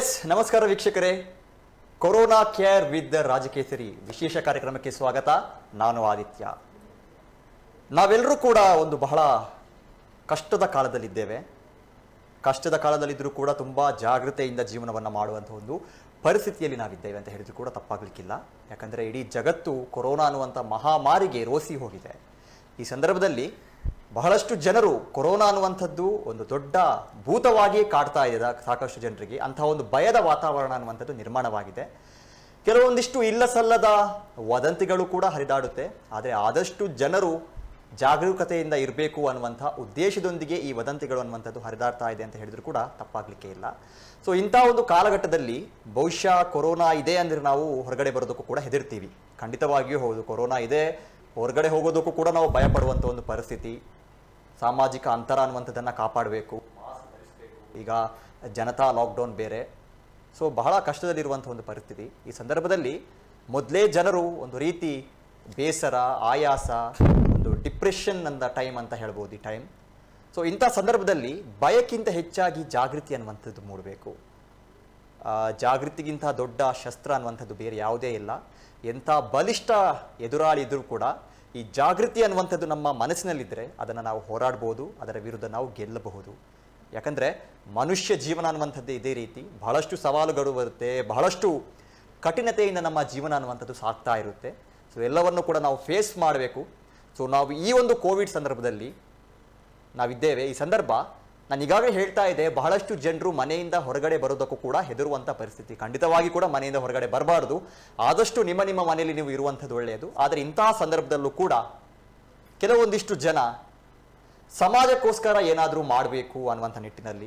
S ನಮಸ್ಕಾರ ವೀಕ್ಷಕರೇ corona care with ರಾಜಕೇಸರಿ ವಿಶೇಷ ಕಾರ್ಯಕ್ರಮಕ್ಕೆ ಸ್ವಾಗತ ನಾನು ಆದಿತ್ಯ ನಾವೆಲ್ಲರೂ ಕೂಡ ಒಂದು ಬಹಳ ಕಷ್ಟದ ಕಾಲದಲ್ಲಿದ್ದೇವೆ ಕಷ್ಟದ ಕಾಲದಲ್ಲಿದ್ದರೂ ಕೂಡ ತುಂಬ ಜಾಗೃತೆಯಿಂದ ಜೀವನವನ್ನು ಮಾಡುವಂಥ ಒಂದು ಪರಿಸ್ಥಿತಿಯಲ್ಲಿ ನಾವಿದ್ದೇವೆ ಅಂತ ಹೇಳಿದ್ರು ಕೂಡ ತಪ್ಪಾಗಲಿಕ್ಕಿಲ್ಲ ಯಾಕಂದರೆ ಇಡೀ ಜಗತ್ತು ಕೊರೋನಾ ಅನ್ನುವಂಥ ಮಹಾಮಾರಿಗೆ ರೋಸಿ ಹೋಗಿದೆ ಈ ಸಂದರ್ಭದಲ್ಲಿ ಬಹಳಷ್ಟು ಜನರು ಕೊರೋನಾ ಅನ್ನುವಂಥದ್ದು ಒಂದು ದೊಡ್ಡ ಭೂತವಾಗಿಯೇ ಕಾಡ್ತಾ ಇದೆ ಸಾಕಷ್ಟು ಜನರಿಗೆ ಅಂತಹ ಒಂದು ಭಯದ ವಾತಾವರಣ ಅನ್ನುವಂಥದ್ದು ನಿರ್ಮಾಣವಾಗಿದೆ ಕೆಲವೊಂದಿಷ್ಟು ಇಲ್ಲ ಸಲ್ಲದ ವದಂತಿಗಳು ಕೂಡ ಹರಿದಾಡುತ್ತೆ ಆದರೆ ಆದಷ್ಟು ಜನರು ಜಾಗರೂಕತೆಯಿಂದ ಇರಬೇಕು ಅನ್ನುವಂಥ ಉದ್ದೇಶದೊಂದಿಗೆ ಈ ವದಂತಿಗಳು ಅನ್ನುವಂಥದ್ದು ಹರಿದಾಡ್ತಾ ಇದೆ ಅಂತ ಹೇಳಿದ್ರು ಕೂಡ ತಪ್ಪಾಗಲಿಕ್ಕೆ ಇಲ್ಲ ಸೊ ಇಂಥ ಒಂದು ಕಾಲಘಟ್ಟದಲ್ಲಿ ಬಹುಶಃ ಕೊರೋನಾ ಇದೆ ಅಂದರೆ ನಾವು ಹೊರಗಡೆ ಬರೋದಕ್ಕೂ ಕೂಡ ಹೆದರ್ತೀವಿ ಖಂಡಿತವಾಗಿಯೂ ಹೌದು ಕೊರೋನಾ ಇದೆ ಹೊರಗಡೆ ಹೋಗೋದಕ್ಕೂ ಕೂಡ ನಾವು ಭಯಪಡುವಂಥ ಒಂದು ಪರಿಸ್ಥಿತಿ ಸಾಮಾಜಿಕ ಅಂತರ ಅನ್ನುವಂಥದ್ದನ್ನು ಕಾಪಾಡಬೇಕು ಈಗ ಜನತಾ ಲಾಕ್ಡೌನ್ ಬೇರೆ ಸೊ ಬಹಳ ಕಷ್ಟದಲ್ಲಿರುವಂಥ ಒಂದು ಪರಿಸ್ಥಿತಿ ಈ ಸಂದರ್ಭದಲ್ಲಿ ಮೊದಲೇ ಜನರು ಒಂದು ರೀತಿ ಬೇಸರ ಆಯಾಸ ಒಂದು ಡಿಪ್ರೆಷನ್ ಅಂದ ಟೈಮ್ ಅಂತ ಹೇಳ್ಬೋದು ಈ ಟೈಮ್ ಸೊ ಇಂಥ ಸಂದರ್ಭದಲ್ಲಿ ಭಯಕ್ಕಿಂತ ಹೆಚ್ಚಾಗಿ ಜಾಗೃತಿ ಅನ್ನುವಂಥದ್ದು ಮೂಡಬೇಕು ಆ, ಜಾಗೃತಿಗಿಂತ ದೊಡ್ಡ ಶಸ್ತ್ರ ಅನ್ನುವಂಥದ್ದು ಬೇರೆ ಯಾವುದೇ ಇಲ್ಲ ಎಂಥ ಬಲಿಷ್ಠ ಎದುರಾಳಿ ಇದ್ರೂ ಕೂಡ ಈ ಜಾಗೃತಿ ಅನ್ನುವಂಥದ್ದು ನಮ್ಮ ಮನಸ್ಸಿನಲ್ಲಿದ್ದರೆ ಅದನ್ನು ನಾವು ಹೋರಾಡ್ಬೋದು ಅದರ ವಿರುದ್ಧ ನಾವು ಗೆಲ್ಲಬಹುದು ಯಾಕಂದರೆ ಮನುಷ್ಯ ಜೀವನ ಅನ್ನುವಂಥದ್ದು ಇದೇ ರೀತಿ ಬಹಳಷ್ಟು ಸವಾಲುಗಳು ಬರುತ್ತೆ ಬಹಳಷ್ಟು ಕಠಿಣತೆಯಿಂದ ನಮ್ಮ ಜೀವನ ಅನ್ನುವಂಥದ್ದು ಸಾಗ್ತಾ ಇರುತ್ತೆ ಸೊ ಎಲ್ಲವನ್ನು ಕೂಡ ನಾವು ಫೇಸ್ ಮಾಡಬೇಕು ಸೊ ನಾವು ಈ ಒಂದು ಕೋವಿಡ್ ಸಂದರ್ಭದಲ್ಲಿ ನಾವಿದ್ದೇವೆ ಈ ಸಂದರ್ಭ ನಾನು ಈಗಾಗಲೇ ಹೇಳ್ತಾ ಇದ್ದೆ ಬಹಳಷ್ಟು ಜನರು ಮನೆಯಿಂದ ಹೊರಗಡೆ ಬರೋದಕ್ಕೂ ಕೂಡ ಹೆದರುವಂಥ ಪರಿಸ್ಥಿತಿ ಖಂಡಿತವಾಗಿ ಕೂಡ ಮನೆಯಿಂದ ಹೊರಗಡೆ ಬರಬಾರ್ದು ಆದಷ್ಟು ನಿಮ್ಮ ನಿಮ್ಮ ಮನೆಯಲ್ಲಿ ನೀವು ಇರುವಂಥದ್ದು ಒಳ್ಳೆಯದು ಆದರೆ ಇಂತಹ ಸಂದರ್ಭದಲ್ಲೂ ಕೂಡ ಕೆಲವೊಂದಿಷ್ಟು ಜನ ಸಮಾಜಕ್ಕೋಸ್ಕರ ಏನಾದರೂ ಮಾಡಬೇಕು ಅನ್ನುವಂಥ ನಿಟ್ಟಿನಲ್ಲಿ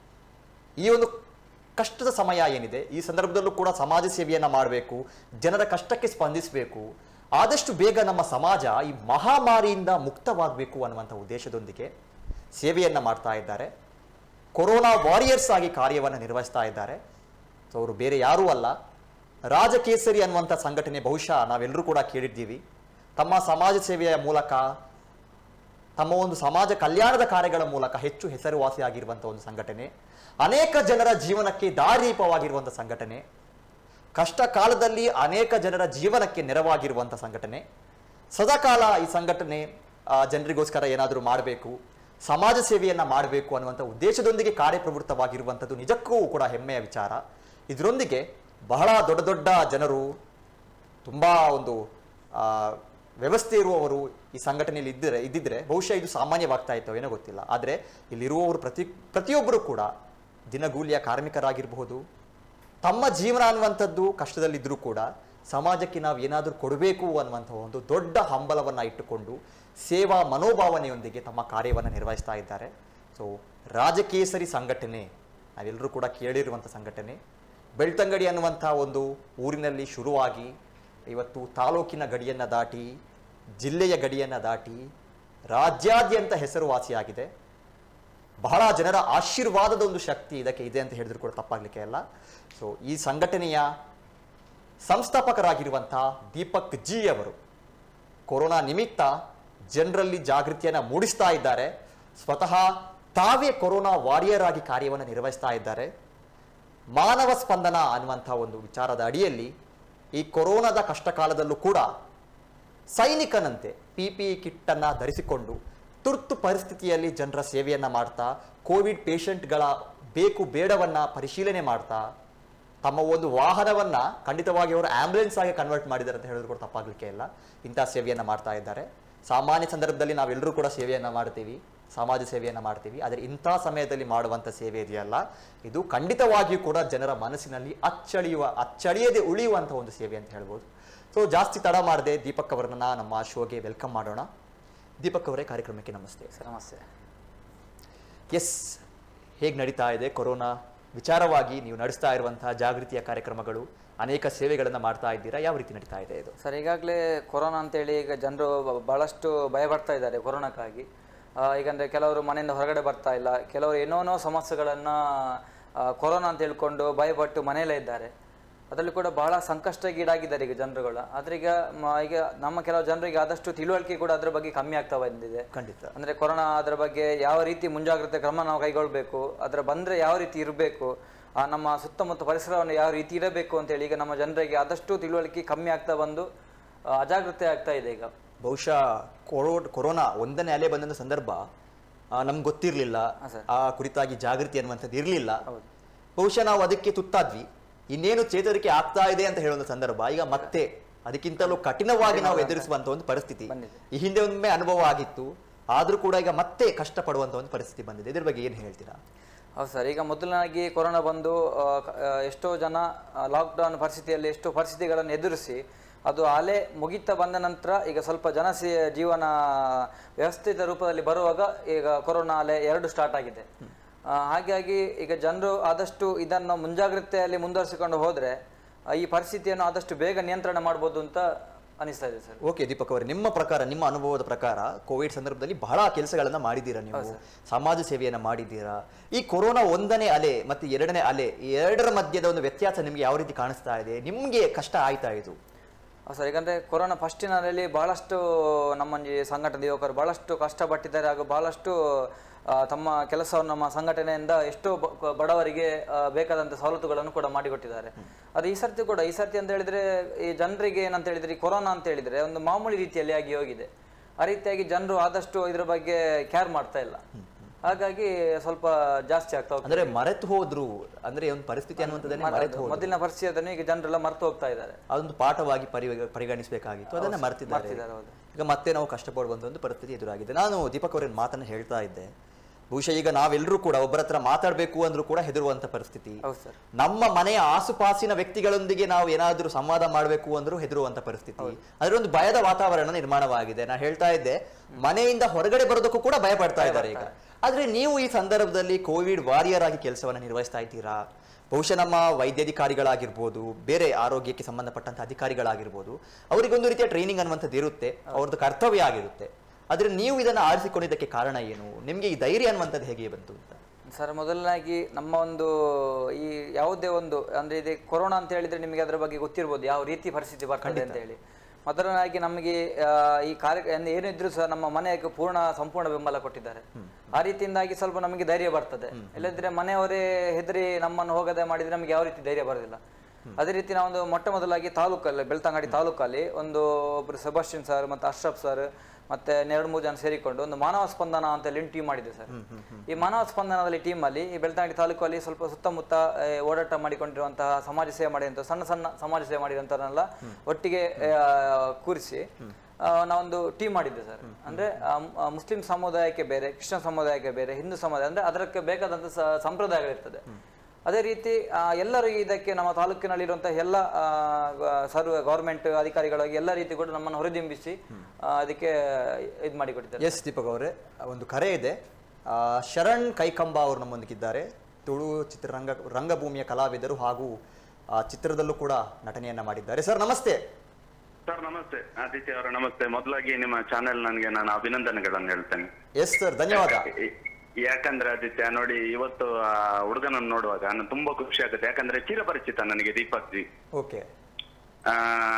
ಈ ಒಂದು ಕಷ್ಟದ ಸಮಯ ಏನಿದೆ ಈ ಸಂದರ್ಭದಲ್ಲೂ ಕೂಡ ಸಮಾಜ ಸೇವೆಯನ್ನು ಮಾಡಬೇಕು ಜನರ ಕಷ್ಟಕ್ಕೆ ಸ್ಪಂದಿಸಬೇಕು ಆದಷ್ಟು ಬೇಗ ನಮ್ಮ ಸಮಾಜ ಈ ಮಹಾಮಾರಿಯಿಂದ ಮುಕ್ತವಾಗಬೇಕು ಅನ್ನುವಂಥ ಉದ್ದೇಶದೊಂದಿಗೆ ಸೇವೆಯನ್ನು ಮಾಡ್ತಾ ಇದ್ದಾರೆ ಕೊರೋನಾ ವಾರಿಯರ್ಸ್ ಆಗಿ ಕಾರ್ಯವನ್ನು ನಿರ್ವಹಿಸ್ತಾ ಇದ್ದಾರೆ ಸೊ ಅವರು ಬೇರೆ ಯಾರೂ ಅಲ್ಲ ರಾಜಕೇಸರಿ ಅನ್ನುವಂಥ ಸಂಘಟನೆ ಬಹುಶಃ ನಾವೆಲ್ಲರೂ ಕೂಡ ಕೇಳಿದ್ದೀವಿ ತಮ್ಮ ಸಮಾಜ ಸೇವೆಯ ಮೂಲಕ ತಮ್ಮ ಒಂದು ಸಮಾಜ ಕಲ್ಯಾಣದ ಕಾರ್ಯಗಳ ಮೂಲಕ ಹೆಚ್ಚು ಹೆಸರುವಾಸಿಯಾಗಿರುವಂಥ ಒಂದು ಸಂಘಟನೆ ಅನೇಕ ಜನರ ಜೀವನಕ್ಕೆ ದಾರಿದೀಪವಾಗಿರುವಂಥ ಸಂಘಟನೆ ಕಷ್ಟ ಕಾಲದಲ್ಲಿ ಅನೇಕ ಜನರ ಜೀವನಕ್ಕೆ ನೆರವಾಗಿರುವಂಥ ಸಂಘಟನೆ ಸದಾಕಾಲ ಈ ಸಂಘಟನೆ ಆ, ಜನರಿಗೋಸ್ಕರ ಏನಾದರೂ ಮಾಡಬೇಕು ಸಮಾಜ ಸೇವೆಯನ್ನು ಮಾಡಬೇಕು ಅನ್ನುವಂಥ ಉದ್ದೇಶದೊಂದಿಗೆ ಕಾರ್ಯಪ್ರವೃತ್ತವಾಗಿರುವಂಥದ್ದು ನಿಜಕ್ಕೂ ಕೂಡ ಹೆಮ್ಮೆಯ ವಿಚಾರ ಇದರೊಂದಿಗೆ ಬಹಳ ದೊಡ್ಡ ದೊಡ್ಡ ಜನರು ತುಂಬ ಒಂದು ಆ, ವ್ಯವಸ್ಥೆ ಇರುವವರು ಈ ಸಂಘಟನೆಯಲ್ಲಿ ಇದ್ದರೆ ಇದ್ದಿದ್ರೆ ಬಹುಶಃ ಇದು ಸಾಮಾನ್ಯವಾಗ್ತಾ ಇತ್ತು ಏನೋ ಗೊತ್ತಿಲ್ಲ ಆದರೆ ಇಲ್ಲಿರುವವರು ಪ್ರತಿ ಪ್ರತಿಯೊಬ್ಬರು ಕೂಡ ದಿನಗೂಲಿಯ ಕಾರ್ಮಿಕರಾಗಿರಬಹುದು ತಮ್ಮ ಜೀವನ ಅನ್ನುವಂಥದ್ದು ಕಷ್ಟದಲ್ಲಿದ್ದರೂ ಕೂಡ ಸಮಾಜಕ್ಕೆ ನಾವು ಏನಾದರೂ ಕೊಡಬೇಕು ಅನ್ನುವಂಥ ಒಂದು ದೊಡ್ಡ ಹಂಬಲವನ್ನು ಇಟ್ಟುಕೊಂಡು ಸೇವಾ ಮನೋಭಾವನೆಯೊಂದಿಗೆ ತಮ್ಮ ಕಾರ್ಯವನ್ನು ನಿರ್ವಹಿಸ್ತಾ ಇದ್ದಾರೆ ಸೊ ರಾಜಕೇಸರಿ ಸಂಘಟನೆ ನಾವೆಲ್ಲರೂ ಕೂಡ ಕೇಳಿರುವಂಥ ಸಂಘಟನೆ ಬೆಳ್ತಂಗಡಿ ಅನ್ನುವಂಥ ಒಂದು ಊರಿನಲ್ಲಿ ಶುರುವಾಗಿ ಇವತ್ತು ತಾಲೂಕಿನ ಗಡಿಯನ್ನು ದಾಟಿ ಜಿಲ್ಲೆಯ ಗಡಿಯನ್ನು ದಾಟಿ ರಾಜ್ಯಾದ್ಯಂತ ಹೆಸರುವಾಸಿಯಾಗಿದೆ ಬಹಳ ಜನರ ಆಶೀರ್ವಾದದ ಒಂದು ಶಕ್ತಿ ಇದಕ್ಕೆ ಇದೆ ಅಂತ ಹೇಳಿದ್ರು ಕೂಡ ತಪ್ಪಾಗಲಿಕ್ಕೆ ಇಲ್ಲ ಸೊ ಈ ಸಂಘಟನೆಯ ಸಂಸ್ಥಾಪಕರಾಗಿರುವಂಥ ದೀಪಕ್ ಜಿ ಅವರು ಕೊರೋನಾ ನಿಮಿತ್ತ ಜನರಲ್ಲಿ ಜಾಗೃತಿಯನ್ನು ಮೂಡಿಸ್ತಾ ಇದ್ದಾರೆ ಸ್ವತಃ ತಾವೇ ಕೊರೋನಾ ವಾರಿಯರ್ ಆಗಿ ಕಾರ್ಯವನ್ನು ನಿರ್ವಹಿಸ್ತಾ ಇದ್ದಾರೆ ಮಾನವ ಸ್ಪಂದನ ಅನ್ನುವಂಥ ಒಂದು ವಿಚಾರದ ಅಡಿಯಲ್ಲಿ ಈ ಕೊರೋನಾದ ಕಷ್ಟ ಕಾಲದಲ್ಲೂ ಕೂಡ ಸೈನಿಕನಂತೆ ಪಿ ಪಿ ಕಿಟ್ ಅನ್ನ ಧರಿಸಿಕೊಂಡು ತುರ್ತು ಪರಿಸ್ಥಿತಿಯಲ್ಲಿ ಜನರ ಸೇವೆಯನ್ನ ಮಾಡ್ತಾ ಕೋವಿಡ್ ಪೇಷಂಟ್ಗಳ ಬೇಕು ಬೇಡವನ್ನ ಪರಿಶೀಲನೆ ಮಾಡ್ತಾ ತಮ್ಮ ಒಂದು ವಾಹನವನ್ನ ಖಂಡಿತವಾಗಿ ಅವರು ಆಂಬ್ಯುಲೆನ್ಸ್ ಆಗಿ ಕನ್ವರ್ಟ್ ಮಾಡಿದ್ದಾರೆ ಅಂತ ಹೇಳಿದ್ರು ಕೂಡ ತಪ್ಪಾಗಲಿಕ್ಕೆ ಇಲ್ಲ ಇಂಥ ಸೇವೆಯನ್ನ ಮಾಡ್ತಾ ಇದ್ದಾರೆ ಸಾಮಾನ್ಯ ಸಂದರ್ಭದಲ್ಲಿ ನಾವೆಲ್ಲರೂ ಕೂಡ ಸೇವೆಯನ್ನ ಮಾಡ್ತೀವಿ ಸಮಾಜ ಸೇವೆಯನ್ನ ಮಾಡ್ತೀವಿ ಆದರೆ ಇಂಥ ಸಮಯದಲ್ಲಿ ಮಾಡುವಂಥ ಸೇವೆ ಇದೆಯಲ್ಲ ಇದು ಖಂಡಿತವಾಗಿಯೂ ಕೂಡ ಜನರ ಮನಸ್ಸಿನಲ್ಲಿ ಅಚ್ಚಳಿಯುವ ಅಚ್ಚಳಿಯದೆ ಉಳಿಯುವಂಥ ಒಂದು ಸೇವೆ ಅಂತ ಹೇಳ್ಬೋದು ಸೊ ಜಾಸ್ತಿ ತಡ ಮಾಡದೆ ದೀಪಕ್ ಅವರನ್ನ ನಮ್ಮ ಶೋಗೆ ವೆಲ್ಕಮ್ ಮಾಡೋಣ ದೀಪಕ್ ಅವರೇ ಕಾರ್ಯಕ್ರಮಕ್ಕೆ ನಮಸ್ತೆ ನಮಸ್ತೆ ಎಸ್ ಹೇಗೆ ನಡೀತಾ ಇದೆ ಕೊರೋನಾ ವಿಚಾರವಾಗಿ ನೀವು ನಡೆಸ್ತಾ ಇರುವಂತಹ ಜಾಗೃತಿಯ ಕಾರ್ಯಕ್ರಮಗಳು ಅನೇಕ ಸೇವೆಗಳನ್ನು ಮಾಡ್ತಾ ಇದ್ದೀರಾ ಯಾವ ರೀತಿ ನಡೀತಾ ಇದೆ ಇದು ಸರ್ ಈಗಾಗಲೇ ಕೊರೋನಾ ಅಂತೇಳಿ ಈಗ ಜನರು ಬಹಳಷ್ಟು ಭಯ ಪಡ್ತಾ ಇದ್ದಾರೆ ಕೊರೋನಾಕ್ಕಾಗಿ ಆ, ಈಗಂದ್ರೆ ಕೆಲವರು ಮನೆಯಿಂದ ಹೊರಗಡೆ ಬರ್ತಾ ಇಲ್ಲ ಕೆಲವರು ಏನೋನೋ ಸಮಸ್ಯೆಗಳನ್ನು ಕೊರೋನಾ ಅಂತ ಹೇಳ್ಕೊಂಡು ಭಯಪಟ್ಟು ಮನೆಯಲ್ಲೇ ಇದ್ದಾರೆ ಅದರಲ್ಲಿ ಕೂಡ ಬಹಳ ಸಂಕಷ್ಟಗೀಡಾಗಿದ್ದಾರೆ ಈಗ ಜನರುಗಳು ಆದ್ರೆ ಈಗ ಮ- ಈಗ ನಮ್ಮ ಕೆಲವು ಜನರಿಗೆ ಆದಷ್ಟು ತಿಳುವಳಿಕೆ ಕೂಡ ಅದ್ರ ಬಗ್ಗೆ ಕಮ್ಮಿ ಆಗ್ತಾ ಬಂದಿದೆ ಖಂಡಿತ ಅಂದ್ರೆ ಕೊರೋನಾ ಅದರ ಬಗ್ಗೆ ಯಾವ ರೀತಿ ಮುಂಜಾಗ್ರತೆ ಕ್ರಮ ನಾವು ಕೈಗೊಳ್ಬೇಕು ಅದರ ಬಂದ್ರೆ ಯಾವ ರೀತಿ ಇರಬೇಕು ಆ ನಮ್ಮ ಸುತ್ತಮುತ್ತ ಪರಿಸರವನ್ನು ಯಾವ ರೀತಿ ಇರಬೇಕು ಅಂತೇಳಿ ಈಗ ನಮ್ಮ ಜನರಿಗೆ ಆದಷ್ಟು ತಿಳುವಳಿಕೆ ಕಮ್ಮಿ ಆಗ್ತಾ ಬಂದು ಆ, ಅಜಾಗೃತೆ ಆಗ್ತಾ ಇದೆ ಈಗ ಬಹುಶಃ ಕೊರೋ ಕೊರೋನಾ ಒಂದನೇ ಅಲೆ ಬಂದಂಥ ಸಂದರ್ಭ ನಮ್ಗೆ ಗೊತ್ತಿರಲಿಲ್ಲ ಆ ಕುರಿತಾಗಿ ಜಾಗೃತಿ ಅನ್ನುವಂಥದ್ದು ಇರಲಿಲ್ಲ ಬಹುಶಃ ನಾವು ಅದಕ್ಕೆ ತುತ್ತಾದ್ವಿ ಇನ್ನೇನು ಚೇತರಿಕೆ ಆಗ್ತಾ ಇದೆ ಅಂತ ಹೇಳುವಂಥ ಸಂದರ್ಭ ಈಗ ಮತ್ತೆ ಅದಕ್ಕಿಂತಲೂ ಕಠಿಣವಾಗಿ ನಾವು ಎದುರಿಸುವಂತ ಒಂದು ಪರಿಸ್ಥಿತಿ ಬಂದಿದೆ. ಈ ಹಿಂದೆ ಒಮ್ಮೆ ಅನುಭವ ಆಗಿತ್ತು ಆದ್ರೂ ಕೂಡ ಈಗ ಮತ್ತೆ ಕಷ್ಟಪಡುವಂತ ಒಂದು ಪರಿಸ್ಥಿತಿ ಬಂದಿದೆ ಇದ್ರ ಬಗ್ಗೆ ಏನ್ ಹೇಳ್ತೀರಾ ಹೌದು ಸರ್ ಈಗ ಮೊದಲನಾಗಿ ಕೊರೋನಾ ಬಂದು ಆ, ಕ- ಆ, ಎಷ್ಟೋ ಜನ ಲಾಕ್ಡೌನ್ ಪರಿಸ್ಥಿತಿಯಲ್ಲಿ ಎಷ್ಟೋ ಪರಿಸ್ಥಿತಿಗಳನ್ನು ಎದುರಿಸಿ ಅದು ಅಲೆ ಮುಗಿತಾ ಬಂದ ನಂತರ ಈಗ ಸ್ವಲ್ಪ ಜನಸಿ ಜೀವನ ವ್ಯವಸ್ಥಿತ ರೂಪದಲ್ಲಿ ಬರುವಾಗ ಈಗ ಕೊರೋನಾ ಅಲೆ ಎರಡು ಸ್ಟಾರ್ಟ್ ಆಗಿದೆ ಆ, ಹಾಗಾಗಿ ಈಗ ಜನರು ಆದಷ್ಟು ಇದನ್ನು ಮುಂಜಾಗ್ರತೆಯಲ್ಲಿ ಮುಂದುವರಿಸಿಕೊಂಡು ಹೋದ್ರೆ ಆ, ಈ ಪರಿಸ್ಥಿತಿಯನ್ನು ಆದಷ್ಟು ಬೇಗ ನಿಯಂತ್ರಣ ಮಾಡ್ಬೋದು ಅಂತ ಅನಿಸ್ತಾ ಇದೆ ಸರ್ ಓಕೆ ದೀಪಕ್ ಅವರೇ ನಿಮ್ಮ ಪ್ರಕಾರ ನಿಮ್ಮ ಅನುಭವದ ಪ್ರಕಾರ ಕೋವಿಡ್ ಸಂದರ್ಭದಲ್ಲಿ ಬಹಳ ಕೆಲಸಗಳನ್ನ ಮಾಡಿದ್ದೀರಾ ನೀವು ಸಮಾಜ ಸೇವೆಯನ್ನ ಮಾಡಿದ್ದೀರಾ ಈ ಕೊರೋನಾ ಒಂದನೇ ಅಲೆ ಮತ್ತೆ ಎರಡನೇ ಅಲೆ ಈ ಎರಡರ ಮಧ್ಯದ ಒಂದು ವ್ಯತ್ಯಾಸ ನಿಮ್ಗೆ ಯಾವ ರೀತಿ ಕಾಣಿಸ್ತಾ ಇದೆ ನಿಮ್ಗೆ ಕಷ್ಟ ಆಯ್ತಾ ಇದು ಹೌದು ಸರ್ ಯಾಕಂದ್ರೆ ಕೊರೋನಾ ಫಸ್ಟಿನಲ್ಲಿ ಬಹಳಷ್ಟು ನಮ್ಮ ಈ ಸಂಘಟನೆ ಯುವಕರು ಬಹಳಷ್ಟು ಕಷ್ಟಪಟ್ಟಿದ್ದಾರೆ ಹಾಗೂ ಬಹಳಷ್ಟು ಆ, ತಮ್ಮ ಕೆಲಸವನ್ನು ನಮ್ಮ ಸಂಘಟನೆಯಿಂದ ಎಷ್ಟೋ ಬ- ಕ- ಬಡವರಿಗೆ ಆ, ಬೇಕಾದಂಥ ಸವಲತ್ತುಗಳನ್ನು ಕೂಡ ಮಾಡಿಕೊಟ್ಟಿದ್ದಾರೆ ಅದು ಈ ಸರ್ತಿ ಕೂಡ ಈ ಸರ್ತಿ ಅಂತ ಹೇಳಿದ್ರೆ ಈ ಜನರಿಗೆ ಏನಂತ ಹೇಳಿದ್ರೆ ಈ ಕೊರೋನಾ ಅಂತ ಹೇಳಿದ್ರೆ ಒಂದು ಮಾಮೂಲಿ ರೀತಿಯಲ್ಲಿ ಆಗಿ ಹೋಗಿದೆ ಆ ರೀತಿಯಾಗಿ ಜನರು ಆದಷ್ಟು ಇದ್ರ ಬಗ್ಗೆ ಕೇರ್ ಮಾಡ್ತಾ ಇಲ್ಲ ಹಾಗಾಗಿ ಸ್ವಲ್ಪ ಜಾಸ್ತಿ ಆಗ್ತಾ ಹೋಗ್ತದೆ ಅಂದ್ರೆ ಮರೆತು ಹೋದ್ರು ಅಂದ್ರೆ ಒಂದು ಪರಿಸ್ಥಿತಿ ಅನ್ನುವಂಥದ್ದನ್ನೇ ಮರೆತು ಹೋದ್ರು ಮೊದಲಿನ ಪರಿಸ್ಥಿತಿಯನ್ನು ಈಗ ಜನರೆಲ್ಲ ಮರ್ತು ಹೋಗ್ತಾ ಇದ್ದಾರೆ ಅದೊಂದು ಪಾಠವಾಗಿ ಪರಿ ಪರಿಗಣಿಸಬೇಕಾಗಿತ್ತು ಅದನ್ನ ಮರ್ತಿದ್ದಾರೆ ಮರ್ತಿದ್ದಾರೆ, ಹೌದು. ಈಗ ಮತ್ತೆ ನಾವು ಕಷ್ಟಪಡುವಂತ ಒಂದು ಪರಿಸ್ಥಿತಿ ಎದುರಾಗಿದೆ ನಾನು ದೀಪಕ್ ಅವರ ಮಾತನ್ನ ಹೇಳ್ತಾ ಇದ್ದೆ ಬಹುಶಃ ಈಗ ನಾವೆಲ್ಲರೂ ಕೂಡ ಒಬ್ಬರ ಹತ್ರ ಮಾತಾಡ್ಬೇಕು ಅಂದ್ರೂ ಕೂಡ ಹೆದರುವಂತ ಪರಿಸ್ಥಿತಿ ಹೌದು ಸರ್ ನಮ್ಮ ಮನೆಯ ಆಸುಪಾಸಿನ ವ್ಯಕ್ತಿಗಳೊಂದಿಗೆ ನಾವು ಏನಾದ್ರೂ ಸಂವಾದ ಮಾಡಬೇಕು ಅಂದ್ರೂ ಹೆದರುವಂತ ಪರಿಸ್ಥಿತಿ ಅದರ ಒಂದು ಭಯದ ವಾತಾವರಣ ನಿರ್ಮಾಣವಾಗಿದೆ ನಾ ಹೇಳ್ತಾ ಇದ್ದೆ ಮನೆಯಿಂದ ಹೊರಗಡೆ ಬರೋದಕ್ಕೂ ಕೂಡ ಭಯ ಪಡ್ತಾ ಇದ್ದಾರೆ ಈಗ ಆದ್ರೆ ನೀವು ಈ ಸಂದರ್ಭದಲ್ಲಿ ಕೋವಿಡ್ ವಾರಿಯರ್ ಆಗಿ ಕೆಲಸವನ್ನ ನಿರ್ವಹಿಸ್ತಾ ಇದ್ದೀರಾ ಬಹುಶಃ ನಮ್ಮ ವೈದ್ಯಾಧಿಕಾರಿಗಳಾಗಿರ್ಬೋದು ಬೇರೆ ಆರೋಗ್ಯಕ್ಕೆ ಸಂಬಂಧಪಟ್ಟಂತ ಅಧಿಕಾರಿಗಳಾಗಿರ್ಬೋದು ಅವರಿಗೊಂದು ರೀತಿಯ ಟ್ರೈನಿಂಗ್ ಅನ್ನುವಂಥದ್ದು ಇರುತ್ತೆ ಅವ್ರದ್ದು ಕರ್ತವ್ಯ ಆಗಿರುತ್ತೆ ಆದ್ರೆ ನೀವು ಇದನ್ನ ಆರಿಸಿಕೊಂಡಿದ್ದಕ್ಕೆ ಕಾರಣ ಏನು ನಿಮ್ಗೆ ಈ ಧೈರ್ಯ ಅನ್ನುವಂಥದ್ದು ಹೇಗೆ ಬಂತು ಅಂತ ಸರ್ ಮೊದಲನಾಗಿ ನಮ್ಮ ಒಂದು ಈ ಯಾವುದೇ ಒಂದು ಅಂದ್ರೆ ಇದು ಕೊರೋನಾ ಅಂತ ಹೇಳಿದ್ರೆ ನಿಮಗೆ ಅದರ ಬಗ್ಗೆ ಗೊತ್ತಿರ್ಬೋದು ಯಾವ ರೀತಿ ಪರಿಸ್ಥಿತಿ ಬರ್ತದೆ ಅಂತ ಹೇಳಿ ಮೊದಲನಾಗಿ ನಮಗೆ ಆ, ಈ ಕಾರ್ಯ ಅಂದ್ರೆ ಏನಿದ್ರು ಸಹ ನಮ್ಮ ಮನೆಗೆ ಪೂರ್ಣ ಸಂಪೂರ್ಣ ಬೆಂಬಲ ಕೊಟ್ಟಿದ್ದಾರೆ ಆ ರೀತಿಯಿಂದಾಗಿ ಸ್ವಲ್ಪ ನಮಗೆ ಧೈರ್ಯ ಬರ್ತದೆ ಇಲ್ಲದಿದ್ರೆ ಮನೆಯವರೇ ಹೆದರಿ ನಮ್ಮನ್ನು ಹೋಗದೆ ಮಾಡಿದ್ರೆ ನಮಗೆ ಯಾವ ರೀತಿ ಧೈರ್ಯ ಬರೋದಿಲ್ಲ ಅದೇ ರೀತಿ ನಾವೊಂದು ಮೊಟ್ಟ ಮೊದಲಾಗಿ ತಾಲೂಕಲ್ಲಿ ಬೆಳ್ತಂಗಡಿ ತಾಲೂಕಲ್ಲಿ ಒಂದು ಒಬ್ರು ಸೆಬಾಸ್ಟಿನ್ ಸರ್ ಮತ್ತೆ ಅಶ್ರಫ್ ಸರ್ ಮತ್ತೆ ಎರಡು ಮೂರು ಜನ ಸೇರಿಕೊಂಡು ಒಂದು ಮಾನವ ಸ್ಪಂದನ ಅಂತ ಹೇಳಿ ಟೀಮ್ ಮಾಡಿದೆ ಸರ್ ಈ ಮಾನವ ಸ್ಪಂದನದಲ್ಲಿ ಟೀಮ್ ಅಲ್ಲಿ ಈ ಬೆಳ್ತಂಗಡಿ ತಾಲೂಕಲ್ಲಿ ಸ್ವಲ್ಪ ಸುತ್ತಮುತ್ತ ಆ, ಓಡಾಟ ಮಾಡಿಕೊಂಡಿರುವಂತಹ ಸಮಾಜ ಸೇವೆ ಮಾಡಿದಂಥ ಸಣ್ಣ ಸಣ್ಣ ಸಮಾಜ ಸೇವೆ ಮಾಡಿದಂಥವ್ರನ್ನೆಲ್ಲ ಒಟ್ಟಿಗೆ ಆ, ಕೂರಿಸಿ ಆ, ನಾವೊಂದು ಟೀಮ್ ಮಾಡಿದ್ದೆ ಸರ್ ಅಂದ್ರೆ ಆ, ಮ್- ಆ, ಮುಸ್ಲಿಂ ಸಮುದಾಯಕ್ಕೆ ಬೇರೆ ಕ್ರಿಶ್ಚಿಯನ್ ಸಮುದಾಯಕ್ಕೆ ಬೇರೆ ಹಿಂದೂ ಸಮುದಾಯ ಅಂದ್ರೆ ಅದಕ್ಕೆ ಬೇಕಾದಂಥ ಸ- ಸಂಪ್ರದಾಯಗಳಿರ್ತದೆ ಅದೇ ರೀತಿ ಆ, ಎಲ್ಲರೂ ಇದಕ್ಕೆ ನಮ್ಮ ತಾಲೂಕಿನಲ್ಲಿರುವಂತಹ ಎಲ್ಲ ಆ, ಗ- ಸರ್ವ ಗೌರ್ಮೆಂಟ್ ಅಧಿಕಾರಿಗಳಾಗಿ ಎಲ್ಲ ರೀತಿ ಕೂಡ ನಮ್ಮನ್ನು ಹೊರದಿಂಬಿಸಿ ಆ, ಅದಕ್ಕೆ ಇದು ಮಾಡಿಕೊಟ್ಟಿದ್ದಾರೆ ಎಸ್ ದೀಪಕ್ ಅವರೇ ಒಂದು ಕರೆ ಇದೆ ಆ, ಶರಣ್ ಕೈಕಂಬ ಅವರು ನಮ್ಮೊಂದಿಗಿದ್ದಾರೆ ತುಳು ಚಿತ್ರರಂಗ ರಂಗಭೂಮಿಯ ಕಲಾವಿದರು ಹಾಗೂ ಆ, ಚಿತ್ರದಲ್ಲೂ ಕೂಡ ನಟನೆಯನ್ನ ಮಾಡಿದ್ದಾರೆ ಸರ್ ನಮಸ್ತೆ ಸರ್ ನಮಸ್ತೆ ಆದಿತ್ಯ ಅವರ ನಮಸ್ತೆ ಮೊದಲಾಗಿ ನಿಮ್ಮ ಚಾನೆಲ್ ನನಗೆ ನಾನು ಅಭಿನಂದನೆಗಳನ್ನು ಹೇಳ್ತೇನೆ ಎಸ್ ಸರ್ ಧನ್ಯವಾದ ಈ- ಯಾಕಂದ್ರೆ ಆದಿತ್ಯ ನೋಡಿ ಇವತ್ತು ಆ ಹುಡುಗನನ್ನು ನೋಡುವಾಗ ನಾನು ತುಂಬಾ ಖುಷಿ ಆಗುತ್ತೆ ಯಾಕಂದ್ರೆ ಚಿರಪರಿಚಿತ ನನಗೆ ದೀಪಕ್ ಜಿ ಓಕೆ ಆ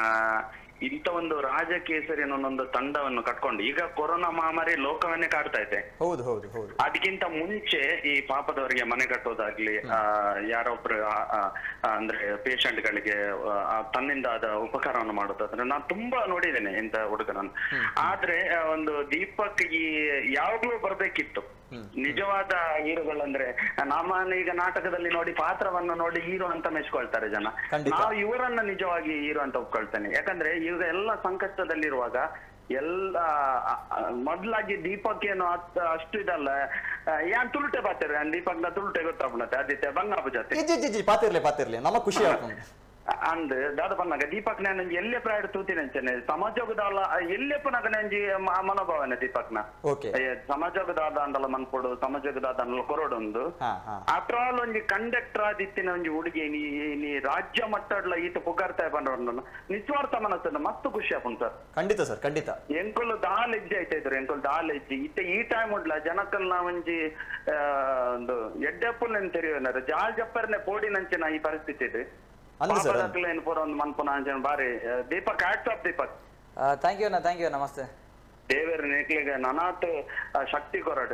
ಇಂಥ ಒಂದು ರಾಜಕೇಸರಿ ಅನ್ನೋ ತಂಡವನ್ನು ಕಟ್ಕೊಂಡು ಈಗ ಕೊರೋನಾ ಮಹಾಮಾರಿ ಲೋಕವನ್ನೇ ಕಾಡ್ತಾ ಇದೆ ಹೌದು ಹೌದು ಹೌದು ಅದಕ್ಕಿಂತ ಮುಂಚೆ ಈ ಪಾಪದವರಿಗೆ ಮನೆ ಕಟ್ಟೋದಾಗ್ಲಿ ಆ, ಯಾರೊಬ್ರು ಆ, ಆ, ಆ, ಅಂದ್ರೆ patient ಗಳಿಗೆ ಆ, ತನ್ನಿಂದ ಆದ ಉಪಕಾರವನ್ನು ಮಾಡೋದಾದ್ರೆ ನಾನು ತುಂಬಾ ನೋಡಿದ್ದೇನೆ ಇಂಥ ಹುಡುಗರನ್ನು ಆದ್ರೆ ಆ, ಒಂದು ದೀಪಕ್ ಈ ಯಾವಾಗ್ಲೂ ಬರ್ಬೇಕಿತ್ತು ನಿಜವಾದ ಹೀರೋಗಳಂದ್ರೆ ನಮ್ಮನ್ನ ಈಗ ನಾಟಕದಲ್ಲಿ ನೋಡಿ ಪಾತ್ರವನ್ನು ನೋಡಿ ಹೀರೋ ಅಂತ ಮೆಚ್ಕೊಳ್ತಾರೆ ಜನ ಖಂಡಿತ. ನಾವು ಇವರನ್ನ ನಿಜವಾಗಿ ಹೀರೋ ಅಂತ ಒಪ್ಕೊಳ್ತೇನೆ ಯಾಕಂದ್ರೆ ಈಗ ಎಲ್ಲ ಸಂಕಷ್ಟದಲ್ಲಿರುವಾಗ ಎಲ್ಲ ಆ, ಆ, ಮೊದ್ಲಾಗಿ ದೀಪಕ್ ಏನು ಅತ್- ಅಷ್ಟು ಇದಲ್ಲ ಆ, ಯಾನ್ ತುಳುಟೆ ಬಾತೇರೆ ದೀಪಕ್ ನ ತುಳುಟೆ ಗೊತ್ತಾಗ್ಬಿಡತ್ತೆ ಆದಿತ್ಯ ಬಂಗಾಪು ಜೊತೆ ಜಿ ಜಿ ಜಿ ಪಾತಿರ್ಲಿ ಪಾತಿರ್ಲಿ ನಮ್ಮ ಖುಷಿ ಆಗ್ತದೆ ಅಂದ್ ದಾದ ಬಂದಾಗ ದೀಪಕ್ ನಾನು ಎಲ್ಲೇ ಪ್ರಾಯ ತೂತಿನಂಚನೆ ಸಮಾಜೋಗದ ಅಲ್ಲ ಎಲ್ಲೆಪ್ಪ ನಗ ನಂಜಿ ಮ- ಮನೋಭಾವನೆ ದೀಪಕ್ನ ಓಕೆ ಸಮಾಜೋಗದಾದ ಅಂಡಲ ಮನ್ಪೊಡು ಸಮಾಜೋಗದಾದ ಅಂಡಲ ಕೊರೋಡೊಂದು ಹಾ ಹಾ ಆಫ್ಟರ್ ಆಲ್ ಒಂಜಿ ಕಂಡಕ್ಟರ್ ಆದಿತ್ತಿನ ಒಂಜಿ ಹುಡುಗಿ ನೀ ನೀ ರಾಜ್ಯ ಮಟ್ಟಡ್ಲ ಈತ ಪುಗಾರ್ತಾ ಬಂದ್ರು ನಿಸ್ವಾರ್ಥ ಮನಸ್ಸನ್ನು ಮಸ್ತ್ ಖುಷಿ ಆಪುನ್ ಸರ್ ಖಂಡಿತ ಸರ್ ಖಂಡಿತ ಎಂಕೊಲ್ ದಾಲ್ ಹೆಜ್ಜೆ ಆಯ್ತಾ ಇದ್ರು ಎಂಕೊಲ್ ದಾಲ್ ಹೆಜ್ಜೆ ಇತ್ತೆ ಈ ಟೈಮ್ ಉಡ್ಲ ಜನಕಲ್ನ ಒಂಜಿ ಆ, ಒಂದು ಎಡ್ಡೆಪ್ಪಲ್ ತೆರಿಯೋನಾರು ಜಾಲ್ ಜಪ್ಪರ್ನೆ ಪೋಡಿನಂಚಿನ ಈ ಪರಿಸ್ಥಿತಿ ಇದೆ ಅಂದ್ರೆ ಸರ್ ಏನು ಪೂರ ಒಂದು ಮನ್ಪುನ ಅಂಚನ ಬಾರಿ ಆ, Deepak hats off Deepak thank you ಅಣ್ಣ ಥ್ಯಾಂಕ್ ಯು ನಮಸ್ತೆ ದೇವರ ನೇಕ್ಲಿಗೆ ನನಾತ್ ಆ, ಶಕ್ತಿ ಕೊರಡು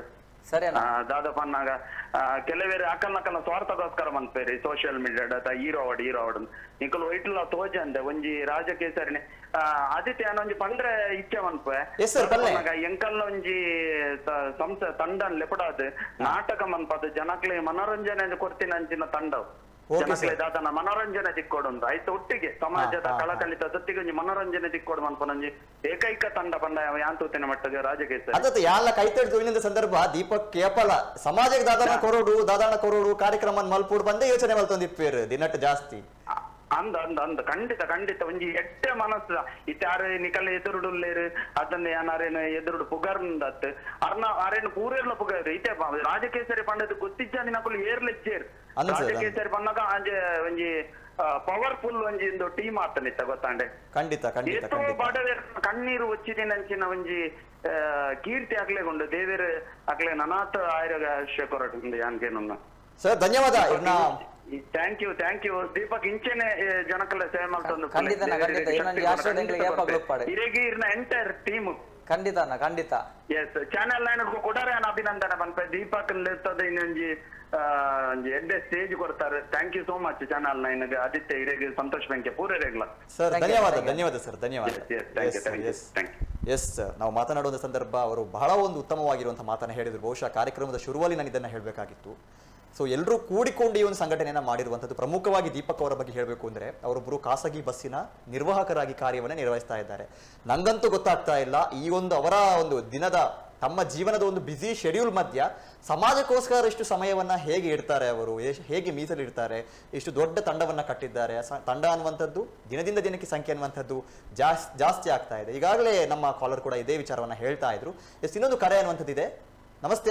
ಸರಿ ಅಣ್ಣ ಆ, ದಾದಾಪ್ ಅನ್ನಾಗ ಆ, ಕೆಲವೇರು ಅಕಲ್ನ ಅಕಲ್ನ ಸ್ವಾರ್ಥಗೋಸ್ಕರ ಮನ್ಪೇರಿ ಸೋಷಿಯಲ್ ಮೀಡಿಯಾಡ್ ಅತ ಹೀರೋ ಅವಾರ್ಡ್ ಹೀರೋ ಅವಾರ್ಡ್ ನಿಕಲ್ ಒಯ್ಟ್ಲ ತೋಜ ಅಂದೆ ಒಂಜಿ ರಾಜಕೇಸರಿನಿ ಆ, ಆದಿತ್ಯ ಒಂಜಿ ಪಂಡ್ರೆ ಇಚ್ಛೆ ಮನ್ಪೆ Yes, sir, ಪಲ್ಲೆ. ಎಂಕಲ್ನ ಒಂಜಿ ತ- ಸಂಸ್ಥೆ ತಂಡ ಲೆಪಡಾದ್ ನಾಟಕ ಮನ್ಪದು ಜನಕ್ಲೆ ಮನೋರಂಜನೆ ಕೊಡ್ತೀನಿ ಅಂಚಿನ ತಂಡವು Okay, ಜನಕ್ಲೆ sir. ದಾದನ ಮನೋರಂಜನೆ ತಿಕ್ಕೊಡು ಅಂತ ಆಯ್ತು ಒಟ್ಟಿಗೆ ಸಮಾಜದ ಹಾ, ಹಾ. ಕಳಕಳಿತ ಜೊತೆಗೆ ಒಂಜಿ ಮನೋರಂಜನೆ ತಿಕ್ಕೊಡು ಮನ್ಪನೊಂಜಿ ಏಕೈಕ ತಂಡ ಪಂಡ ಯಾಂತೂತಿನ ಮಟ್ಟಗೆ ರಾಜಕೇಸರಿ ಅದತ್ತು ಯಾಲ ಕೈತಡ್ ಇನ್ನೊಂದು ಸಂದರ್ಭ ದೀಪಕ್ ಕೇಪಲ ಸಮಾಜಕ್ಕೆ ದಾದಾನ ಕೊರೋಡು ದಾದಾನ ಕೊರೋಡು ಕಾರ್ಯಕ್ರಮ ಮಲ್ಪೂಡ್ ಬಂದೇ ಯೋಚನೆ ಮಲ್ತೊಂದಿಪ್ಪೇರು ದಿನಟ್ ಜಾಸ್ತಿ ಅ- ಅಂದ ಅಂದ ಅಂದ ಖಂಡಿತ ಖಂಡಿತ ಒಂಜಿ ಎಟ್ಟೆ ಮನಸ್ಸು ಇತ್ತಾರು ನಿಕಲ್ ಎದುರುಡುಲ್ಲೇರು ಅದನ್ನ ಏನಾರೇನು ಎದುರುಡು ಪುಗರ್ಂದತ್ ಅರ್ನ ಅರೇನು ಪೂರೇರ್ಲ ಪುಗರ್ ಇತ್ತೆ ಬ- ರಾಜಕೇಸರಿ ಪಂಡದ ಗೊತ್ತಿಜ್ಜ ನಿನಕುಲು ಏರ್ಲೆಜ್ಜೇರ್ ಅಂದ್ ಸರ್, ಅಂದ್. ರಾಜಕೇಸರಿ ಪನ್ನಗ ಅಂಜೆ ಒಂಜಿ ಪವರ್ಫುಲ್ ಒಂಜಿ ಇಂದು ಟೀಮ್ ಆತನಿತ್ತ ಗೊತ್ತಾಂಡೆ ಖಂಡಿತ ಖಂಡಿತ ಎಷ್ಟೋ ಖಂಡಿತ ಬಡವೇರ್ ಕಣ್ಣೀರು ಒಚ್ಚಿದಿನಂಚಿನ ಒಂಜಿ ಆ, ಕೀರ್ತಿ ಆಗ್ಲೇಗೊಂಡು ದೇವೇರ್ ಆಗ್ಲೇ ನನಾತ್ ಆಯುರ್ವೇದ ಕೊರಟು ಯಾನ್ಗೇನುನ್ನ ಸರ್ ಧನ್ಯವಾದ ಇನ್ನ thank you thank you Deepak ಇಂಚೆನೆ ಏ, ಜನಕ್ಕೆಲ್ಲ ಸೇವೆ ಮಾಡ್ತಂದು ಖಂಡಿತನ, ಖಂಡಿತ. ಇನ್ನೊಂದು ಯಾಶ್ವದ ಎಂಗ್ಲಿಗೆ ಏಪ ಗ್ಲುಪ್ಪಾಡೆ. ಇರೇಗಿ ಇರ್ನ ಎಂಟೈರ್ ಟೀಮ್ ಖಂಡಿತ ಅಣ್ಣ ಖಂಡಿತ ಎಸ್ ಚಾನೆಲ್ ಲೈನ್ ಕೊಡಾರೆ ಅನ್ನ ಅಭಿನಂದನೆ ಬಂತ ದೀಪಕ್ ಲೆತ್ತದ ಇನ್ನೊಂಜಿ ಆ, ಒಂಜಿ ಎಡ್ಡೆ ಸ್ಟೇಜ್ ಕೊಡ್ತಾರೆ thank you so much channel nine Aditya ಇರೇಗಿ ಸಂತೋಷ್ ಬೆಂಕೆ ಪೂರೈರೆಗ್ಲ ಸರ್ Thank you, ಧನ್ಯವಾದ thank you. ಧನ್ಯವಾದ ಸರ್ ಧನ್ಯವಾದ Yes, yes, thank you, thank you, thank you. Yes sir ನಾವು ಮಾತನಾಡುವಂಥ ಸಂದರ್ಭ ಅವರು ಬಹಳ ಒಂದು ಉತ್ತಮವಾಗಿರುವಂಥ ಮಾತನ್ನು ಹೇಳಿದ್ರು ಬಹುಶಃ ಕಾರ್ಯಕ್ರಮದ ಶುರುವಲ್ಲಿ ನಾನು ಇದನ್ನು ಹೇಳಬೇಕಾಗಿತ್ತು ಸೊ ಎಲ್ಲರೂ ಕೂಡಿಕೊಂಡು ಈ ಒಂದು ಸಂಘಟನೆಯನ್ನು ಮಾಡಿರುವಂಥದ್ದು ಪ್ರಮುಖವಾಗಿ ದೀಪಕ್ ಅವರ ಬಗ್ಗೆ ಹೇಳಬೇಕು ಅಂದರೆ ಅವರೊಬ್ಬರು ಖಾಸಗಿ ಬಸ್ಸಿನ ನಿರ್ವಾಹಕರಾಗಿ ಕಾರ್ಯವನ್ನು ನಿರ್ವಹಿಸ್ತಾ ಇದ್ದಾರೆ ನಂಗಂತೂ ಗೊತ್ತಾಗ್ತಾ ಇಲ್ಲ ಈ ಒಂದು ಅವರ ಒಂದು ದಿನದ ತಮ್ಮ ಜೀವನದ ಒಂದು ಬ್ಯುಸಿ ಶೆಡ್ಯೂಲ್ ಮಧ್ಯ ಸಮಾಜಕ್ಕೋಸ್ಕರ ಇಷ್ಟು ಸಮಯವನ್ನ ಹೇಗೆ ಇಡ್ತಾರೆ ಅವರು ಎಷ್ಟ್- ಹೇಗೆ ಮೀಸಲಿಡ್ತಾರೆ ಇಷ್ಟು ದೊಡ್ಡ ತಂಡವನ್ನ ಕಟ್ಟಿದ್ದಾರೆ ಸ- ತಂಡ ಅನ್ನುವಂಥದ್ದು ದಿನದಿಂದ ದಿನಕ್ಕೆ ಸಂಖ್ಯೆ ಅನ್ನುವಂಥದ್ದು ಜಾಸ್ ಜಾಸ್ತಿ ಆಗ್ತಾ ಇದೆ ಈಗಾಗಲೇ ನಮ್ಮ ಕಾಲರ್ ಕೂಡ ಇದೇ ವಿಚಾರವನ್ನ ಹೇಳ್ತಾ ಇದ್ರು ಎಸ್ ಇನ್ನೊಂದು ಕರೆ ಅನ್ನುವಂಥದ್ದು ಇದೆ ನಮಸ್ತೆ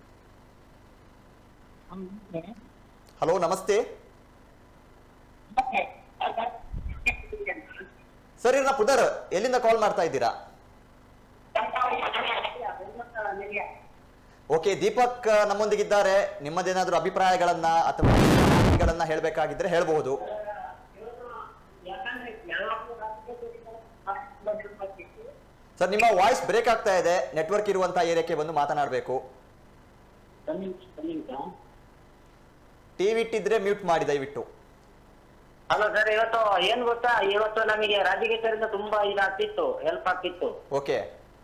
ಹಲೋ ನಮಸ್ತೆ ಸರ್ ಇರ್ನ ಪುದರ್ ಎಲ್ಲಿಂದ ಕಾಲ್ ಮಾಡ್ತಾ ಇದ್ದೀರಾ ಓಕೆ ದೀಪಕ್ ಆ, ನಮ್ಮೊಂದಿಗಿದ್ದಾರೆ ನಿಮ್ಮದೇನಾದ್ರೂ ಅಭಿಪ್ರಾಯಗಳನ್ನ ಅಥವಾ ಗಳನ್ನ ಹೇಳಬೇಕಾಗಿದ್ರೆ ಹೇಳಬಹುದು ಸರ್ ನಿಮ್ಮ ವಾಯ್ಸ್ ಬ್ರೇಕ್ ಆಗ್ತಾ ಇದೆ ನೆಟ್ವರ್ಕ್ ಇರುವಂತ ಏರಿಯಾಕ್ಕೆ ಬಂದು ಮಾತನಾಡಬೇಕು ಟಿವಿ ಇಟ್ಟಿದ್ರೆ ಮ್ಯೂಟ್ ಮಾಡಿ ದಯವಿಟ್ಟು ಹಲೋ ಸರ್ ಇವತ್ತು ಏನ್ ಗೊತ್ತಾ ಇವತ್ತು ನಮಗೆ ರಾಜಕೀಯದಿಂದ ತುಂಬಾ ಇದಾಗ್ತಿತ್ತು ಹೆಲ್ಪ್ ಆಗ್ತಿತ್ತು ಓಕೆ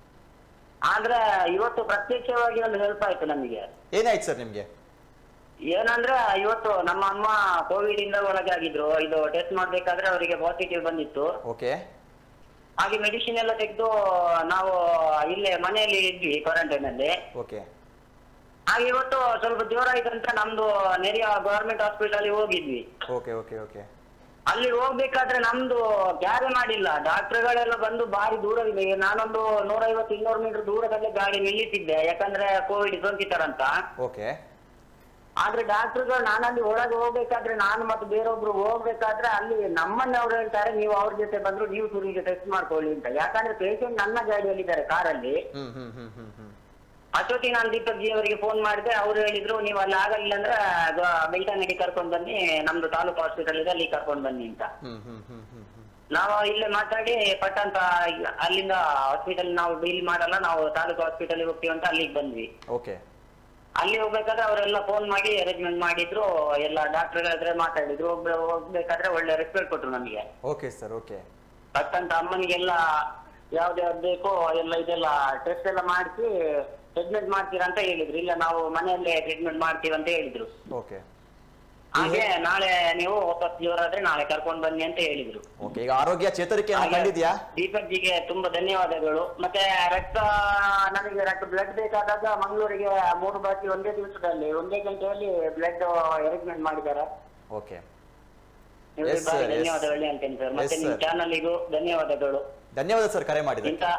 ಆದ್ರೆ ಇವತ್ತು ಪ್ರತ್ಯಕ್ಷವಾಗಿ ಒಂದು ಹೆಲ್ಪ್ ಆಯ್ತು ನಮಗೆ ಏನಾಯ್ತು ಸರ್ ನಿಮ್ಗೆ ಏನಂದ್ರೆ ಇವತ್ತು ನಮ್ಮ ಅಮ್ಮ ಕೋವಿಡ್ ಇಂದ ಒಳಗೆ ಆಗಿದ್ರು ಇದು ಟೆಸ್ಟ್ ಮಾಡ್ಬೇಕಾದ್ರೆ ಅವರಿಗೆ ಪಾಸಿಟಿವ್ ಬಂದಿತ್ತು ಓಕೆ ಹಾಗೆ ಮೆಡಿಸಿನ್ ಎಲ್ಲ ತೆಗೆದು ನಾವು ಇಲ್ಲೇ ಮನೆಯಲ್ಲಿ ಇದ್ವಿ ಕ್ವಾರಂಟೈನ್ ಅಲ್ಲಿ ಓಕೆ ಹಾಗೆ ಇವತ್ತು ಸ್ವಲ್ಪ ಜ್ವರ ಅಂತ ನಮ್ದು ನೆರೆಯ ಗವರ್ಮೆಂಟ್ ಹಾಸ್ಪಿಟಲ್ ಹೋಗಿದ್ವಿ ಓಕೆ ಓಕೆ ಓಕೆ ಅಲ್ಲಿ ಹೋಗ್ಬೇಕಾದ್ರೆ ನಮ್ದು ಕ್ಯಾರಿ ಮಾಡಿಲ್ಲ ಡಾಕ್ಟರ್ಗಳೆಲ್ಲ ಬಂದು ಬಾರಿ ದೂರವಿದೆ ನಾನೊಂದು ನೂರೈವತ್ತು ಇನ್ನೂರು ಮೀಟರ್ ದೂರದಲ್ಲೇ ಗಾಡಿ ನಿಲ್ಲಿಸಿದ್ದೆ ಯಾಕಂದ್ರೆ ಕೋವಿಡ್ ಸೋಂಕಿತರಂತ ಓಕೆ ಆದ್ರೆ ಡಾಕ್ಟರ್ಗಳು ನಾನಲ್ಲಿ ಒಳಗೆ ಹೋಗ್ಬೇಕಾದ್ರೆ ನಾನು ಮತ್ತು ಬೇರೊಬ್ರು ಹೋಗ್ಬೇಕಾದ್ರೆ ಅಲ್ಲಿ ನಮ್ಮನ್ನ ಅವ್ರು ಹೇಳ್ತಾರೆ ನೀವು ಅವ್ರ ಜೊತೆ ಬಂದ್ರು ನೀವು ಸುರಿಗೆ ಟೆಸ್ಟ್ ಮಾಡ್ಕೊಳ್ಳಿ ಅಂತ ಯಾಕಂದ್ರೆ ಪೇಷಂಟ್ ನನ್ನ ಗಾಡಿಯಲ್ಲಿ ಇದ್ದಾರೆ ಕಾರಲ್ಲಿ ಹ್ಮ್ ಹ್ಮ್ ಹ್ಮ್ ಹ್ಮ್ ಹ್ಮ್ ಅಷ್ಟೊತ್ತಿಗೆ ನಾನು ದೀಪಕ್ ಜಿ ಅವರಿಗೆ ಫೋನ್ ಮಾಡಿದೆ ಅವ್ರು ಹೇಳಿದ್ರು ನೀವು ಅಲ್ಲಿ ಆಗಲಿಲ್ಲ ಅಂದ್ರೆ ಬೆಳ್ತಂಗಡಿ ಕರ್ಕೊಂಡ್ ಬನ್ನಿ ನಮ್ದು ತಾಲೂಕು ಹಾಸ್ಪಿಟಲ್ ಇದೆ ಅಲ್ಲಿ ಕರ್ಕೊಂಡ್ ಬನ್ನಿ ಅಂತ ಹ್ಮ್ ಹ್ಮ್ ಹ್ಮ್ ಹ್ಮ್ ಹ್ಮ್ ನಾವು ಇಲ್ಲೇ ಮಾತಾಡಿ ಪಟ್ ಅಂತ ಅಲ್ಲಿಂದ ಹಾಸ್ಪಿಟಲ್ ನಾವು ಡೀಲ್ ಮಾಡಲ್ಲ ನಾವು ತಾಲೂಕು ಹಾಸ್ಪಿಟಲ್ ಹೋಗ್ತೀವಿ ಅಂತ ಅಲ್ಲಿಗೆ ಬಂದ್ವಿ ಓಕೆ ಅಲ್ಲಿ ಹೋಗ್ಬೇಕಾದ್ರೆ ಅವರೆಲ್ಲ ಫೋನ್ ಮಾಡಿ ಅರೇಂಜ್ಮೆಂಟ್ ಮಾಡಿದ್ರು ಎಲ್ಲ ಡಾಕ್ಟರ್ಗಳ ಹತ್ರ ಮಾತಾಡಿದ್ರು ಹೋಗ್ಬೆ- ಹೋಗ್ಬೇಕಾದ್ರೆ ಒಳ್ಳೆ ರೆಸ್ಪೆಕ್ಟ್ ಕೊಟ್ರು ನಮಗೆ ಓಕೆ ಸರ್ ಓಕೆ ಪಟ್ ಅಂತ ಅಮ್ಮನಿಗೆಲ್ಲ ಯಾವ್ದು ಯಾವ್ದು ಬೇಕೋ ಎಲ್ಲ ಇದೆಲ್ಲ ಟೆಸ್ಟ್ ಎಲ್ಲ ಮಾಡಿಸಿ ಟ್ರೀಟ್ಮೆಂಟ್ ಮಾಡ್ತೀರಾ ಅಂತ ಹೇಳಿದ್ರು ಇಲ್ಲ ನಾವು ಮನೆಯಲ್ಲೇ ಟ್ರೀಟ್ಮೆಂಟ್ ಮಾಡ್ತೀವಿ ಅಂತ ಹೇಳಿದ್ರು ಓಕೆ ಹಾಗೆ ನಾಳೆ ನೀವು ವಾಪಸ್ ಜೋರ್ ಆದ್ರೆ ನಾಳೆ ಕರ್ಕೊಂಡ್ ಬನ್ನಿ ಅಂತ ಹೇಳಿದ್ರು ಓಕೆ ಈಗ ಆರೋಗ್ಯ ಚೇತರಿಕೆ ಹಾಗೆ ಕಂಡಿದ್ಯಾ ದೀಪಕ್ ಜಿಗೆ ತುಂಬಾ ಧನ್ಯವಾದಗಳು ಮತ್ತೆ ರಕ್ತ ನನಗೆ ರಕ್ತ ಬ್ಲಡ್ ಬೇಕಾದಾಗ ಮಂಗಳೂರಿಗೆ ಮೂರು ಬಾಕಿ ಒಂದೇ ದಿವಸದಲ್ಲಿ ಒಂದೇ ಗಂಟೆಯಲ್ಲಿ ಬ್ಲಡ್ ಅರೇಂಜ್ಮೆಂಟ್ ಮಾಡಿದ್ದಾರೆ ಓಕೆ ನಿಮಗೆ Yes, ಬಾರಿ sir, yes. ಧನ್ಯವಾದಗಳು ಹೇಳ್ತೇನೆ ಸರ್ ಮತ್ತೆ Yes, ನಿಮ್ sir. ಚಾನಲ್ಗೂ ಧನ್ಯವಾದಗಳು ಧನ್ಯವಾದ ಸರ್ ಕರೆ ಮಾಡಿದೆ ಇಂಥ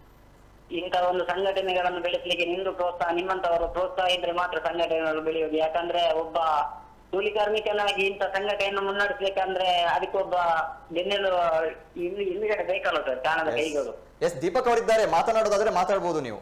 ಇಂಥ ಒಂದು ಸಂಘಟನೆಗಳನ್ನು ಬೆಳೆಸಲಿಕ್ಕೆ ನಿಮ್ದು ಪ್ರೋತ್ಸಾಹ ನಿಮ್ಮಂತವರ ಪ್ರೋತ್ಸಾಹ ಇದ್ರೆ ಮಾತ್ರ ಸಂಘಟನೆಗಳು ಬೆಳೆಯುವುದು ಯಾಕಂದ್ರೆ ಒಬ್ಬ ಕೂಲಿ ಕಾರ್ಮಿಕನಾಗಿ ಇಂಥ ಸಂಘಟನೆಯನ್ನು ಮುನ್ನಡೆಸ್ಬೇಕಂದ್ರೆ ಅದಕ್ಕೊಬ್ಬ ಬೆನ್ನೆಲು ಇಲ್ಲಿ ಹಿಂದ್ಗಡೆ ಬೇಕಲ್ಲ ಸರ್ ಕಾಣದ ಕೈಗಳು ಎಸ್ ದೀಪಕ್ ಅವರಿದ್ದಾರೆ ಮಾತನಾಡೋದಾದ್ರೆ ಮಾತಾಡ್ಬೋದು ನೀವು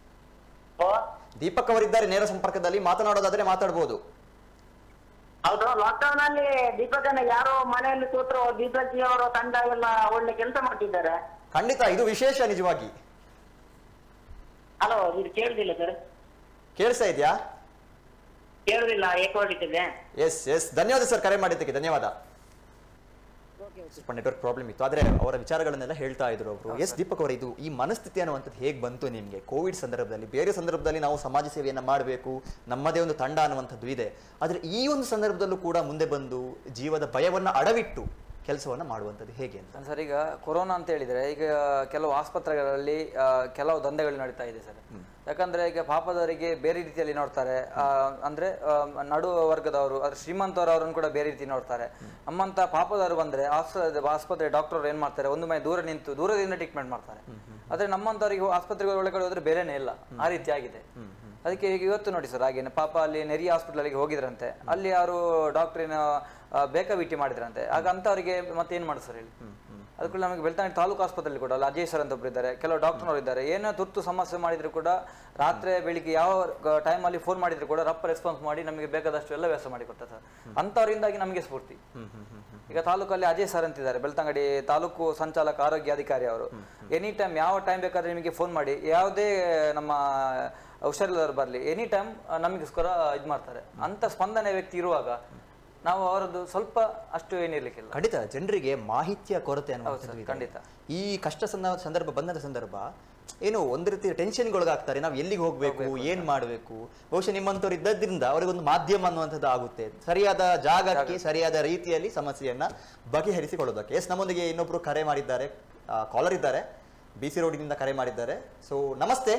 ಓ ದೀಪಕ್ ಅವರಿದ್ದಾರೆ ನೇರ ಸಂಪರ್ಕದಲ್ಲಿ ಮಾತನಾಡೋದಾದ್ರೆ ಮಾತಾಡ್ಬೋದು ಹೌದು ಲಾಕ್ಡೌನ್ ಅಲ್ಲಿ ದೀಪಕನ ಯಾರೋ ಮನೆಯಲ್ಲಿ ಕೂತ್ರು ದೀಪಕ್ ಜಿ ಅವರ ತಂಡ ಎಲ್ಲ ಒಳ್ಳೆ ಕೆಲಸ ಮಾಡ್ತಿದ್ದಾರೆ ಖಂಡಿತ ಇದು ವಿಶೇಷ ನಿಜವಾಗಿ ಹಲೋ ಇದು ಕೇಳುದಿಲ್ಲ ಸರ್ ಕೇಳಿಸ್ತಾ ಇದೆಯಾ ಕೇಳುದಿಲ್ಲ ಏಕೋ ಹೊಡಿತಿದೆ ಎಸ್ ಎಸ್ ಧನ್ಯವಾದ ಸರ್ ಕರೆ ಮಾಡಿದ್ದಕ್ಕೆ ಧನ್ಯವಾದ ಸ್ವಲ್ಪ ನೆಟ್ವರ್ಕ್ ಪ್ರಾಬ್ಲಮ್ ಇತ್ತು ಆದ್ರೆ ಅವರ ವಿಚಾರಗಳನ್ನೆಲ್ಲ ಹೇಳ್ತಾ ಇದ್ರು ಅವರು ಎಸ್ ದೀಪಕ್ ಅವರು ಇದು ಈ ಮನಸ್ಥಿತಿ ಅನ್ನುವಂಥದ್ದು ಹೇಗೆ ಬಂತು ನಿಮಗೆ ಕೋವಿಡ್ ಸಂದರ್ಭದಲ್ಲಿ ಬೇರೆ ಸಂದರ್ಭದಲ್ಲಿ ನಾವು ಸಮಾಜ ಸೇವೆಯನ್ನ ಮಾಡಬೇಕು ನಮ್ಮದೇ ಒಂದು ತಂಡ ಅನ್ನುವಂಥದ್ದು ಇದೆ ಆದ್ರೆ ಈ ಒಂದು ಸಂದರ್ಭದಲ್ಲೂ ಕೂಡ ಮುಂದೆ ಬಂದು ಜೀವದ ಭಯವನ್ನ ಅಡವಿಟ್ಟು ಕೆಲಸವನ್ನ ಮಾಡುವಂಥದ್ದು ಹೇಗೆ ಅಂತ ಸರ್ ಈಗ ಕೊರೋನಾ ಅಂತ ಹೇಳಿದ್ರೆ ಈಗ ಕೆಲವು ಆಸ್ಪತ್ರೆಗಳಲ್ಲಿ ಆ, ಕೆಲವು ದಂಧೆಗಳು ನಡೀತಾ ಇದೆ ಸರ್ ಯಾಕಂದ್ರೆ ಈಗ ಪಾಪದವರಿಗೆ ಬೇರೆ ರೀತಿಯಲ್ಲಿ ನೋಡ್ತಾರೆ ಆ, ಅಂದ್ರೆ ಆ, ನಡು ವರ್ಗದವರು ಅಂದ್ರೆ ಶ್ರೀಮಂತರವರನ್ನು ಕೂಡ ಬೇರೆ ರೀತಿ ನೋಡ್ತಾರೆ ನಮ್ಮಂತ ಪಾಪದವರು ಬಂದ್ರೆ ಆಸ್ಪತ್ರೆ ಆಸ್ಪತ್ರೆ ಡಾಕ್ಟರ್ ಏನ್ ಮಾಡ್ತಾರೆ ಒಂದು ಮನೆ ದೂರ ನಿಂತು ದೂರದಿಂದ ಟ್ರೀಟ್ಮೆಂಟ್ ಮಾಡ್ತಾರೆ ಆದ್ರೆ ನಮ್ಮಂತವರಿಗೆ ಆಸ್ಪತ್ರೆಗೆ ಒಳಗಡೆ ಹೋದ್ರೆ ಬೇರೆನೇ ಇಲ್ಲ ಆ ರೀತಿ ಆಗಿದೆ ಅದಕ್ಕೆ ಈಗ ಇವತ್ತು ನೋಡಿ ಸರ್ ಹಾಗೇನೆ ಪಾಪ ಅಲ್ಲಿ ನೆರಿಯ ಹಾಸ್ಪಿಟಲ್ಗೆ ಹೋಗಿದ್ರಂತೆ ಅಲ್ಲಿ ಯಾರು ಡಾಕ್ಟ್ರಿನ ಬೇಕಾಬಿಟ್ಟಿ ಮಾಡಿದ್ರಂತೆ ಆಗ ಅಂತವರಿಗೆ ಮತ್ತೆ ಏನ್ ಮಾಡಿ ಸರ್ ಹೇಳಿ ಅದಕ್ಕೂ ನಮಗೆ ಬೆಳ್ತಂಗಡಿ ತಾಲೂಕು ಆಸ್ಪತ್ರೆಯಲ್ಲಿ ಕೂಡ ಅಲ್ಲಿ ಅಜಯ್ ಸರ್ ಅಂತ ಒಬ್ರು ಇದ್ದಾರೆ ಕೆಲವು ಡಾಕ್ಟರ್ನವರು ಇದ್ದಾರೆ ಏನೋ ತುರ್ತು ಸಮಸ್ಯೆ ಮಾಡಿದ್ರು ಕೂಡ ರಾತ್ರಿ ಬೆಳಿಗ್ಗೆ ಯಾವ ಟೈಮಲ್ಲಿ ಫೋನ್ ಮಾಡಿದ್ರು ಕೂಡ ರಪ್ಪ ರೆಸ್ಪಾನ್ಸ್ ಮಾಡಿ ನಮಗೆ ಬೇಕಾದಷ್ಟು ಎಲ್ಲ ವ್ಯವಸ್ಥೆ ಮಾಡಿ ಕೊಡ್ತಾರೆ ಸರ್ ಅಂಥವರಿಂದಾಗಿ ನಮಗೆ ಸ್ಫೂರ್ತಿ ಈಗ ತಾಲೂಕಲ್ಲಿ ಅಜಯ್ ಸರ್ ಅಂತಿದ್ದಾರೆ ಬೆಳ್ತಂಗಡಿ ತಾಲೂಕು ಸಂಚಾಲಕ ಆರೋಗ್ಯ ಅಧಿಕಾರಿ ಅವರು ಎನಿ ಟೈಮ್ ಯಾವ ಟೈಮ್ ಬೇಕಾದ್ರೆ ನಿಮಗೆ ಫೋನ್ ಮಾಡಿ ಯಾವುದೇ ನಮ್ಮ ಹುಷಾರಿಲ್ಲದವ್ರು ಬರಲಿ ಎನಿ ಟೈಮ್ ನಮಗೋಸ್ಕರ ಇದು ಮಾಡ್ತಾರೆ ಅಂತ ಸ್ಪಂದನೆ ವ್ಯಕ್ತಿ ಇರುವಾಗ ನಾವು ಅವರದ್ದು ಸ್ವಲ್ಪ ಅಷ್ಟು ಏನಿರ್ಲಿಕ್ಕಿಲ್ಲ ಖಂಡಿತ ಜನರಿಗೆ ಮಾಹಿತಿಯ ಕೊರತೆ ಅನ್ನುವಂಥದ್ದು ಸರ್, ಇದೆ. ಖಂಡಿತ. ಈ ಕಷ್ಟ ಸಂದ- ಸಂದರ್ಭ ಬಂದಂತ ಸಂದರ್ಭ ಏನು ಒಂದು ರೀತಿ ಟೆನ್ಷನ್ಗೊಳಗಾಗ್ತಾರೆ ನಾವು ಎಲ್ಲಿಗೆ ಹೋಗ್ಬೇಕು ಏನ್ ಮಾಡಬೇಕು ಬಹುಶಃ ನಿಮ್ಮಂಥವ್ರು ಇದ್ದದ್ರಿಂದ ಅವರಿಗೊಂದು ಮಾಧ್ಯಮ ಅನ್ನುವಂಥದ್ದು ಆಗುತ್ತೆ ಸರಿಯಾದ ಜಾಗಕ್ಕೆ ಸರಿಯಾದ ರೀತಿಯಲ್ಲಿ ಸಮಸ್ಯೆಯನ್ನ ಬಗೆಹರಿಸಿಕೊಳ್ಳೋದಕ್ಕೆ ಎಸ್ ನಮ್ಮೊಂದಿಗೆ ಇನ್ನೊಬ್ರು ಕರೆ ಮಾಡಿದ್ದಾರೆ ಕಾಲರ್ ಇದ್ದಾರೆ ಬಿ ಸಿ ರೋಡಿನಿಂದ ಕರೆ ಮಾಡಿದ್ದಾರೆ ಸೊ ನಮಸ್ತೆ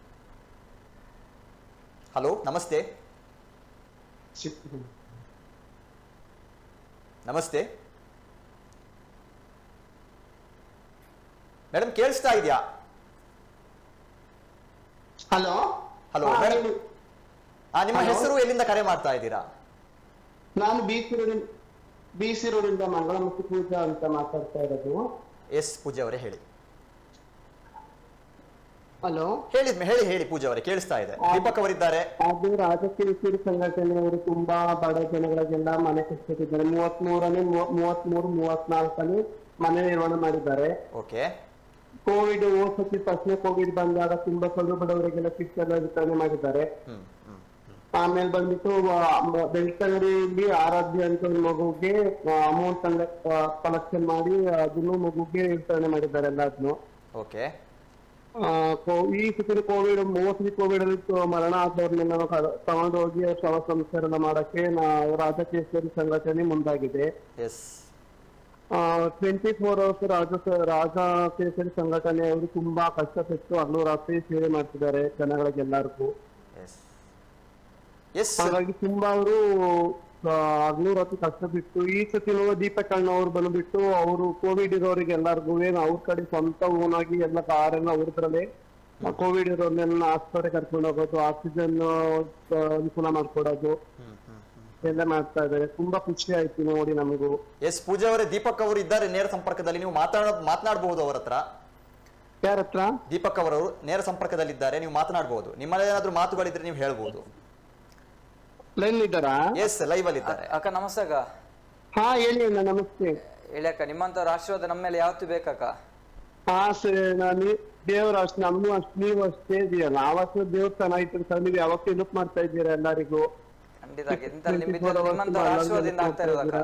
ಹಲೋ ನಮಸ್ತೆ ನಮಸ್ತೆ ಮೇಡಮ್ ಕೇಳಿಸ್ತಾ ಇದೆಯಾ ಹಲೋ ಹಲೋ ಹಾ, ಮೇಡಮ್ ಹೇಳಿ. ಆ ನಿಮ್ಮ Hello. ಹೆಸರು ಎಲ್ಲಿಂದ ಕರೆ ಮಾಡ್ತಾ ಇದ್ದೀರಾ ನಾನು ಬಿಸಿ ರೋಡ್ ಬಿಸಿ ರೋಡಿಂದ ಮಂಗಳಮುಖಿ ಪೂಜಾ ಅಂತ ಮಾತಾಡ್ತಾ ಇರೋದು ಎಸ್ ಪೂಜಾ ಅವರೇ ಹೇಳಿ ಹಲೋ ಹೇಳಿ ಹೇಳಿ ಹೇಳಿ ಪೂಜಾ ಅವರೇ ಕೇಳಿಸ್ತಾ ಇದೆ ದೀಪಕ್ ಅವರಿದ್ದಾರೆ ಅದು ರಾಜಕೀಯ ಕಿರು ಸಂಘಟನೆಯವರು ತುಂಬಾ ಬಡ ಜನಗಳಿಗೆಲ್ಲ ಮನೆ ಕಟ್ಟಿದ್ದಾರೆ ಮೂವತ್ ಮೂರನೇ ಮೂವತ್ ಮೂರು ಮೂವತ್ನಾಲ್ಕನೇ ಮನೆ ನಿರ್ಮಾಣ ಮಾಡಿದ್ದಾರೆ ಓಕೆ ಕೋವಿಡ್ ಸತಿ ಫಸ್ಟ್ನೇ ಕೋವಿಡ್ ಬಂದಾಗ ತುಂಬಾ ಕಡು ಬಡವರಿಗೆಲ್ಲ ಕಿಟ್ ಎಲ್ಲ ವಿತರಣೆ ಮಾಡಿದ್ದಾರೆ ಹ್ಮ್ ಹ್ಮ್ ಆಮೇಲೆ ಬಂದ್ಬಿಟ್ಟು ವ- ಬೆಳ್ತಂಗಡಿಯಲ್ಲಿ ಆರಾಧ್ಯ ಅಂತ ಒಂದು ಮಗುಗೆ ಅಮೌಂಟ್ ಕಲೆಕ್ಷನ್ ಮಾಡಿ ಅದನ್ನು ಮಗುಗೆ ವಿತರಣೆ ಮಾಡಿದ್ದಾರೆ ಎಲ್ಲದನ್ನು ಓಕೆ ಆ, ಕೋ- ಈ ಸತಿ ಕೋವಿಡ್ ಮೋಸ್ಟ್ಲಿ ಕೋವಿಡ್ ಅಲ್ಲಿ ತ- ಮರಣ ಆದವ್ರನ್ನೆಲ್ಲ ತಗೊಂಡೋಗಿ ಅವ್ರ ಶವ ಸಂಸ್ಕರಣ ಮಾಡಕ್ಕೆ ನಾವು ರಾಜಕೇಶ್ವರಿ ಸಂಘಟನೆ ಮುಂದಾಗಿದೆ yes twenty four hours Raja Raja Kesari ಸಂಘಟನೆಯವರು ತುಂಬಾ ಕಷ್ಟಪಟ್ಟು ಹಗಲು ರಾತ್ರಿ ಸೇವೆ ಮಾಡ್ತಿದ್ದಾರೆ ಜನಗಳಿಗೆಲ್ಲರಿಗೂ ಎಸ್ ಎಸ್ ಹಾಗಾಗಿ ತುಂಬಾ ಅವರು ಹಗಲು ರಾತ್ರಿ ಕಷ್ಟ ಬಿಟ್ಟು ಈ ಸತಿ ದೀಪಕ್ ಅಣ್ಣವ್ರು ಬಂದ್ಬಿಟ್ಟು ಅವರು ಕೋವಿಡ್ ಇರೋರಿಗೆ ಎಲ್ಲರಿಗೂ ಅವ್ರ ಕಡೆ ಸ್ವಂತ ಓನ್ ಆಗಿ ಎಲ್ಲ ಕಾರೆಲ್ಲ ಅವ್ರದ್ರಲ್ಲೇ ಕೋವಿಡ್ ಇರೋರ್ನೆಲ್ಲ ಆಸ್ಪತ್ರೆ ಕರ್ಕೊಂಡು ಹೋಗೋದು ಆಕ್ಸಿಜನ್ ಅನುಕೂಲ ಮಾಡ್ಕೊಡೋದು ಎಲ್ಲ ಮಾಡ್ತಾ ಇದ್ದಾರೆ ತುಂಬಾ ಖುಷಿ ಆಯ್ತು ನೋಡಿ ನಮಗೂ ಎಸ್ ಪೂಜಾ ಅವರೇ ದೀಪಕ್ ಅವರು ಇದ್ದಾರೆ ನೇರ ಸಂಪರ್ಕದಲ್ಲಿ ನೀವು ಮಾತಾಡ ಮಾತನಾಡಬಹುದು ಅವರ ಹತ್ರ ಯಾರ ಹತ್ರ ದೀಪಕ್ ಅವರು ನೇರ ಸಂಪರ್ಕದಲ್ಲಿದ್ದಾರೆ ನೀವು ಮಾತನಾಡಬಹುದು ನಿಮ್ಮಲ್ಲೇನಾದ್ರೂ ಮಾತುಗಳಿದ್ರೆ ನೀವು ಹೇಳ್ಬೋದು ಲೈನ್ ಇದ್ದಾರಾ ಎಸ್ ಲೈವ್ ಅಲ್ಲಿ ಇದ್ದಾರೆ ಅಕ್ಕ ನಮಸ್ತೆ ಅಕ್ಕ ಹಾ ಹೇಳಿ ಅಣ್ಣ ನಮಸ್ತೆ ಹೇಳಿ ಅಕ್ಕ ನಿಮ್ಮಂತ ಆಶೀರ್ವಾದ ನಮ್ಮ ಮೇಲೆ ಯಾವತ್ತೂ ಬೇಕಕ್ಕ ಹಾ ಸರಿ ನಾನು ದೇವ್ರ ಅಷ್ಟು ನಮ್ಗೂ ಅಷ್ಟು ನೀವು ಅಷ್ಟೇ ಇದೆಯಲ್ಲ ಆವತ್ತು ದೇವ್ರ ಚೆನ್ನಾಗಿತ್ತು ಸರ್ ನೀವು ಯಾವತ್ತೂ ಹೆಲ್ಪ್ ಮಾಡ್ತಾ ಇದ್ದೀರಾ ಎಲ್ಲರಿಗೂ ಖಂಡಿತ ಅಕ್ಕ. ಇಂಥ ನಿಮ್ಮಿಂದ ನಿಮ್ಮಂತ ಆಶೀರ್ವಾದದಿಂದ ಆಗ್ತಾ ಇರೋದಕ್ಕ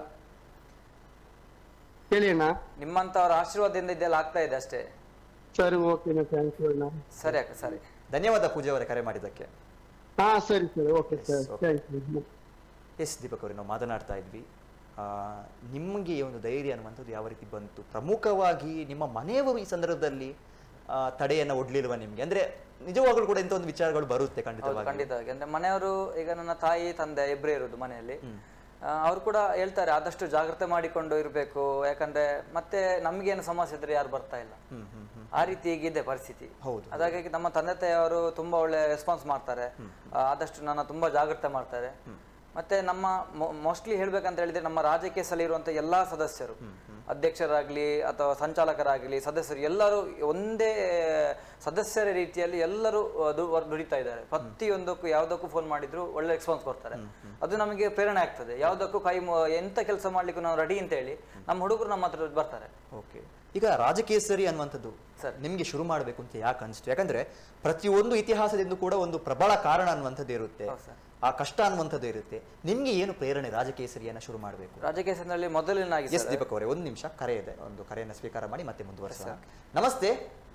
ಹೇಳಿ ಅಣ್ಣ ನಿಮ್ಮಂತವ್ರ ಆಶೀರ್ವಾದದಿಂದ ಇದೆಲ್ಲ ಆಗ್ತಾ ಇದೆ ಅಷ್ಟೇ ಸರಿ ಓಕೆನಾ ಥ್ಯಾಂಕ್ ಯು ಅಣ್ಣ ಸರಿ ಅಕ್ಕ ಸರಿ ಧನ್ಯವಾದ ಪೂಜಾ ಅವರೇ ಕರೆ ಮಾಡಿದ್ದಕ್ಕೆ ಹಾ ಸರಿ ಸರಿ okay sir okay. Thank you yes Deepak ಅವರೇ ನಾವು ಮಾತನಾಡ್ತಾ ಇದ್ವಿ ಆ, ನಿಮಗೆ ಈ ಒಂದು ಧೈರ್ಯ ಅನ್ನುವಂಥದ್ದು ಯಾವ ರೀತಿ ಬಂತು ಪ್ರಮುಖವಾಗಿ ನಿಮ್ಮ ಮನೆಯವರು ಈ ಸಂದರ್ಭದಲ್ಲಿ ಆ, ತಡೆಯನ್ನ ಒಡ್ಲಿಲ್ವಾ ನಿಮ್ಗೆ ಅಂದ್ರೆ ನಿಜವಾಗ್ಲೂ ಕೂಡ ಇಂಥ ಒಂದು ವಿಚಾರಗಳು ಬರುತ್ತೆ ಹೌದು ಖಂಡಿತವಾಗಿ ಖಂಡಿತವಾಗಿ ಅಂದ್ರೆ ಮನೆಯವರು ಈಗ ನನ್ನ ತಾಯಿ ತಂದೆ ಇಬ್ಬರೇ ಇರೋದು ಮನೆಯಲ್ಲಿ ಅವ್ರು ಕೂಡ ಹೇಳ್ತಾರೆ ಆದಷ್ಟು ಜಾಗ್ರತೆ ಮಾಡಿಕೊಂಡು ಇರಬೇಕು ಯಾಕಂದ್ರೆ ಮತ್ತೆ ನಮ್ಗೇನು ಸಮಸ್ಯೆ ಇದ್ರೆ ಯಾರು ಬರ್ತಾ ಇಲ್ಲ ಹ್ಮ್ ಹ್ಮ್ ಹ್ಮ್ ಆ ರೀತಿ ಈಗಿದೆ ಪರಿಸ್ಥಿತಿ ಹೌದು. ಹಾಗಾಗಿ ನಮ್ಮ ತಂದೆ ತಾಯಿಯವರು ತುಂಬಾ ಒಳ್ಳೆ ರೆಸ್ಪಾನ್ಸ್ ಮಾಡ್ತಾರೆ ಆ, ಆದಷ್ಟು ನನ್ನ ತುಂಬಾ ಜಾಗ್ರತೆ ಮಾಡ್ತಾರೆ ಮತ್ತೆ ನಮ್ಮ ಮೋಸ್ಟ್ಲಿ ಹೇಳ್ಬೇಕಂತ ಹೇಳಿದ್ರೆ ನಮ್ಮ ರಾಜಕೀಯ ಇರುವಂತ ಎಲ್ಲಾ ಸದಸ್ಯರು ಅಧ್ಯಕ್ಷರಾಗ್ಲಿ ಅಥವಾ ಸಂಚಾಲಕರಾಗ್ಲಿ ಸದಸ್ಯರು ಎಲ್ಲರೂ ಒಂದೇ ಸದಸ್ಯರ ರೀತಿಯಲ್ಲಿ ಎಲ್ಲರೂ ಅದು ದುಡಿತಾ ಇದ್ದಾರೆ ಪ್ರತಿಯೊಂದಕ್ಕೂ ಯಾವುದಕ್ಕೂ ಫೋನ್ ಮಾಡಿದ್ರು ಒಳ್ಳೆ ರೆಸ್ಪಾನ್ಸ್ ಕೊಡ್ತಾರೆ ಅದು ನಮಗೆ ಪ್ರೇರಣೆ ಆಗ್ತದೆ ಯಾವುದಕ್ಕೂ ಕೈ ಮು- ಎಂತ ಕೆಲಸ ಮಾಡ್ಲಿಕ್ಕೂ ನಾವು ರೆಡಿ ಅಂತ ಹೇಳಿ ನಮ್ಮ ಹುಡುಗರು ನಮ್ಮ ಹತ್ರ ಬರ್ತಾರೆ ಓಕೆ ಈಗ ರಾಜಕೇಸರಿ ಅನ್ನುವಂಥದ್ದು ಸರ್. ನಿಮಗೆ ಶುರು ಮಾಡಬೇಕು ಅಂತ ಯಾಕೆ ಅನಿಸ್ತು ಯಾಕಂದ್ರೆ ಪ್ರತಿಯೊಂದು ಇತಿಹಾಸದಿಂದ ಕೂಡ ಒಂದು ಪ್ರಬಲ ಕಾರಣ ಅನ್ನುವಂಥದ್ದು ಇರುತ್ತೆ ಹೌದು ಸರ್. ಆ ಕಷ್ಟ ಅನ್ನುವಂಥದ್ದು ಇರುತ್ತೆ ನಿಮ್ಗೆ ಏನು ಪ್ರೇರಣೆ ರಾಜಕೇಸರಿಯನ್ನ ಶುರು ಮಾಡಬೇಕು ರಾಜಕೀಯ ಸಂಘದಲ್ಲಿ ಮೊದಲಿನಾಗಿ ಎಸ್ ದೀಪಕ್ ಅವರೇ ಒಂದು ನಿಮಿಷ ಕರೆ ಇದೆ ಒಂದು ಕರೆಯನ್ನು ಸ್ವೀಕಾರ ಮಾಡಿ ಮತ್ತೆ ಮುಂದುವರಿಸೋಣ ನಮಸ್ತೆ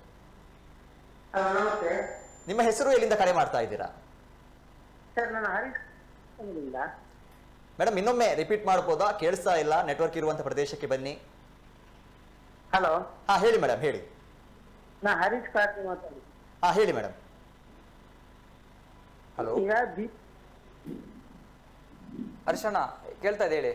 ನಮಸ್ತೆ ನಿಮ್ಮ ಹೆಸರು ಎಲ್ಲಿಂದ ಕರೆ ಮಾಡ್ತಾ ಇದ್ದೀರಾ ಸರ್ ನಾನು ಹರೀಶ್ ಇಂದ ಮೇಡಮ್ ಇನ್ನೊಮ್ಮೆ ರಿಪೀಟ್ ಮಾಡ್ಬೋದಾ ಕೇಳಿಸ್ತಾ ಇಲ್ಲ ನೆಟ್ವರ್ಕ್ ಇರುವಂತ ಪ್ರದೇಶಕ್ಕೆ ಬನ್ನಿ ಹಲೋ ಹಾ ಹೇಳಿ ಮೇಡಮ್ ಹೇಳಿ ನಾ ಹರೀಶ್ ಕಾರ್ತಿ ಮಾತಾಡಿ ಹಾ ಹೇಳಿ ಮೇಡಮ್ ಹಲೋ ಈಗ ದೀಪ್ ಹರ್ಷಣ ಕೇಳ್ತಾ ಇದೆ ಹೇಳಿ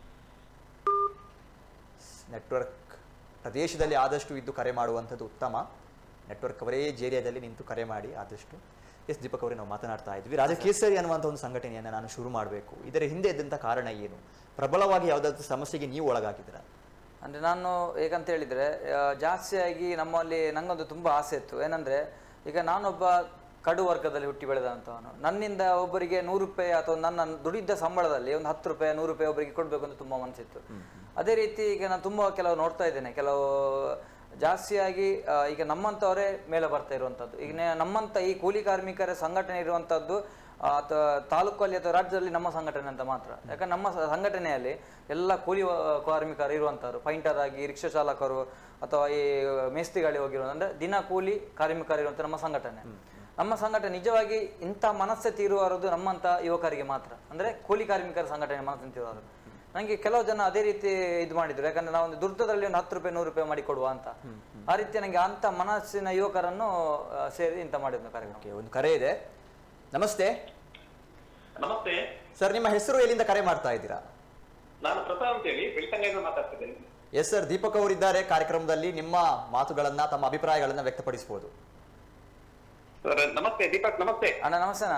ನೆಟ್ವರ್ಕ್ ಪ್ರದೇಶದಲ್ಲಿ ಆದಷ್ಟು ಇದ್ದು ಕರೆ ಮಾಡುವಂಥದ್ದು ಉತ್ತಮ ನೆಟ್ವರ್ಕ್ ಕವರೇಜ್ ಏರಿಯಾದಲ್ಲಿ ನಿಂತು ಕರೆ ಮಾಡಿ ಆದಷ್ಟು ಎಸ್ ದೀಪಕ್ ಅವರೇ ನಾವು ಮಾತನಾಡ್ತಾ ಇದ್ವಿ ರಾಜಕೇಸರಿ ಅನ್ನುವಂಥ ಒಂದು ಸಂಘಟನೆಯನ್ನು ನಾನು ಶುರು ಮಾಡಬೇಕು ಇದರ ಹಿಂದೆ ಇದ್ದಂಥ ಕಾರಣ ಏನು ಪ್ರಬಲವಾಗಿ ಯಾವುದಾದ್ರೂ ಸಮಸ್ಯೆಗೆ ನೀವು ಒಳಗಾಗಿದ್ದೀರಾ ಅಂದ್ರೆ ನಾನು ಹೇಗಂತ ಹೇಳಿದ್ರೆ ಆ, ಜಾಸ್ತಿಯಾಗಿ ನಮ್ಮಲ್ಲಿ ನಂಗೊಂದು ತುಂಬಾ ಆಸೆ ಇತ್ತು ಏನಂದ್ರೆ ಈಗ ನಾನೊಬ್ಬ ಕಡು ವರ್ಗದಲ್ಲಿ ಹುಟ್ಟಿ ಬೆಳೆದಂಥವನು ನನ್ನಿಂದ ಒಬ್ಬರಿಗೆ ನೂರು ರೂಪಾಯಿ ಅಥವಾ ನನ್ನ ದುಡಿದ ಸಂಬಳದಲ್ಲಿ ಒಂದು ಹತ್ತು ರೂಪಾಯಿ ನೂರು ರೂಪಾಯಿ ಒಬ್ಬರಿಗೆ ಕೊಡಬೇಕು ಅಂತ ತುಂಬಾ ಮನಸ್ಸಿತ್ತು ಅದೇ ರೀತಿ ಈಗ ನಾನು ತುಂಬಾ ಕೆಲವು ನೋಡ್ತಾ ಇದ್ದೇನೆ ಕೆಲವು ಜಾಸ್ತಿಯಾಗಿ ಆ, ಈಗ ನಮ್ಮಂಥವರೇ ಮೇಲೆ ಬರ್ತಾ ಇರುವಂಥದ್ದು ಈಗ ನೆ- ನಮ್ಮಂಥ ಈ ಕೂಲಿ ಕಾರ್ಮಿಕರ ಸಂಘಟನೆ ಇರುವಂಥದ್ದು ಆ, ಅಥವಾ ತಾಲೂಕಲ್ಲಿ ಅಥವಾ ರಾಜ್ಯದಲ್ಲಿ ನಮ್ಮ ಸಂಘಟನೆ ಅಂತ ಮಾತ್ರ ಯಾಕಂದ್ರೆ ನಮ್ಮ ಸ- ಸಂಘಟನೆಯಲ್ಲಿ ಎಲ್ಲ ಕೂಲಿ ವ- ಕಾರ್ಮಿಕರು ಇರುವಂಥವ್ರು ಪೈಂಟರ್ ಆಗಿ ರಿಕ್ಷಾ ಚಾಲಕರು ಅಥವಾ ಈ ಮೇಸ್ತ್ರಿಗಳಿಗೆ ಹೋಗಿರೋ ಅಂದ್ರೆ ದಿನ ಕೂಲಿ ಕಾರ್ಮಿಕರು ಇರುವಂಥ ನಮ್ಮ ಸಂಘಟನೆ ನಮ್ಮ ಸಂಘಟನೆ ನಿಜವಾಗಿ ಇಂಥ ಮನಸ್ಥಿತಿ ಇರುವವರದು ನಮ್ಮಂಥ ಯುವಕರಿಗೆ ಮಾತ್ರ ಅಂದ್ರೆ ಕೂಲಿ ಕಾರ್ಮಿಕರ ಸಂಘಟನೆ ಮನಸ್ಥಿತಿ ಇರುವವರು ನನಗೆ ಕೆಲವು ಜನ ಅದೇ ರೀತಿ ಇದು ಮಾಡಿದ್ರು ಯಾಕಂದ್ರೆ ನಾವು ಒಂದು ದುರ್ದದಲ್ಲಿ ಒಂದು ಹತ್ತು ರೂಪಾಯಿ ನೂರು ರೂಪಾಯಿ ಮಾಡಿ ಕೊಡುವ ಅಂತ ಆ ರೀತಿ ನನಗೆ ಅಂತ ಮನಸ್ಸಿನ ಯುವಕರನ್ನು ಆ, ಸೇರಿ ಇಂತ ಮಾಡಿದ್ನು ಕಾರ್ಯಕ್ರಮ ಓಕೆ ಒಂದು ಕರೆ ಇದೆ ನಮಸ್ತೆ ನಮಸ್ತೆ ಸರ್ ನಿಮ್ಮ ಹೆಸರು ಎಲ್ಲಿಂದ ಕರೆ ಮಾಡ್ತಾ ಇದ್ದೀರಾ ನಾನು ಪ್ರಸಾದ್ ಅಂತೇಳಿ ಬೆಳ್ತಂಗೈಯಿಂದ ಮಾತಾಡ್ತಿದ್ದೇನೆ ಎಸ್ ಸರ್ ದೀಪಕ್ ಅವರಿದ್ದಾರೆ ಕಾರ್ಯಕ್ರಮದಲ್ಲಿ ನಿಮ್ಮ ಮಾತುಗಳನ್ನ ತಮ್ಮ ಅಭಿಪ್ರಾಯಗಳನ್ನ ವ್ಯಕ್ತಪಡಿಸಬಹುದು ಸರ್ ನಮಸ್ತೆ ದೀಪಕ್ ನಮಸ್ತೆ ಅಣ್ಣ ನಮಸ್ತೆನಾ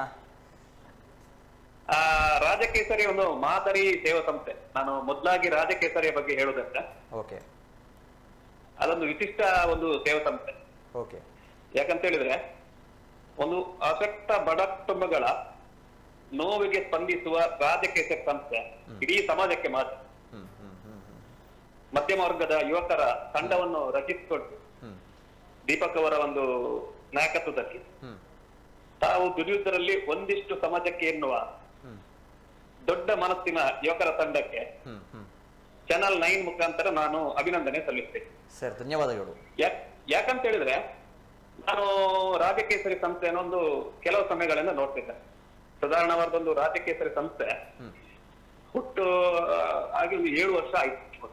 ಆ ರಾಜಕೇಸರಿ ಒಂದು ಮಾದರಿ ಸೇವಾ ಸಂಸ್ಥೆ ನಾನು ಮೊದಲಾಗಿ ರಾಜಕೇಸರಿಯ ಬಗ್ಗೆ ಹೇಳುದಂದ್ರೆ ಓಕೆ ಅದೊಂದು ವಿಶಿಷ್ಟ ಒಂದು ಸೇವಾ ಸಂಸ್ಥೆ ಓಕೆ ಯಾಕಂತ ಹೇಳಿದ್ರೆ ಒಂದು ಅಶಕ್ತ ಬಡ ಕುಟುಂಬಗಳ ನೋವಿಗೆ ಸ್ಪಂದಿಸುವ ರಾಜಕೇಸರಿ ಸಂಸ್ಥೆ ಇಡೀ ಸಮಾಜಕ್ಕೆ ಮಾತ್ರ ಹ್ಮ್ ಹ್ಮ್ ಹ್ಮ್ ಹ್ಮ್ ಮಧ್ಯಮ ವರ್ಗದ ಯುವಕರ ತಂಡವನ್ನು ರಚಿಸಿಕೊಂಡು ಹ್ಮ್ ದೀಪಕ್ ಅವರ ಒಂದು ನಾಯಕತ್ವದಲ್ಲಿ ಹ್ಮ್ ತಾವು ದುಡಿಯುವುದರಲ್ಲಿ ಒಂದಿಷ್ಟು ಸಮಾಜಕ್ಕೆ ಎನ್ನುವ ಹ್ಮ್ ದೊಡ್ಡ ಮನಸ್ಸಿನ ಯುವಕರ ತಂಡಕ್ಕೆ ಹ್ಮ್ ಹ್ಮ್ ಚಾನಲ್ ನೈನ್ ಮುಖಾಂತರ ನಾನು ಅಭಿನಂದನೆ ಸಲ್ಲಿಸ್ತೇನೆ ಸರ್ ಧನ್ಯವಾದಗಳು ಯಾಕ್ ಯಾಕಂತ ಹೇಳಿದ್ರೆ ನಾನು ರಾಜಕೇಸರಿ ಸಂಸ್ಥೆ ಅನ್ನೊಂದು ಕೆಲವು ಸಮಯಗಳಿಂದ ನೋಡ್ತಿದ್ದೆ ಸಾಧಾರಣವಾದೊಂದು ರಾಜಕೇಸರಿ ಸಂಸ್ಥೆ ಹ್ಮ್. ಹುಟ್ಟು ಆ, ಆಗಿ ಒಂದು ಏಳು ವರ್ಷ ಆಯ್ತು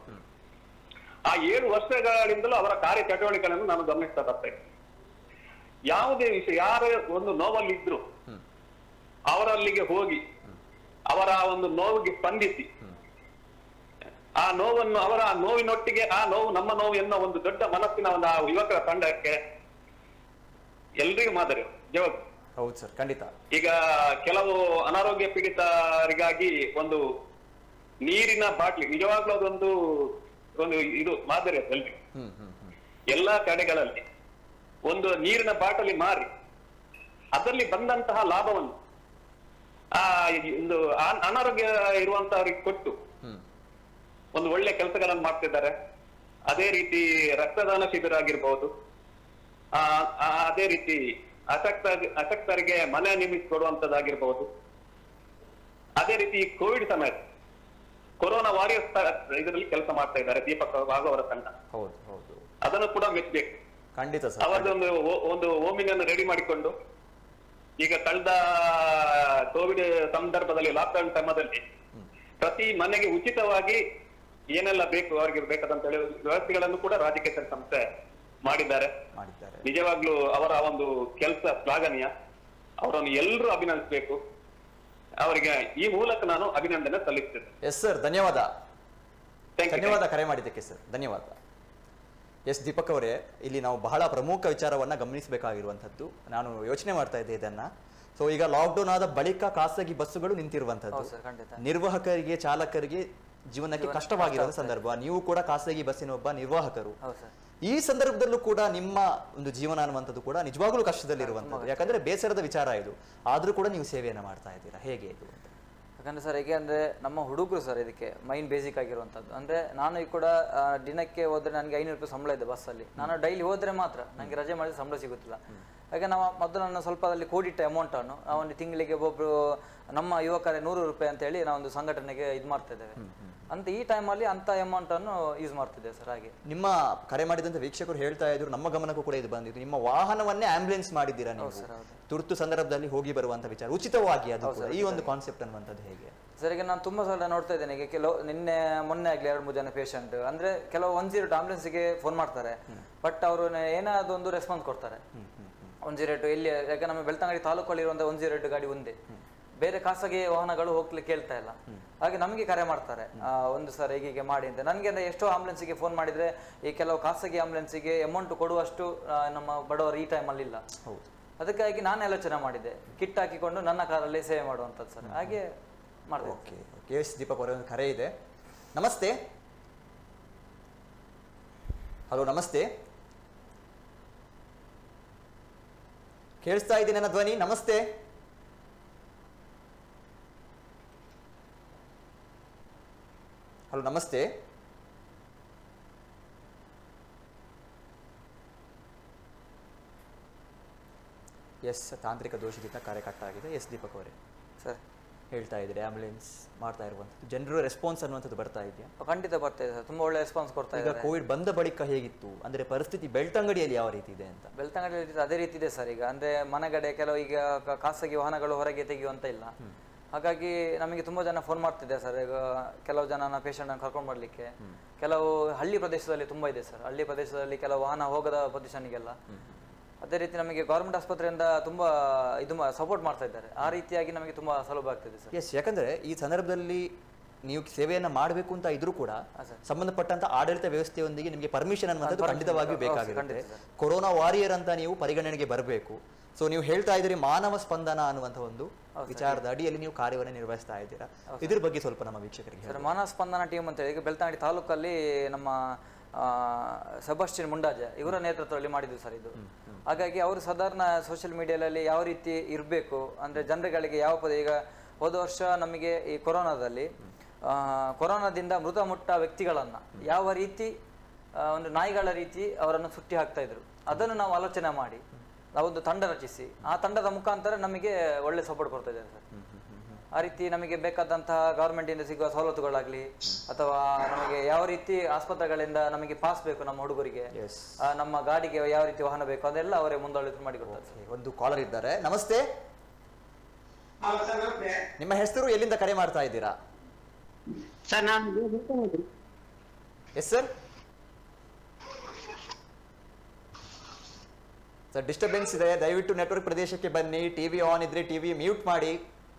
ಆ ಏಳು ವರ್ಷಗಳಿಂದಲೂ ಅವರ ಕಾರ್ಯ ಚಟುವಟಿಕೆಗಳನ್ನು ನಾನು ಗಮನಿಸ್ತಾ ಬರ್ತೇನೆ ಯಾವುದೇ ವಿಷಯ ಯಾರೇ ಒಂದು ನೋವಲ್ಲಿ ಇದ್ರು ಹ್ಮ್. ಅವರಲ್ಲಿಗೆ ಹೋಗಿ ಅವರ ಒಂದು ನೋವಿಗೆ ಸ್ಪಂದಿಸಿ ಆ ನೋವನ್ನು ಅವರ ಆ ನೋವಿನೊಟ್ಟಿಗೆ ಆ ನೋವು ನಮ್ಮ ನೋವು ಎನ್ನುವ ಒಂದು ದೊಡ್ಡ ಮನಸ್ಸಿನ ಒಂದು ಆ ಯುವಕರ ತಂಡಕ್ಕೆ ಎಲ್ರಿಗೂ ಮಾದರಿ ಜವಾಬ್ ಹೌದು ಸರ್ ಖಂಡಿತ ಈಗ ಕೆಲವು ಅನಾರೋಗ್ಯ ಪೀಡಿತರಿಗಾಗಿ ಒಂದು ನೀರಿನ ಬಾಟ್ಲಿ ನಿಜವಾಗ್ಲೂ ಅದೊಂದು ಒಂದು ಇದು ಮಾದರಿ ಅದು ಎಲ್ರಿಗೂ ಹ್ಮ್ ಹ್ಮ್ ಹ್ಮ್ ಎಲ್ಲಾ ಕಡೆಗಳಲ್ಲಿ ಒಂದು ನೀರಿನ ಬಾಟಲಿ ಮಾರಿ ಅದರಲ್ಲಿ ಬಂದಂತಹ ಲಾಭವನ್ನು ಆ ಈ ಒಂದು ಅನ್- ಅನಾರೋಗ್ಯ ಇರುವಂತವರಿಗೆ ಕೊಟ್ಟು ಹ್ಮ್ ಒಂದು ಒಳ್ಳೆ ಕೆಲಸಗಳನ್ನು ಮಾಡ್ತಿದ್ದಾರೆ ಅದೇ ರೀತಿ ರಕ್ತದಾನ ಶಿಬಿರ ಆಗಿರ್ಬಹುದು ಆ ಆ, ಅದೇ ರೀತಿ ಅಶಕ್ತ ಅಶಕ್ತರಿಗೆ ಮನೆ ನಿರ್ಮಿಸಿಕೊಡುವಂತದ್ದಾಗಿರ್ಬಹುದು ಅದೇ ರೀತಿ ಈ ಕೋವಿಡ್ ಸಮಯ ಕೊರೋನಾ ವಾರಿಯರ್ಸ್ ಇದರಲ್ಲಿ ಕೆಲಸ ಮಾಡ್ತಾ ಇದ್ದಾರೆ ದೀಪಕ್ ಹಾಗೂ ಅವರ ತಂಡ ಹೌದು ಹೌದು ಅದನ್ನು ಕೂಡ ಮೆಚ್ಚಬೇಕು ಖಂಡಿತ ಸರ್ ಅವರದೊಂದು ಓ- ಒಂದು ಓಮಿನನ್ನು ರೆಡಿ ಮಾಡಿಕೊಂಡು ಈಗ ಕಳೆದ ಕೋವಿಡ್ ಸಂದರ್ಭದಲ್ಲಿ ಲಾಕ್ಡೌನ್ ಸಮಯದಲ್ಲಿ ಪ್ರತಿ ಮನೆಗೆ ಉಚಿತವಾಗಿ ಏನೆಲ್ಲ ಬೇಕು ಅವರಿಗೆ ಬೇಕಾದಂತ ಹೇಳಿ ವ್ಯವಸ್ಥೆಗಳನ್ನು ಕೂಡ ರಾಜಕೀಯ ಸಂಸ್ಥೆ ಮಾಡಿದ್ದಾರೆ ಮಾಡಿದ್ದಾರೆ ನಿಜವಾಗ್ಲೂ ಅವರ ಒಂದು ಕೆಲಸ ಶ್ಲಾಘನೀಯ ಅವರನ್ನು ಎಲ್ಲರೂ ಅಭಿನಂದಿಸಬೇಕು ಅವರಿಗೆ ಈ ಮೂಲಕ ನಾನು ಅಭಿನಂದನೆ ಸಲ್ಲಿಸ್ತೇನೆ ಎಸ್ ಸರ್ ಧನ್ಯವಾದ Thank you. ಧನ್ಯವಾದ ಕರೆ ಮಾಡಿದ್ದಕ್ಕೆ ಸರ್ ಧನ್ಯವಾದ ಎಸ್ ದೀಪಕ್ ಅವರೇ ಇಲ್ಲಿ ನಾವು ಬಹಳ ಪ್ರಮುಖ ವಿಚಾರವನ್ನ ಗಮನಿಸಬೇಕಾಗಿರುವಂಥದ್ದು ನಾನು ಯೋಚನೆ ಮಾಡ್ತಾ ಇದ್ದೆ ಇದನ್ನ ಸೊ ಈಗ ಲಾಕ್ಡೌನ್ ಆದ ಬಳಿಕ ಖಾಸಗಿ ಬಸ್ಸುಗಳು ನಿಂತಿರುವಂತದ್ದು ಹೌದು ಸರ್ ಖಂಡಿತ ನಿರ್ವಾಹಕರಿಗೆ ಚಾಲಕರಿಗೆ ಜೀವನಕ್ಕೆ ಜೀವನ ಕಷ್ಟವಾಗಿರೋ ಕಷ್ಟ ಸಂದರ್ಭ ನೀವು ಕೂಡ ಖಾಸಗಿ ಬಸ್ಸಿನ ಒಬ್ಬ ನಿರ್ವಾಹಕರು ಹೌದು ಸರ್ ಈ ಸಂದರ್ಭದಲ್ಲೂ ಕೂಡ ನಿಮ್ಮ ಒಂದು ಜೀವನ ಅನ್ನುವಂಥದ್ದು ಕೂಡ ನಿಜವಾಗ್ಲೂ ಕಷ್ಟದಲ್ಲಿರುವಂಥದ್ದು ಯಾಕಂದ್ರೆ ಬೇಸರದ ವಿಚಾರ ಇದು ಆದ್ರೂ ಕೂಡ ನೀವು ಸೇವೆಯನ್ನ ಮಾಡ್ತಾ ಇದ್ದೀರಾ ಹೇಗೆ ಇದು ಅಂತ ಯಾಕಂದ್ರೆ ಸರ್ ಹೇಗೆ ಅಂದ್ರೆ ನಮ್ಮ ಹುಡುಗರು ಸರ್ ಇದಕ್ಕೆ ಮೈನ್ ಬೇಸಿಕ್ ಆಗಿರುವಂಥದ್ದು ಅಂದ್ರೆ ನಾನು ಈ ಕೂಡ ಆ, ದಿನಕ್ಕೆ ಹೋದ್ರೆ ನನಗೆ ಐನೂರು ರೂಪಾಯಿ ಸಂಬಳ ಇದೆ ಬಸ್ಸಲ್ಲಿ ನಾನು ಡೈಲಿ ಹೋದ್ರೆ ಮಾತ್ರ ನನಗೆ ರಜೆ ಮಾಡಿದ್ರೆ ಸಂಬಳ ಸಿಗುತ್ತಿಲ್ಲ ಹಾಗೆ ನಾವು ಮೊದಲು ನಾನು ಸ್ವಲ್ಪ ಅಲ್ಲಿ ಕೂಡಿಟ್ಟ ಅಮೌಂಟ್ ಅನ್ನು ನಾವು ಒಂದು ತಿಂಗಳಿಗೆ ಒಬ್ಬೊಬ್ರು ನಮ್ಮ ಯುವಕರೇ ನೂರು ರೂಪಾಯಿ ಅಂತ ಹೇಳಿ ನಾವು ಒಂದು ಸಂಘಟನೆಗೆ ಇದು ಮಾಡ್ತಾ ಇದ್ದೇವೆ ಅಂತ ಈ ಟೈಮಲ್ಲಿ ಅಂತ ಅಮೌಂಟ್ ಅನ್ನು ಯೂಸ್ ಮಾಡ್ತಿದ್ದೇವೆ ಸರ್ ಹಾಗೆ ನಿಮ್ಮ ಕರೆ ಮಾಡಿದಂತ ವೀಕ್ಷಕರು ಹೇಳ್ತಾ ಇದ್ರು ನಮ್ಮ ಗಮನಕ್ಕೂ ಕೂಡ ಇದು ಬಂದಿದ್ದು ನಿಮ್ಮ ವಾಹನವನ್ನೇ ಆಂಬ್ಯುಲೆನ್ಸ್ ಮಾಡಿದ್ದೀರಾ ನೀವು ಸರ್, ಹೌದು. ತುರ್ತು ಸಂದರ್ಭದಲ್ಲಿ ಹೋಗಿ ಬರುವಂತ ವಿಚಾರ ಉಚಿತವಾಗಿ ಅದು ಕೂಡ ಈ ಒಂದು ಕಾನ್ಸೆಪ್ಟ್ ಅನ್ನುವಂಥದ್ದು ಹೇಗೆ ಸರ್ ಈಗ ನಾನು ತುಂಬಾ ಸಲ ನೋಡ್ತಾ ಇದ್ದೇನೆ ಈಗ ಕೆಲವು ನಿನ್ನೆ ಮೊನ್ನೆ ಆಗ್ಲಿ ಎರಡು ಮೂರು ಜನ ಪೇಷಂಟ್ ಅಂದ್ರೆ ಕೆಲವು ಒನ್ ಜೀರೋ ಆಂಬುಲೆನ್ಸ್ಗೆ ಫೋನ್ ಮಾಡ್ತಾರೆ ಬಟ್ ಅವರು ಏನಾದ್ರು ಒಂದು ರೆಸ್ಪಾನ್ಸ್ ಕೊಡ್ತಾರೆ ಒನ್ ಜೀರೋ ಏಟ್ ಎಲ್ಲಿ ಯಾಕೆ ನಮ್ಮ ಬೆಳ್ತಂಗಡಿ ತಾಲೂಕಲ್ಲಿ ಇರುವಂತ ಒನ್ ಜೀರೋ ಏಟ್ ಗಾಡಿ ಒಂದೇ ಬೇರೆ ಖಾಸಗಿ ವಾಹನಗಳು ಹೋಗ್ಲಿಕ್ಕೆ ಕೇಳ್ತಾ ಇಲ್ಲ ಹಾಗೆ ನಮಗೆ ಕರೆ ಮಾಡ್ತಾರೆ ಆ, ಒಂದು ಸರ್ ಹೀಗೆ ಮಾಡಿ ಅಂತ ನನಗೆ ಅಂದ್ರೆ ಎಷ್ಟೋ ಆಂಬುಲೆನ್ಸ್ಗೆ ಫೋನ್ ಮಾಡಿದ್ರೆ ಈ ಕೆಲವು ಖಾಸಗಿ ಆಂಬುಲೆನ್ಸ್ಗೆ ಅಮೌಂಟ್ ಕೊಡುವಷ್ಟು ಆ, ನಮ್ಮ ಬಡವರು ಈ ಟೈಮಲ್ಲಿ ಇಲ್ಲ ಹೌದು ಅದಕ್ಕಾಗಿ ನಾನು ಆಲೋಚನೆ ಮಾಡಿದ್ದೆ ಕಿಟ್ ಹಾಕಿಕೊಂಡು ನನ್ನ ಕಾರಲ್ಲಿ ಸೇವೆ ಮಾಡುವಂಥದ್ದು ಸರ್ ಹಾಗೆ ಮಾಡಿದೆ ಓಕೆ ಕೆ ಎಸ್ ದೀಪಕ್ ಅವರ ಒಂದು ಕರೆ ಇದೆ ನಮಸ್ತೆ ಹಲೋ ನಮಸ್ತೆ ಕೇಳಿಸ್ತಾ ಇದ್ದೀನಿ ನನ್ನ ಧ್ವನಿ ನಮಸ್ತೆ ಹಲೋ ನಮಸ್ತೆ ಎಸ್ ತಾಂತ್ರಿಕ ದೋಷದಿಂದ ಕಾರ್ಯ ಕಟ್ ಆಗಿದೆ ಎಸ್ ದೀಪಕ್ ಅವರೇ ಸರ್ ಹೇಳ್ತಾ ಇದ್ದೀರಿ ಆಂಬ್ಯುಲೆನ್ಸ್ ಮಾಡ್ತಾ ಇರುವಂಥದ್ದು ಜನರು ರೆಸ್ಪಾನ್ಸ್ ಅನ್ನುವಂಥದ್ದು ಬರ್ತಾ ಇದೆಯಾ ಖಂಡಿತ ಬರ್ತಾ ಇದೆ ಸರ್ ತುಂಬಾ ಒಳ್ಳೆ ರೆಸ್ಪಾನ್ಸ್ ಕೊಡ್ತಾ ಈಗ ಇದ್ದಾರೆ ಕೋವಿಡ್ ಬಂದ ಬಳಿಕ ಹೇಗಿತ್ತು ಅಂದ್ರೆ ಪರಿಸ್ಥಿತಿ ಬೆಳ್ತಂಗಡಿಯಲ್ಲಿ ಯಾವ ರೀತಿ ಇದೆ ಅಂತ ಬೆಳ್ತಂಗಡಿ ಅದೇ ರೀತಿ ಇದೆ ಸರ್ ಈಗ ಅಂದ್ರೆ ಮನೆಗಡೆ ಕೆಲವು ಈಗ ಕ- ಖಾಸಗಿ ವಾಹನಗಳು ಹೊರಗೆ ತೆಗೆಯುವಂತ ಇಲ್ಲ ಹಾಗಾಗಿ ನಮಗೆ ತುಂಬಾ ಜನ ಫೋನ್ ಮಾಡ್ತಿದ್ದೆ ಸರ್ ಈಗ ಕೆಲವು ಜನ ಪೇಷಂಟ್ ಕರ್ಕೊಂಡು ಬರ್ಲಿಕ್ಕೆ ಕೆಲವು ಹಳ್ಳಿ ಪ್ರದೇಶದಲ್ಲಿ ತುಂಬಾ ಇದೆ ಸರ್ ಹಳ್ಳಿ ಪ್ರದೇಶದಲ್ಲಿ ಕೆಲವು ವಾಹನ ಹೋಗದ ಪೊಸಿಷನ್ಗೆಲ್ಲ ಅದೇ ರೀತಿ ನಮಗೆ ಗೌರ್ಮೆಂಟ್ ಆಸ್ಪತ್ರೆಯಿಂದ ತುಂಬಾ ಇದು ಸಪೋರ್ಟ್ ಮಾಡ್ತಾ ಇದ್ದಾರೆ ಆ ರೀತಿಯಾಗಿ ನಮಗೆ ತುಂಬಾ ಸುಲಭ ಆಗ್ತಿದೆ ಸರ್ ಎಸ್ ಯಾಕಂದ್ರೆ ಈ ಸಂದರ್ಭದಲ್ಲಿ ನೀವು ಸೇವೆಯನ್ನ ಮಾಡಬೇಕು ಅಂತ ಇದ್ರೂ ಕೂಡ ಸಂಬಂಧಪಟ್ಟಂತ ಆಡಳಿತ ವ್ಯವಸ್ಥೆಯೊಂದಿಗೆ ನಿಮಗೆ ಪರ್ಮಿಷನ್ ಅನ್ನುವಂಥದ್ದು permission ಖಂಡಿತವಾಗಿಯೂ ಹೌದು, ಬೇಕಾಗಿರುತ್ತೆ ಖಂಡಿತ ಕೊರೋನಾ ವಾರಿಯರ್ ಅಂತ ನೀವು ಪರಿಗಣನೆಗೆ ಬರಬೇಕು ಸೊ ನೀವು ಹೇಳ್ತಾ ಇದ್ದೀರಿ ಮಾನವ ಸ್ಪಂದನ ಅನ್ನುವಂಥ ಒಂದು ವಿಚಾರದ ಅಡಿಯಲ್ಲಿ ನೀವು ಕಾರ್ಯವನ್ನು ನಿರ್ವಹಿಸ್ತಾ ಇದ್ದೀರಾ ಇದ್ರ ಬಗ್ಗೆ ಸ್ವಲ್ಪ ನಮ್ಮ ವೀಕ್ಷಕರಿಗೆ ಹೇಳಿ. ಸರ್ ಮಾನವ ಸ್ಪಂದನ ಟೀಮ್ ಅಂತ ಹೇಳಿ ಈಗ ಬೆಳ್ತಂಗಡಿ ತಾಲೂಕಲ್ಲಿ ನಮ್ಮ ಆ, ಸೆಬಾಸ್ಟಿನ್ ಮುಂಡಾಜ ಇವರ ನೇತೃತ್ವದಲ್ಲಿ ಮಾಡಿದ್ವಿ ಸರ್ ಇದು ಹಾಗಾಗಿ ಅವರು ಸಾಧಾರಣ ಸೋಷಿಯಲ್ ಮೀಡಿಯಾದಲ್ಲಿ ಯಾವ ರೀತಿ ಇರಬೇಕು ಅಂದ್ರೆ ಜನರುಗಳಿಗೆ ಯಾವ ಪದ ಈಗ ಹೋದ ವರ್ಷ ನಮಗೆ ಈ ಕೊರೋನಾದಲ್ಲಿ ಆ, ಕೊರೋನಾದಿಂದ ಮೃತ ಮುಟ್ಟ ವ್ಯಕ್ತಿಗಳನ್ನ ಯಾವ ರೀತಿ ಆ, ಒಂದು ನಾಯಿಗಳ ರೀತಿ ಅವರನ್ನು ಸುಟ್ಟಿ ಹಾಕ್ತಾ ಇದ್ರು ಅದನ್ನು ನಾವು ಆಲೋಚನೆ ಮಾಡಿ ನಾವೊಂದು ತಂಡ ರಚಿಸಿ ಆ ತಂಡದ ಮುಖಾಂತರ ನಮಗೆ ಒಳ್ಳೆ ಸಪೋರ್ಟ್ ಕೊಡ್ತಾ ಇದ್ದಾರೆ ಸರ್ ಆ ರೀತಿ ನಮಗೆ ಬೇಕಾದಂತಹ ಗವರ್ಮೆಂಟ್ ಇಂದ ಸಿಗುವ ಸವಲತ್ತುಗಳಾಗ್ಲಿ ಅಥವಾ ನಮಗೆ ಯಾವ ರೀತಿ ಆಸ್ಪತ್ರೆಗಳಿಂದ ನಮಗೆ ಪಾಸ್ ಬೇಕು ನಮ್ಮ ಹುಡುಗರಿಗೆ Yes. ಆ, ನಮ್ಮ ಗಾಡಿಗೆ ಯಾವ ರೀತಿ ವಾಹನ ಬೇಕು ಅದೆಲ್ಲ ಅವರೇ ಮುಂದಾಳತ್ವ ಮಾಡಿಕೊಡ್ತಾರೆ ಸರ್. ಒಂದು ಕಾಲರ್ ಇದ್ದಾರೆ ನಮಸ್ತೆ ನಿಮ್ಮ ಹೆಸರು ಎಲ್ಲಿಂದ ಕರೆ ಮಾಡ್ತಾ ಇದ್ದೀರಾ ಸರ್ ನಾನು ಎಸ್ ಸರ್ ಸರ್ ಡಿಸ್ಟರ್ಬೆನ್ಸ್ ಇದೆ ದಯವಿಟ್ಟು ನೆಟ್ವರ್ಕ್ ಪ್ರದೇಶಕ್ಕೆ ಬನ್ನಿ ಟಿವಿ ಆನ್ ಇದ್ರೆ ಟಿವಿ ಮ್ಯೂಟ್ ಮಾಡಿ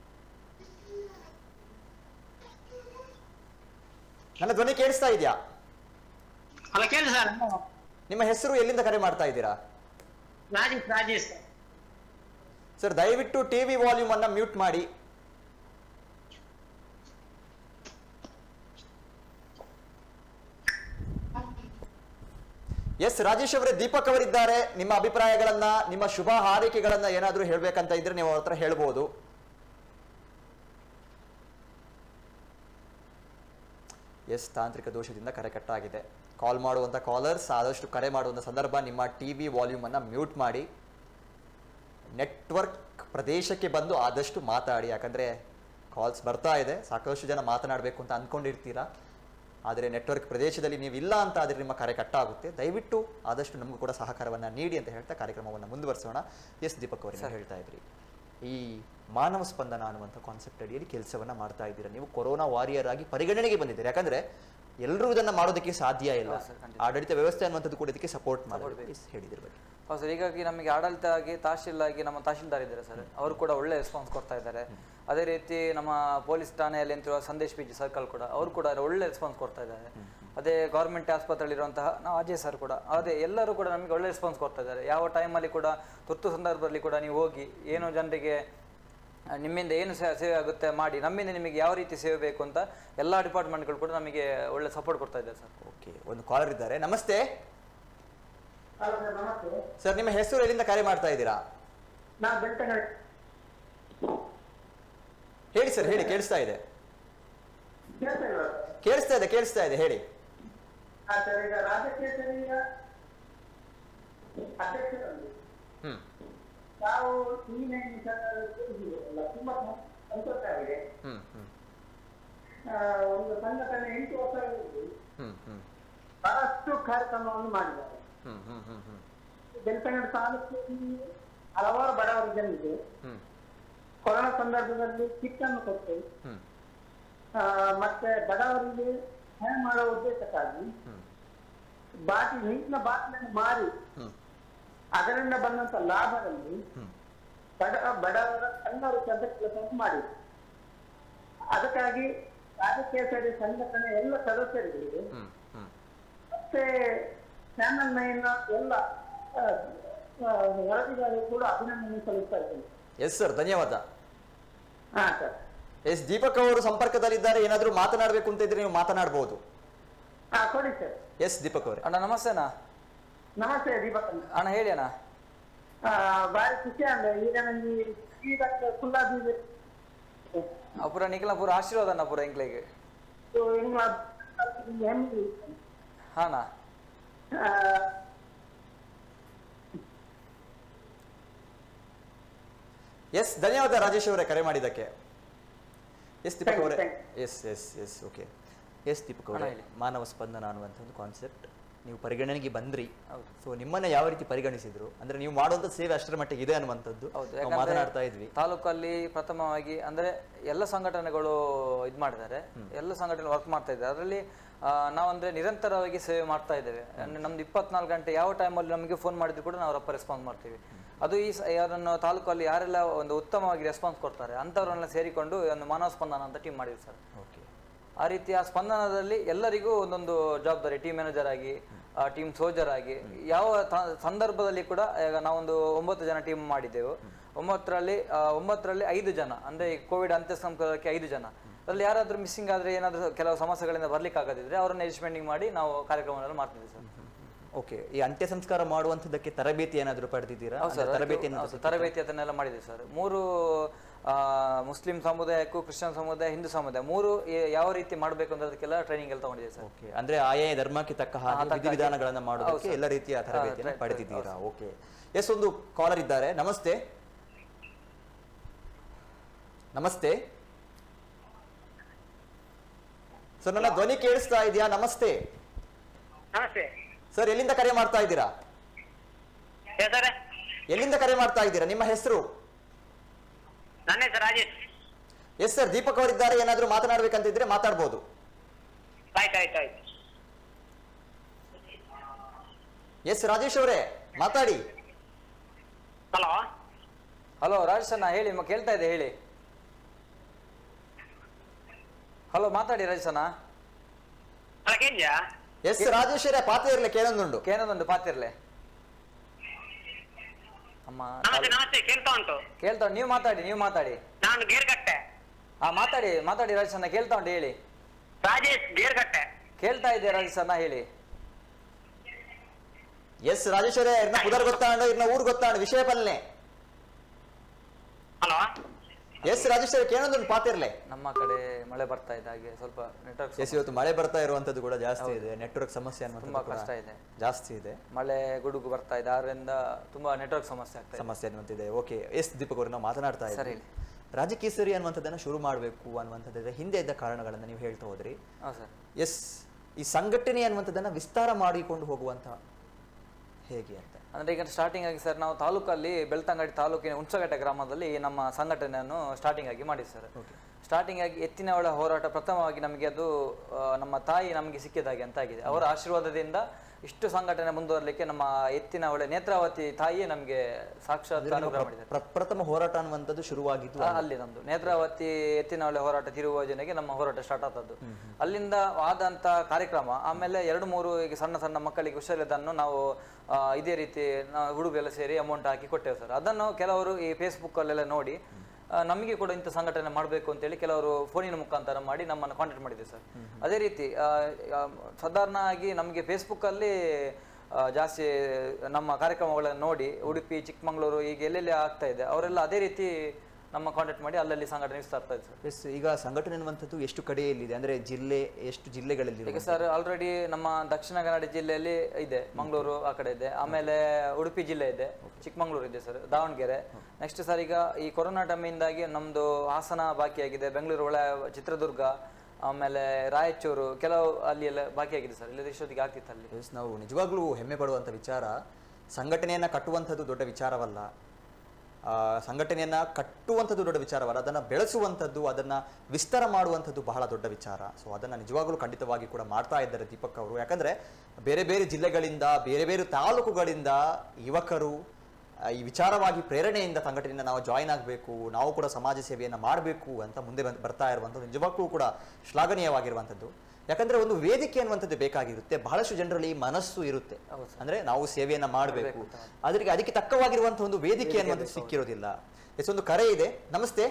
ನನ್ನ ಧ್ವನಿ ಕೇಳಿಸ್ತಾ ಇದೆಯಾ ಅಲ್ಲ ಕೇಳಿ ಸರ್ ನಿಮ್ಮ ಹೆಸರು ಎಲ್ಲಿಂದ ಕರೆ ಮಾಡ್ತಾ ಇದ್ದೀರಾ ರಾಜೇಶ್ ರಾಜೇಶ್ ಸರ್ ಸರ್ ದಯವಿಟ್ಟು ಟಿವಿ ವಾಲ್ಯೂಮ್ ಅನ್ನ ಮ್ಯೂಟ್ ಮಾಡಿ ಎಸ್ ರಾಜೇಶ್ ಅವರೇ ದೀಪಕ್ ಅವರಿದ್ದಾರೆ ನಿಮ್ಮ ಅಭಿಪ್ರಾಯಗಳನ್ನ ನಿಮ್ಮ ಶುಭ ಹಾರೈಕೆಗಳನ್ನ ಏನಾದ್ರೂ ಹೇಳ್ಬೇಕಂತ ಇದ್ರೆ ನೀವು ಅವ್ರ ಹತ್ರ ಹೇಳ್ಬೋದು ಎಸ್ ತಾಂತ್ರಿಕ ದೋಷದಿಂದ ಕರೆ ಕಟ್ಟಾಗಿದೆ ಕಾಲ್ ಮಾಡುವಂತ ಕಾಲರ್ಸ್ ಆದಷ್ಟು ಕರೆ ಮಾಡುವಂತ ಸಂದರ್ಭ ನಿಮ್ಮ ಟಿವಿ ವಾಲ್ಯೂಮ್ ಅನ್ನ ಮ್ಯೂಟ್ ಮಾಡಿ ನೆಟ್ವರ್ಕ್ ಪ್ರದೇಶಕ್ಕೆ ಬಂದು ಆದಷ್ಟು ಮಾತಾಡಿ ಯಾಕಂದರೆ ಕಾಲ್ಸ್ ಬರ್ತಾ ಇದೆ ಸಾಕಷ್ಟು ಜನ ಮಾತನಾಡಬೇಕು ಅಂತ ಅಂದ್ಕೊಂಡಿರ್ತೀರಾ ಆದರೆ ನೆಟ್ವರ್ಕ್ ಪ್ರದೇಶದಲ್ಲಿ ನೀವು ಇಲ್ಲ ಅಂತ ಆದರೆ ನಿಮ್ಮ ಕರೆ ಕಟ್ಟಾಗುತ್ತೆ ದಯವಿಟ್ಟು ಆದಷ್ಟು ನಮಗೂ ಕೂಡ ಸಹಕಾರವನ್ನು ನೀಡಿ ಅಂತ ಹೇಳ್ತಾ ಕಾರ್ಯಕ್ರಮವನ್ನು ಮುಂದುವರಿಸೋಣ ಎಸ್ ದೀಪಕ್ ಅವರೇ ನೀವು ಹೇಳ್ತಾ ಇದ್ರಿ ಈ ಮಾನವ ಸ್ಪಂದನ ಅನ್ನುವಂಥ ಕಾನ್ಸೆಪ್ಟ್ ಅಡಿಯಲ್ಲಿ ಕೆಲಸವನ್ನ ಮಾಡ್ತಾ ಇದ್ದೀರಾ ನೀವು ಕೊರೋನಾ ವಾರಿಯರ್ ಆಗಿ ಪರಿಗಣನೆಗೆ ಬಂದಿದ್ದೀರಿ ಯಾಕಂದ್ರೆ ಎಲ್ಲರೂ ಇದನ್ನ ಮಾಡೋದಕ್ಕೆ ಸಾಧ್ಯ ಇಲ್ಲ ಹೌದು ಸರ್, ಖಂಡಿತ. ಆಡಳಿತ ವ್ಯವಸ್ಥೆ ಅನ್ನುವಂಥದ್ದು ಕೂಡ ಇದಕ್ಕೆ ಸಪೋರ್ಟ್ ಮಾಡಬೇಕು Please ಹೇಳಿದ್ರ ಬಗ್ಗೆ ಹೌದು ಸರ್ ಹೀಗಾಗಿ ನಮಗೆ ಆಡಳಿತ ಆಗಿ ತಹಶೀಲ್ ಆಗಿ ನಮ್ಮ ತಹಶೀಲ್ದಾರ್ ಇದ್ದಾರೆ ಸರ್ ಅವರು ಕೂಡ ಒಳ್ಳೆ ರೆಸ್ಪಾನ್ಸ್ ಕೊಡ್ತಾ ಇದ್ದಾರೆ ಅದೇ ರೀತಿ ನಮ್ಮ ಪೊಲೀಸ್ ಠಾಣೆಯಲ್ಲಿ ನಿಂತಿರುವ ಸಂದೇಶ್ ಪಿ ಜಿ ಸರ್ಕಲ್ ಕೂಡ ಅವರು ಕೂಡ ಒಳ್ಳೆ ರೆಸ್ಪಾನ್ಸ್ ಕೊಡ್ತಾ ಇದ್ದಾರೆ ಅದೇ ಗೌರ್ಮೆಂಟ್ ಆಸ್ಪತ್ರೆಯಲ್ಲಿರುವಂತಹ ನಾವು ಅಜಯ್ ಸರ್ ಕೂಡ ಅದೇ ಎಲ್ಲರೂ ಕೂಡ ನಮಗೆ ಒಳ್ಳೆ ರೆಸ್ಪಾನ್ಸ್ ಕೊಡ್ತಾ ಇದ್ದಾರೆ ಯಾವ ಟೈಮಲ್ಲಿ ಕೂಡ ತುರ್ತು ಸಂದರ್ಭದಲ್ಲಿ ಕೂಡ ನೀವು ಹೋಗಿ ಏನು ಜನರಿಗೆ ಆ, ನಿಮ್ಮಿಂದ ಏನು ಸೇ- ಸೇವೆ ಆಗುತ್ತೆ ಮಾಡಿ ನಮ್ಮಿಂದ ನಿಮಗೆ ಯಾವ ರೀತಿ ಸೇವೆ ಬೇಕು ಅಂತ ಎಲ್ಲ ಡಿಪಾರ್ಟ್ಮೆಂಟ್ಗಳು ಕೂಡ ನಮಗೆ ಒಳ್ಳೆ ಸಪೋರ್ಟ್ ಕೊಡ್ತಾ ಇದ್ದಾರೆ ಸರ್ ಓಕೆ ಒಂದು ಕಾಲರ್ ಇದ್ದಾರೆ ನಮಸ್ತೆ ಹಲೋ ಸರ್ ನಮಸ್ತೆ ಸರ್ ನಿಮ್ಮ ಹೆಸರು ಎಲ್ಲಿಂದ ಕರೆ ಮಾಡ್ತಾ ಇದ್ದೀರಾ ನಾವು ಬೆಳ್ತಂಗಡಿ ಹೇಳಿ ಸರ್ ಹೇಳಿ ಕೇಳಿಸ್ತಾ ಇದೆ ಕೇಳ್ತಾ ಇಲ್ವಾ ಕೇಳಿಸ್ತಾ ಇದೆ ಕೇಳಿಸ್ತಾ ಇದೆ ಹೇಳಿ ಹಾ ಸರ್ ಈಗ ರಾಜಕೀಯ ಅಧ್ಯಕ್ಷರಲ್ಲಿ ಹ್ಮ್ ನಾವು ಈ ಅಲ್ಲ ತುಂಬಾ ಸಂತೋಷ ಆಗಿದೆ ಹ್ಮ್ ಹ್ಮ್ ಆ, ಒಂದು ಸಂಘಟನೆ ಎಂಟು ವರ್ಷಗಳಲ್ಲಿ ಹ್ಮ್ ಹ್ಮ್ ಬಹಳಷ್ಟು ಕಾರ್ಯಕ್ರಮವನ್ನು ಮಾಡಿದ್ದಾರೆ ಹ್ಮ್ ಹ್ಮ್ ಹ್ಮ್ ಹ್ಮ್ ಬೆಳ್ತಂಗಡಿ ತಾಲೂಕಿನಲ್ಲಿ ಹಲವಾರು ಬಡವರ ಜನರಿಗೆ ಹ್ಮ್ ಕೊರೋನಾ ಸಂದರ್ಭದಲ್ಲಿ ಕಿಟ್ ಅನ್ನು ಕೊಟ್ಟು ಹ್ಮ್ ಆ, ಮತ್ತೆ ಬಡವರಿಗೆ ಸಹಾಯ ಮಾಡುವ ಉದ್ದೇಶಕ್ಕಾಗಿ ಹ್ಮ್ ಬಾಟಿ ನೀರಿನ ಬಾಟಲಿಯನ್ನು ಮಾರಿ ಹ್ಮ್ ಅದರಿಂದ ಬಂದಂತ ಲಾಭದಲ್ಲಿ ಹ್ಮ್ ಬಡ ಬಡವರ ಸಣ್ಣ ಕೆಲಸ ಕೆಲಸವನ್ನು ಮಾಡಿ ಅದಕ್ಕಾಗಿ ರಾಜಕೀಯ ಸಂಘಟನೆ ಎಲ್ಲ ಸದಸ್ಯರಿಗೆ ಹ್ಮ್ ಹ್ಮ್ ಮತ್ತೆ ಚಾನಲ್ ನೈನ್ ಎಲ್ಲ ಆ, ಆ, ವರದಿಗಾರರು ಕೂಡ ಅಭಿನಂದನೆ ಸಲ್ಲಿಸ್ತಾ ಇದ್ದೇನೆ ಎಸ್ ಸರ್ ಧನ್ಯವಾದ ಹಾ ಸರ್ ಎಸ್ ದೀಪಕ್ ಅವರು ಸಂಪರ್ಕದಲ್ಲಿದ್ದಾರೆ ಏನಾದರೂ ಮಾತನಾಡಬೇಕು ಅಂತ ಇದ್ರೆ ನೀವು ಮಾತನಾಡಬಹುದು ಹಾ ಕೊಡಿ ಸರ್ ಎಸ್ ದೀಪಕ್ ಅವರೇ ಅಣ್ಣ ನಮಸ್ತೆನಾ ನಮಸ್ತೆ ದೀಪಕ್ ಅಣ್ಣ. ಅಣ್ಣ ಹೇಳಿ ಅಣ್ಣ ಆ, ಬಾರಿ ಖುಷಿ ಅಂದ್ರೆ ಈಗ ನನಗೆ ಈಗ ಕುಲ್ಲಾದಿ ಅಪುರ ನಿಖಿಲ ಪೂರ ಆಶೀರ್ವಾದ ಅಣ್ಣ ಪೂರ ಎಂಕ್ಲೆಗೆ ಹೆಮ್ಮೆ ಹಾಂ ಆ, ಎಸ್ ಧನ್ಯವಾದ ರಾಜೇಶ್ ಅವರೇ ಕರೆ ಮಾಡಿದ್ದಕ್ಕೆ ಎಸ್ ದೀಪಕ್ Thank you, ಅವರೇ thank yes yes yes okay yes Deepak ಅವರೇ ಹಣ ಹೇಳಿ. ಮಾನವ ಸ್ಪಂದನ ಅನ್ನುವಂಥ ಒಂದು ಕಾನ್ಸೆಪ್ಟ್ ನೀವು ಪರಿಗಣನೆಗೆ ಬಂದ್ರಿ ಹೌದು. ಸೊ ನಿಮ್ಮನ್ನ ಯಾವ ರೀತಿ ಪರಿಗಣಿಸಿದ್ರು ಅಂದ್ರೆ ನೀವು ಮಾಡುವಂತ ಸೇವೆ ಅಷ್ಟರ ಮಟ್ಟಿಗೆ ಇದೆ ಅನ್ನುವಂಥದ್ದು ಹೌದು ನಾವು ಯಾಕಂದ್ರೆ ಮಾತನಾಡ್ತಾ ಇದ್ವಿ ತಾಲೂಕಲ್ಲಿ ಪ್ರಥಮವಾಗಿ ಅಂದ್ರೆ ಎಲ್ಲ ಸಂಘಟನೆಗಳು ಇದು ಮಾಡಿದ್ದಾರೆ ಎಲ್ಲ ಸಂಘಟನೆ ವರ್ಕ್ ಮಾಡ್ತಾ ಇದ್ದಾರೆ ಅದರಲ್ಲಿ ನಾವಂದ್ರೆ ನಿರಂತರವಾಗಿ ಸೇವೆ ಮಾಡ್ತಾ ಇದ್ದೇವೆ ಅಂದ್ರೆ ನಮ್ದು ಇಪ್ಪತ್ನಾಲ್ಕು ಗಂಟೆ ಯಾವ ಟೈಮಲ್ಲಿ ನಮಗೆ ಫೋನ್ ಮಾಡಿದ್ರು ಕೂಡ ನಾವು ರಪ್ಪ ರೆಸ್ಪಾನ್ಸ್ ಮಾಡ್ತೀವಿ ಅದು ಈ ಸ- ಯಾರನ್ನು ತಾಲೂಕಲ್ಲಿ ಯಾರೆಲ್ಲ ಒಂದು ಉತ್ತಮವಾಗಿ ರೆಸ್ಪಾನ್ಸ್ ಕೊಡ್ತಾರೆ ಅಂಥವ್ರನ್ನೆಲ್ಲ ಸೇರಿಕೊಂಡು ಒಂದು ಮಾನವ ಸ್ಪಂದನ ಅಂತ ಟೀಮ್ ಮಾಡಿದ್ವಿ ಸರ್ ಓಕೆ ಆ ರೀತಿಯ ಸ್ಪಂದನದಲ್ಲಿ ಎಲ್ಲರಿಗೂ ಒಂದೊಂದು ಜವಾಬ್ದಾರಿ ಟೀಮ್ ಮ್ಯಾನೇಜರ್ ಆಗಿ ಟೀಮ್ ಸೋಲ್ಜರ್ ಆಗಿ ಯಾವ ತ- ಸಂದರ್ಭದಲ್ಲಿ ಕೂಡ ಈಗ ನಾವೊಂದು ಒಂಬತ್ತು ಜನ ಟೀಮ್ ಮಾಡಿದ್ದೆವು ಒಂಬತ್ತರಲ್ಲಿ ಆ, ಒಂಬತ್ತರಲ್ಲಿ ಐದು ಜನ ಅಂದ್ರೆ ಈ ಕೋವಿಡ್ ಅಂತ್ಯ ಸಂಸ್ಕಾರಕ್ಕೆ ಐದು ಜನ ಅದರಲ್ಲಿ ಯಾರಾದ್ರೂ ಮಿಸ್ಸಿಂಗ್ ಆದ್ರೆ ಏನಾದ್ರೂ ಕೆಲವು ಸಮಸ್ಯೆಗಳಿಂದ ಬರ್ಲಿಕ್ಕೆ ಆಗದಿದ್ರೆ ಅವರನ್ನ ಎಜ್ಮೆಂಟಿಂಗ್ ಮಾಡಿ ನಾವು ಕಾರ್ಯಕ್ರಮವನ್ನು ಮಾಡ್ತಿದ್ವಿ ಸರ್ ಓಕೆ ಈ ಅಂತ್ಯ ಸಂಸ್ಕಾರ ಮಾಡುವಂಥದ್ದಕ್ಕೆ ತರಬೇತಿ ಏನಾದರೂ ಪಡೆದಿದ್ದೀರಾ ಹೌದು ಸರ್ ಅಂದ್ರೆ ತರಬೇತಿ ಅದಕ್ಕೆ- ಹೌದು ಸರ್, ತರಬೇತಿ ಅದನ್ನೆಲ್ಲ ಮಾಡಿದ್ದೀವಿ ಸರ್ ಮೂರು ಆ, ಮುಸ್ಲಿಂ ಸಮುದಾಯಕ್ಕೂ ಕ್ರಿಶ್ಚಿಯನ್ ಸಮುದಾಯ ಹಿಂದೂ ಸಮುದಾಯ ಮೂರು ಏ- ಯಾವ ರೀತಿ ಮಾಡಬೇಕು ಅನ್ನೋದಕ್ಕೆಲ್ಲ ಟ್ರೈನಿಂಗ್ ಎಲ್ಲ ತಗೊಂಡಿದ್ದೀವಿ ಸರ್ ಓಕೆ ಅಂದ್ರೆ ಆಯಾ ಧರ್ಮಕ್ಕೆ ತಕ್ಕ ಹಾಗೆ ತಕ್ಕ ಹಾಗೆ. ವಿಧಿವಿಧಾನಗಳನ್ನ ಹೌದು ಮಾಡೋದಕ್ಕೆ ಸರ್. ಎಲ್ಲ ರೀತಿಯ ಹಾ, ತರಬೇತಿಯನ್ನು right, ಪಡೆದಿದ್ದೀರಾ ಓಕೆ ಎಸ್ ಒಂದು ಕಾಲರ್ ಇದ್ದಾರೆ ನಮಸ್ತೆ ನಮಸ್ತೆ ಸರ್ ನನ್ನ ಧ್ವನಿ ಕೇಳಿಸ್ತಾ ಇದೆಯಾ ನಮಸ್ತೆ ನಮಸ್ತೆ ಸರ್ ಎಲ್ಲಿಂದ ಕರೆ ಮಾಡ್ತಾ ಇದ್ದೀರಾ ಸರ್ ಎಲ್ಲಿಂದ ಕರೆ ಮಾಡ್ತಾ ಇದ್ದೀರಾ ನಿಮ್ಮ ಹೆಸರು ನನ್ನ ಹೆಸರು ರಾಜೇಶ್ ಎಸ್ ಸರ್ ದೀಪಕ್ ಅವರಿದ್ದಾರೆ ಏನಾದರೂ ಮಾತನಾಡ್ಬೇಕಂತಿದ್ರೆ ಮಾತಾಡ್ಬೋದು ಆಯ್ತು ಆಯ್ತು ಆಯ್ತು ಎಸ್ ರಾಜೇಶ್ ಅವರೇ ಮಾತಾಡಿ ಹಲೋ ಹಲೋ ರಾಜೇಶ್ ಅಣ್ಣ ಹೇಳಿ ಮ- ಕೇಳ್ತಾ ಇದೆ ಹೇಳಿ ಹಲೋ ಮಾತಾಡಿ ರಾಜೇಶ್ ಅಣ್ಣ ಅಲ್ಲ ಕೇಂದ್ಯಾ ಎಸ್ ರಾಜೇಶ್ ಅವರೇ ಪಾತ್ರ ಇರಲಿ ಕೇಳೊಂದುಂಡು ಕೇನದೊಂದು ಪಾತಿರ್ಲೆ ಅಮ್ಮ ನಮಸ್ತೆ ನಮಸ್ತೆ ಕೇಳ್ತಾ ಉಂಟು ಕೇಳ್ತಾ ಉಂಟು ನೀವು ಮಾತಾಡಿ ನೀವು ಮಾತಾಡಿ ನಾನು ಗೇರ್ಕಟ್ಟೆ ಹಾ ಮಾತಾಡಿ ಮಾತಾಡಿ ರಾಜೇಶ್ ಅಣ್ಣ ಕೇಳ್ತಾ ಉಂಟು ಹೇಳಿ ರಾಜೇಶ್ ಗೇರ್ಕಟ್ಟೆ ಕೇಳ್ತಾ ಇದೆ ರಾಜೇಶ್ ಅಣ್ಣ ಹೇಳಿ ಎಸ್ ರಾಜೇಶ್ ಅವರೇ ಇರ್ನ ಪುದರ್ ಗೊತ್ತಾಂಡು ಇರ್ನ ಊರ್ ಗೊತ್ತಾಂಡು ವಿಷಯ ಪಲ್ಲೆ ಹಲೋ ಎಸ್ ರಾಜೇಶ್ ಅವರೇ ಕೇಳೊಂದುಂಡು ಪಾತಿರ್ಲೆ ನಮ್ಮ ಕಡೆ ಮಳೆ ಬರ್ತಾ ಇದೆ ಹಾಗೆ ಸ್ವಲ್ಪ ನೆಟ್ವರ್ಕ್ ಎಸ್ ಇವತ್ತು ಮಳೆ ಬರ್ತಾ ಇರುವಂತದ್ದು ಕೂಡ ಜಾಸ್ತಿ ಇದೆ ನೆಟ್ವರ್ಕ್ ಸಮಸ್ಯೆ ತುಂಬಾ ಅನ್ನುವಂಥದ್ದು ಕೂಡ ಕಷ್ಟ ಇದೆ ಜಾಸ್ತಿ ಇದೆ ಮಳೆ ಗುಡುಗು ಬರ್ತಾ ಇದೆ ಅದರಿಂದ ತುಂಬಾ ನೆಟ್ವರ್ಕ್ ಸಮಸ್ಯೆ ಆಗ್ತಾ ಇದೆ ಸಮಸ್ಯೆ ಅನ್ನುವಂತಿದೆ ಓಕೆ ಎಸ್ ದೀಪಕ್ ಅವರು ನಾವು ಮಾತನಾಡ್ತಾ ಸರಿ ಇದ್ದೀವಿ ರಾಜಕೀಯಸರಿ ಅನ್ನುವಂಥದ್ದನ್ನ ಶುರು ಮಾಡಬೇಕು ಅನ್ನುವಂಥದ್ದು ಹಿಂದೆ ಇದ್ದ ಕಾರಣಗಳನ್ನ ನೀವು ಹೇಳ್ತಾ ಹೋದ್ರಿ ಹೌದು ಸರ್ ಎಸ್ ಈ ಸಂಘಟನೆ ಅನ್ನುವಂಥದ್ದನ್ನ ವಿಸ್ತಾರ ಮಾಡಿಕೊಂಡು ಹೋಗುವಂತ ಹೇಗೆ ಅಂತ ಅಂದ್ರೆ ಈಗ ಸ್ಟಾರ್ಟಿಂಗ್ ಆಗಿ ಸರ್ ನಾವು ತಾಲೂಕಲ್ಲಿ ಬೆಳ್ತಂಗಡಿ ತಾಲೂಕಿನ ಹುಣಸಘಟ್ಟ ಗ್ರಾಮದಲ್ಲಿ ನಮ್ಮ ಸಂಘಟನೆಯನ್ನು ಸ್ಟಾರ್ಟಿಂಗ್ ಆಗಿ ಮಾಡಿ ಸರ್ ಸ್ಟಾರ್ಟಿಂಗ್ ಆಗಿ ಎತ್ತಿನ ಒಳ ಹೋರಾಟ ಪ್ರಥಮವಾಗಿ ನಮಗೆ ಅದು ಆ, ನಮ್ಮ ತಾಯಿ ನಮಗೆ ಸಿಕ್ಕಿದಾಗೆ ಅಂತ ಆಗಿದೆ ಅವರ ಆಶೀರ್ವಾದದಿಂದ ಇಷ್ಟು ಸಂಘಟನೆ ಮುಂದುವರಲಿಕ್ಕೆ ನಮ್ಮ ಎತ್ತಿನ ಒಳ್ಳೆ ನೇತ್ರಾವತಿ ತಾಯಿಯೇ ನಮಗೆ ಸಾಕ್ಷಾತ್ ಅನುಗ್ರಹ ಮಾಡಿದ್ದಾರೆ ಪ್ರ- ಪ್ರಥಮ ಹೋರಾಟ ಅನ್ನುವಂಥದ್ದು ಶುರುವಾಗಿದ್ದು ಆ, ಅಲ್ಲಿ ನಮ್ದು ನೇತ್ರಾವತಿ ಎತ್ತಿನ ಒಳ್ಳೆ ಹೋರಾಟ ತಿರುವು ಯೋಜನೆಗೆ ನಮ್ಮ ಹೋರಾಟ ಸ್ಟಾರ್ಟ್ ಆದದ್ದು ಅಲ್ಲಿಂದ ಆದಂತ ಕಾರ್ಯಕ್ರಮ ಆಮೇಲೆ ಎರಡು ಮೂರು ಈಗ ಸಣ್ಣ ಸಣ್ಣ ಮಕ್ಕಳಿಗೆ ಹುಷಾರಿಲ್ಲದನ್ನು ನಾವು ಆ, ಇದೇ ರೀತಿ ನಾವು ಹುಡುಗರೆಲ್ಲ ಸೇರಿ ಅಮೌಂಟ್ ಹಾಕಿ ಕೊಟ್ಟೆವು ಸರ್ ಅದನ್ನು ಕೆಲವರು ಈ ಫೇಸ್ಬುಕ್ ಅಲ್ಲೆಲ್ಲ ನೋಡಿ ಆ, ನಮಗೆ ಕೂಡ ಇಂಥ ಸಂಘಟನೆ ಮಾಡಬೇಕು ಅಂತೇಳಿ ಕೆಲವರು ಫೋನಿನ ಮುಖಾಂತರ ಮಾಡಿ ನಮ್ಮನ್ನು ಕಾಂಟ್ಯಾಕ್ಟ್ ಮಾಡಿದೆ ಸರ್ ಅದೇ ರೀತಿ ಆ, ಆ, ಸಾಧಾರಣ ಆಗಿ ನಮಗೆ ಫೇಸ್ಬುಕ್ಕಲ್ಲಿ ಜಾಸ್ತಿ ನಮ್ಮ ಕಾರ್ಯಕ್ರಮಗಳನ್ನು ನೋಡಿ ಉಡುಪಿ ಚಿಕ್ಕಮಗಳೂರು ಈಗ ಎಲ್ಲೆಲ್ಲಿ ಆಗ್ತಾ ಇದೆ ಅವರೆಲ್ಲ ಅದೇ ರೀತಿ ನಮ್ಮ ಕಾಂಟ್ಯಾಕ್ಟ್ ಮಾಡಿ ಅಲ್ಲಲ್ಲಿ ಸಂಘಟನೆ ವಿಸ್ತರಿಸ್ತಾ ಇದೆ ಸರ್ ಎಸ್ ಈಗ ಸಂಘಟನೆ ಅನ್ನುವಂಥದ್ದು ಎಷ್ಟು ಕಡೆಯಲ್ಲಿದೆ ಅಂದ್ರೆ ಜಿಲ್ಲೆ ಎಷ್ಟು ಜಿಲ್ಲೆಗಳಲ್ಲಿ ಈಗ ಸರ್ ಆಲ್ರೆಡಿ ನಮ್ಮ ದಕ್ಷಿಣ ಕನ್ನಡ ಜಿಲ್ಲೆಯಲ್ಲಿ ಇದೆ ಮಂಗಳೂರು ಆ ಕಡೆ ಇದೆ ಆಮೇಲೆ ಉಡುಪಿ ಜಿಲ್ಲೆ ಇದೆ ಚಿಕ್ಕಮಂಗ್ಳೂರು ಇದೆ ಸರ್ ದಾವಣಗೆರೆ ನೆಕ್ಸ್ಟ್ ಸರ್ ಈಗ ಈ ಕೊರೋನಾ ಟೈಮಿಂದಾಗಿ ನಮ್ದು ಹಾಸನ ಬಾಕಿಯಾಗಿದೆ ಬೆಂಗಳೂರು ಒಳ ಚಿತ್ರದುರ್ಗ ಆಮೇಲೆ ರಾಯಚೂರು ಕೆಲವು ಅಲ್ಲಿ ಎಲ್ಲ ಬಾಕಿಯಾಗಿದೆ ಸರ್ ಇಲ್ಲದ ಇಷ್ಟೊತ್ತಿಗೆ ಆಗ್ತಿತ್ತು ಅಲ್ಲಿ ಎಸ್ ನಾವು ನಿಜವಾಗ್ಲೂ ಹೆಮ್ಮೆ ಪಡುವಂಥ ವಿಚಾರ ಸಂಘಟನೆಯನ್ನು ಕಟ್ಟುವಂಥದ್ದು ದೊಡ್ಡ ವಿಚಾರವಲ್ಲ ಆ, ಸಂಘಟನೆಯನ್ನ ಕಟ್ಟುವಂಥದ್ದು ದೊಡ್ಡ ವಿಚಾರವಲ್ಲ ಅದನ್ನು ಬೆಳೆಸುವಂಥದ್ದು ಅದನ್ನು ವಿಸ್ತಾರ ಮಾಡುವಂಥದ್ದು ಬಹಳ ದೊಡ್ಡ ವಿಚಾರ ಸೊ ಅದನ್ನು ನಿಜವಾಗ್ಲೂ ಖಂಡಿತವಾಗಿ ಕೂಡ ಮಾಡ್ತಾ ಇದ್ದಾರೆ ದೀಪಕ್ ಅವರು ಯಾಕಂದರೆ ಬೇರೆ ಬೇರೆ ಜಿಲ್ಲೆಗಳಿಂದ ಬೇರೆ ಬೇರೆ ತಾಲೂಕುಗಳಿಂದ ಯುವಕರು ಆ, ಈ ವಿಚಾರವಾಗಿ ಪ್ರೇರಣೆಯಿಂದ ಸಂಘಟನೆಯಿಂದ ನಾವು ಜಾಯಿನ್ ಆಗಬೇಕು ನಾವು ಕೂಡ ಸಮಾಜ ಸೇವೆಯನ್ನು ಮಾಡಬೇಕು ಅಂತ ಮುಂದೆ ಬಂದ್- ಬರ್ತಾ ಇರುವಂಥದ್ದು ನಿಜವಾಗ್ಲೂ ಕೂಡ ಶ್ಲಾಘನೀಯವಾಗಿರುವಂಥದ್ದು ಯಾಕಂದ್ರೆ ಒಂದು ವೇದಿಕೆ ಅನ್ನುವಂಥದ್ದು ಬೇಕಾಗಿರುತ್ತೆ ಬಹಳಷ್ಟು ಜನರಲ್ಲಿ ಮನಸ್ಸು ಇರುತ್ತೆ ಅಂದ್ರೆ ನಾವು ಸೇವೆಯನ್ನ ಮಾಡಬೇಕು ಅದಕ್ಕೆ ಅದಕ್ಕೆ ತಕ್ಕವಾಗಿರುವಂತಹ ಒಂದು ವೇದಿಕೆ ಅನ್ನುವಂಥದ್ದು ಸಿಕ್ಕಿರೋದಿಲ್ಲ ಎಸ್ ಒಂದು ಕರೆ ಇದೆ ನಮಸ್ತೆ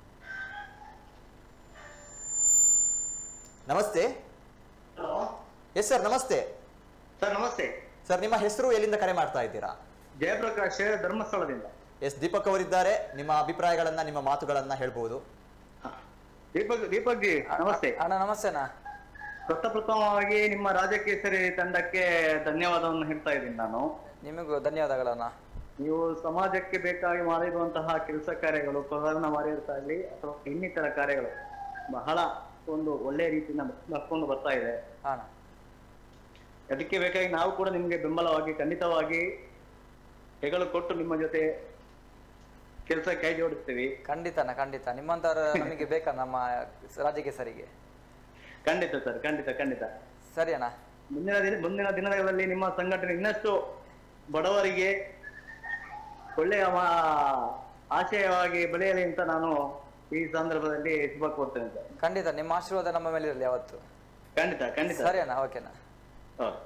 ನಮಸ್ತೆ ಎಸ್ ಸರ್ ನಮಸ್ತೆ ಸರ್ ನಮಸ್ತೆ ಸರ್ ನಿಮ್ಮ ಹೆಸರು ಎಲ್ಲಿಂದ ಕರೆ ಮಾಡ್ತಾ ಇದ್ದೀರಾ ಜಯಪ್ರಕಾಶ್ ಧರ್ಮಸ್ಥಳದಿಂದ ಎಸ್ ದೀಪಕ್ ಅವರಿದ್ದಾರೆ ನಿಮ್ಮ ಅಭಿಪ್ರಾಯಗಳನ್ನ ನಿಮ್ಮ ಮಾತುಗಳನ್ನ ಹೇಳ್ಬೋದು ದೀಪಕ್ ದೀಪಕ್ ಜಿ ನಮಸ್ತೆ ಅಣ್ಣ ನಮಸ್ತೆನಾ ಪ್ರಥಮವಾಗಿ ನಿಮ್ಮ ರಾಜಕೇಸರಿ ತಂಡಕ್ಕೆ ಧನ್ಯವಾದವನ್ನು ಹೇಳ್ತಾ ಇದ್ದೀನಿ ನಾನು ನಿಮಗೂ ಧನ್ಯವಾದಗಳಣ್ಣ ನೀವು ಸಮಾಜಕ್ಕೆ ಬೇಕಾಗಿ ಮಾಡಿರುವಂತಹ ಕೆಲಸ ಕಾರ್ಯಗಳು ಕೊರೋನಾ ವಾರಿಯರ್ಸ್ ಆಗಲಿ ಅಥವಾ ಇನ್ನಿತರ ಕಾರ್ಯಗಳು ಬಹಳ ಒಂದು ಒಳ್ಳೆ ರೀತಿಯಿಂದ ನಡ್ಕೊಂಡು ಬರ್ತಾ ಇದೆ ಅಣ್ಣ ಅದಕ್ಕೆ ಬೇಕಾಗಿ ನಾವು ಕೂಡ ನಿಮ್ಗೆ ಬೆಂಬಲವಾಗಿ ಖಂಡಿತವಾಗಿ ಹೆಗಲು ಕೊಟ್ಟು ನಿಮ್ಮ ಜೊತೆ ಕೆಲಸ ಕೈ ಜೋಡಿಸ್ತೀವಿ ಖಂಡಿತನ ಖಂಡಿತ ನಿಮ್ಮಂತವ್ರು ನಮಗೆ ಬೇಕಾ ನಮ್ಮ ರಾಜ್ಯಕ್ಕೆ ಸರಿಗೆ ಖಂಡಿತ ಸರ್ ಖಂಡಿತ ಖಂಡಿತ ಸರಿ ಅಣ್ಣ ಮುಂದಿನ ದಿನ ಮುಂದಿನ ದಿನಗಳಲ್ಲಿ ನಿಮ್ಮ ಸಂಘಟನೆ ಇನ್ನಷ್ಟು ಬಡವರಿಗೆ ಒಳ್ಳೆಯ ಮಾ- ಆಶಯವಾಗಿ ಬೆಳೆಯಲಿ ಅಂತ ನಾನು ಈ ಸಂದರ್ಭದಲ್ಲಿ ಶುಭ ಕೋರ್ತೇನೆ ಸರ್ ಖಂಡಿತ ನಿಮ್ಮ ಆಶೀರ್ವಾದ ನಮ್ಮ ಮೇಲೆ ಇರಲಿ ಯಾವತ್ತು ಖಂಡಿತ ಖಂಡಿತ ಸರಿ ಅಣ್ಣ ಓಕೆನಾ ಹೌದು.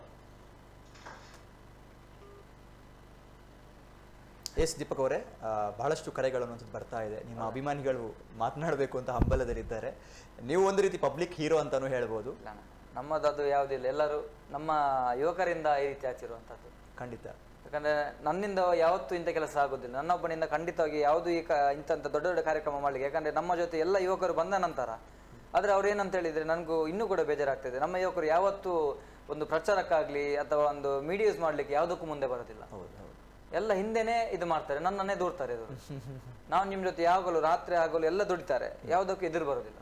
ಎಸ್ ದೀಪಕ್ ಅವರೇ ಆ, ಬಹಳಷ್ಟು ಕರೆಗಳು ಅನ್ನುವಂಥದ್ದು ಬರ್ತಾ ಇದೆ ನಿಮ್ಮ ಅಭಿಮಾನಿಗಳು ಮಾತನಾಡಬೇಕು ಅಂತ ಹಂಬಲದಲ್ಲಿದ್ದಾರೆ ನೀವು ಒಂದು ರೀತಿ ಪಬ್ಲಿಕ್ ಹೀರೋ ಅಂತಾನೂ ಹೇಳ್ಬೋದು ಇಲ್ಲ ಅಣ್ಣ ನಮ್ಮದದು ಯಾವುದಿಲ್ಲ ಎಲ್ಲರೂ ನಮ್ಮ ಯುವಕರಿಂದ ಈ ರೀತಿ ಆಗ್ತಿರುವಂಥದ್ದು ಖಂಡಿತ ಯಾಕಂದ್ರೆ ನನ್ನಿಂದ ಯಾವತ್ತೂ ಇಂಥ ಕೆಲಸ ಆಗೋದಿಲ್ಲ ನನ್ನೊಬ್ಬನಿಂದ ಖಂಡಿತವಾಗಿ ಯಾವುದು ಈ ಕ ಇಂಥ ದೊಡ್ಡ ದೊಡ್ಡ ಕಾರ್ಯಕ್ರಮ ಮಾಡಲಿಕ್ಕೆ ಯಾಕಂದ್ರೆ ನಮ್ಮ ಜೊತೆ ಎಲ್ಲ ಯುವಕರು ಬಂದ ನಂತರ ಆದರೆ ಅವ್ರು ಏನಂತ ಹೇಳಿದ್ರೆ ನನಗೂ ಇನ್ನೂ ಕೂಡ ಬೇಜಾರಾಗ್ತದೆ ನಮ್ಮ ಯುವಕರು ಯಾವತ್ತೂ ಒಂದು ಪ್ರಚಾರಕ್ಕಾಗ್ಲಿ ಅಥವಾ ಒಂದು ಮೀಡಿಯಾ ಯೂಸ್ ಮಾಡ್ಲಿಕ್ಕೆ ಯಾವುದಕ್ಕೂ ಮುಂದೆ ಬರೋದಿಲ್ಲ ಹೌದು ಹೌದು ಎಲ್ಲ ಹಿಂದೆನೇ ಇದು ಮಾಡ್ತಾರೆ ನನ್ನನ್ನೇ ದೂಡ್ತಾರೆ ಇದು ನಾವು ನಿಮ್ಮ ಜೊತೆ ಯಾವಾಗಲೂ ರಾತ್ರಿ ಆಗಲು ಎಲ್ಲ ದುಡಿತಾರೆ ಯಾವುದಕ್ಕೂ ಎದುರು ಬರೋದಿಲ್ಲ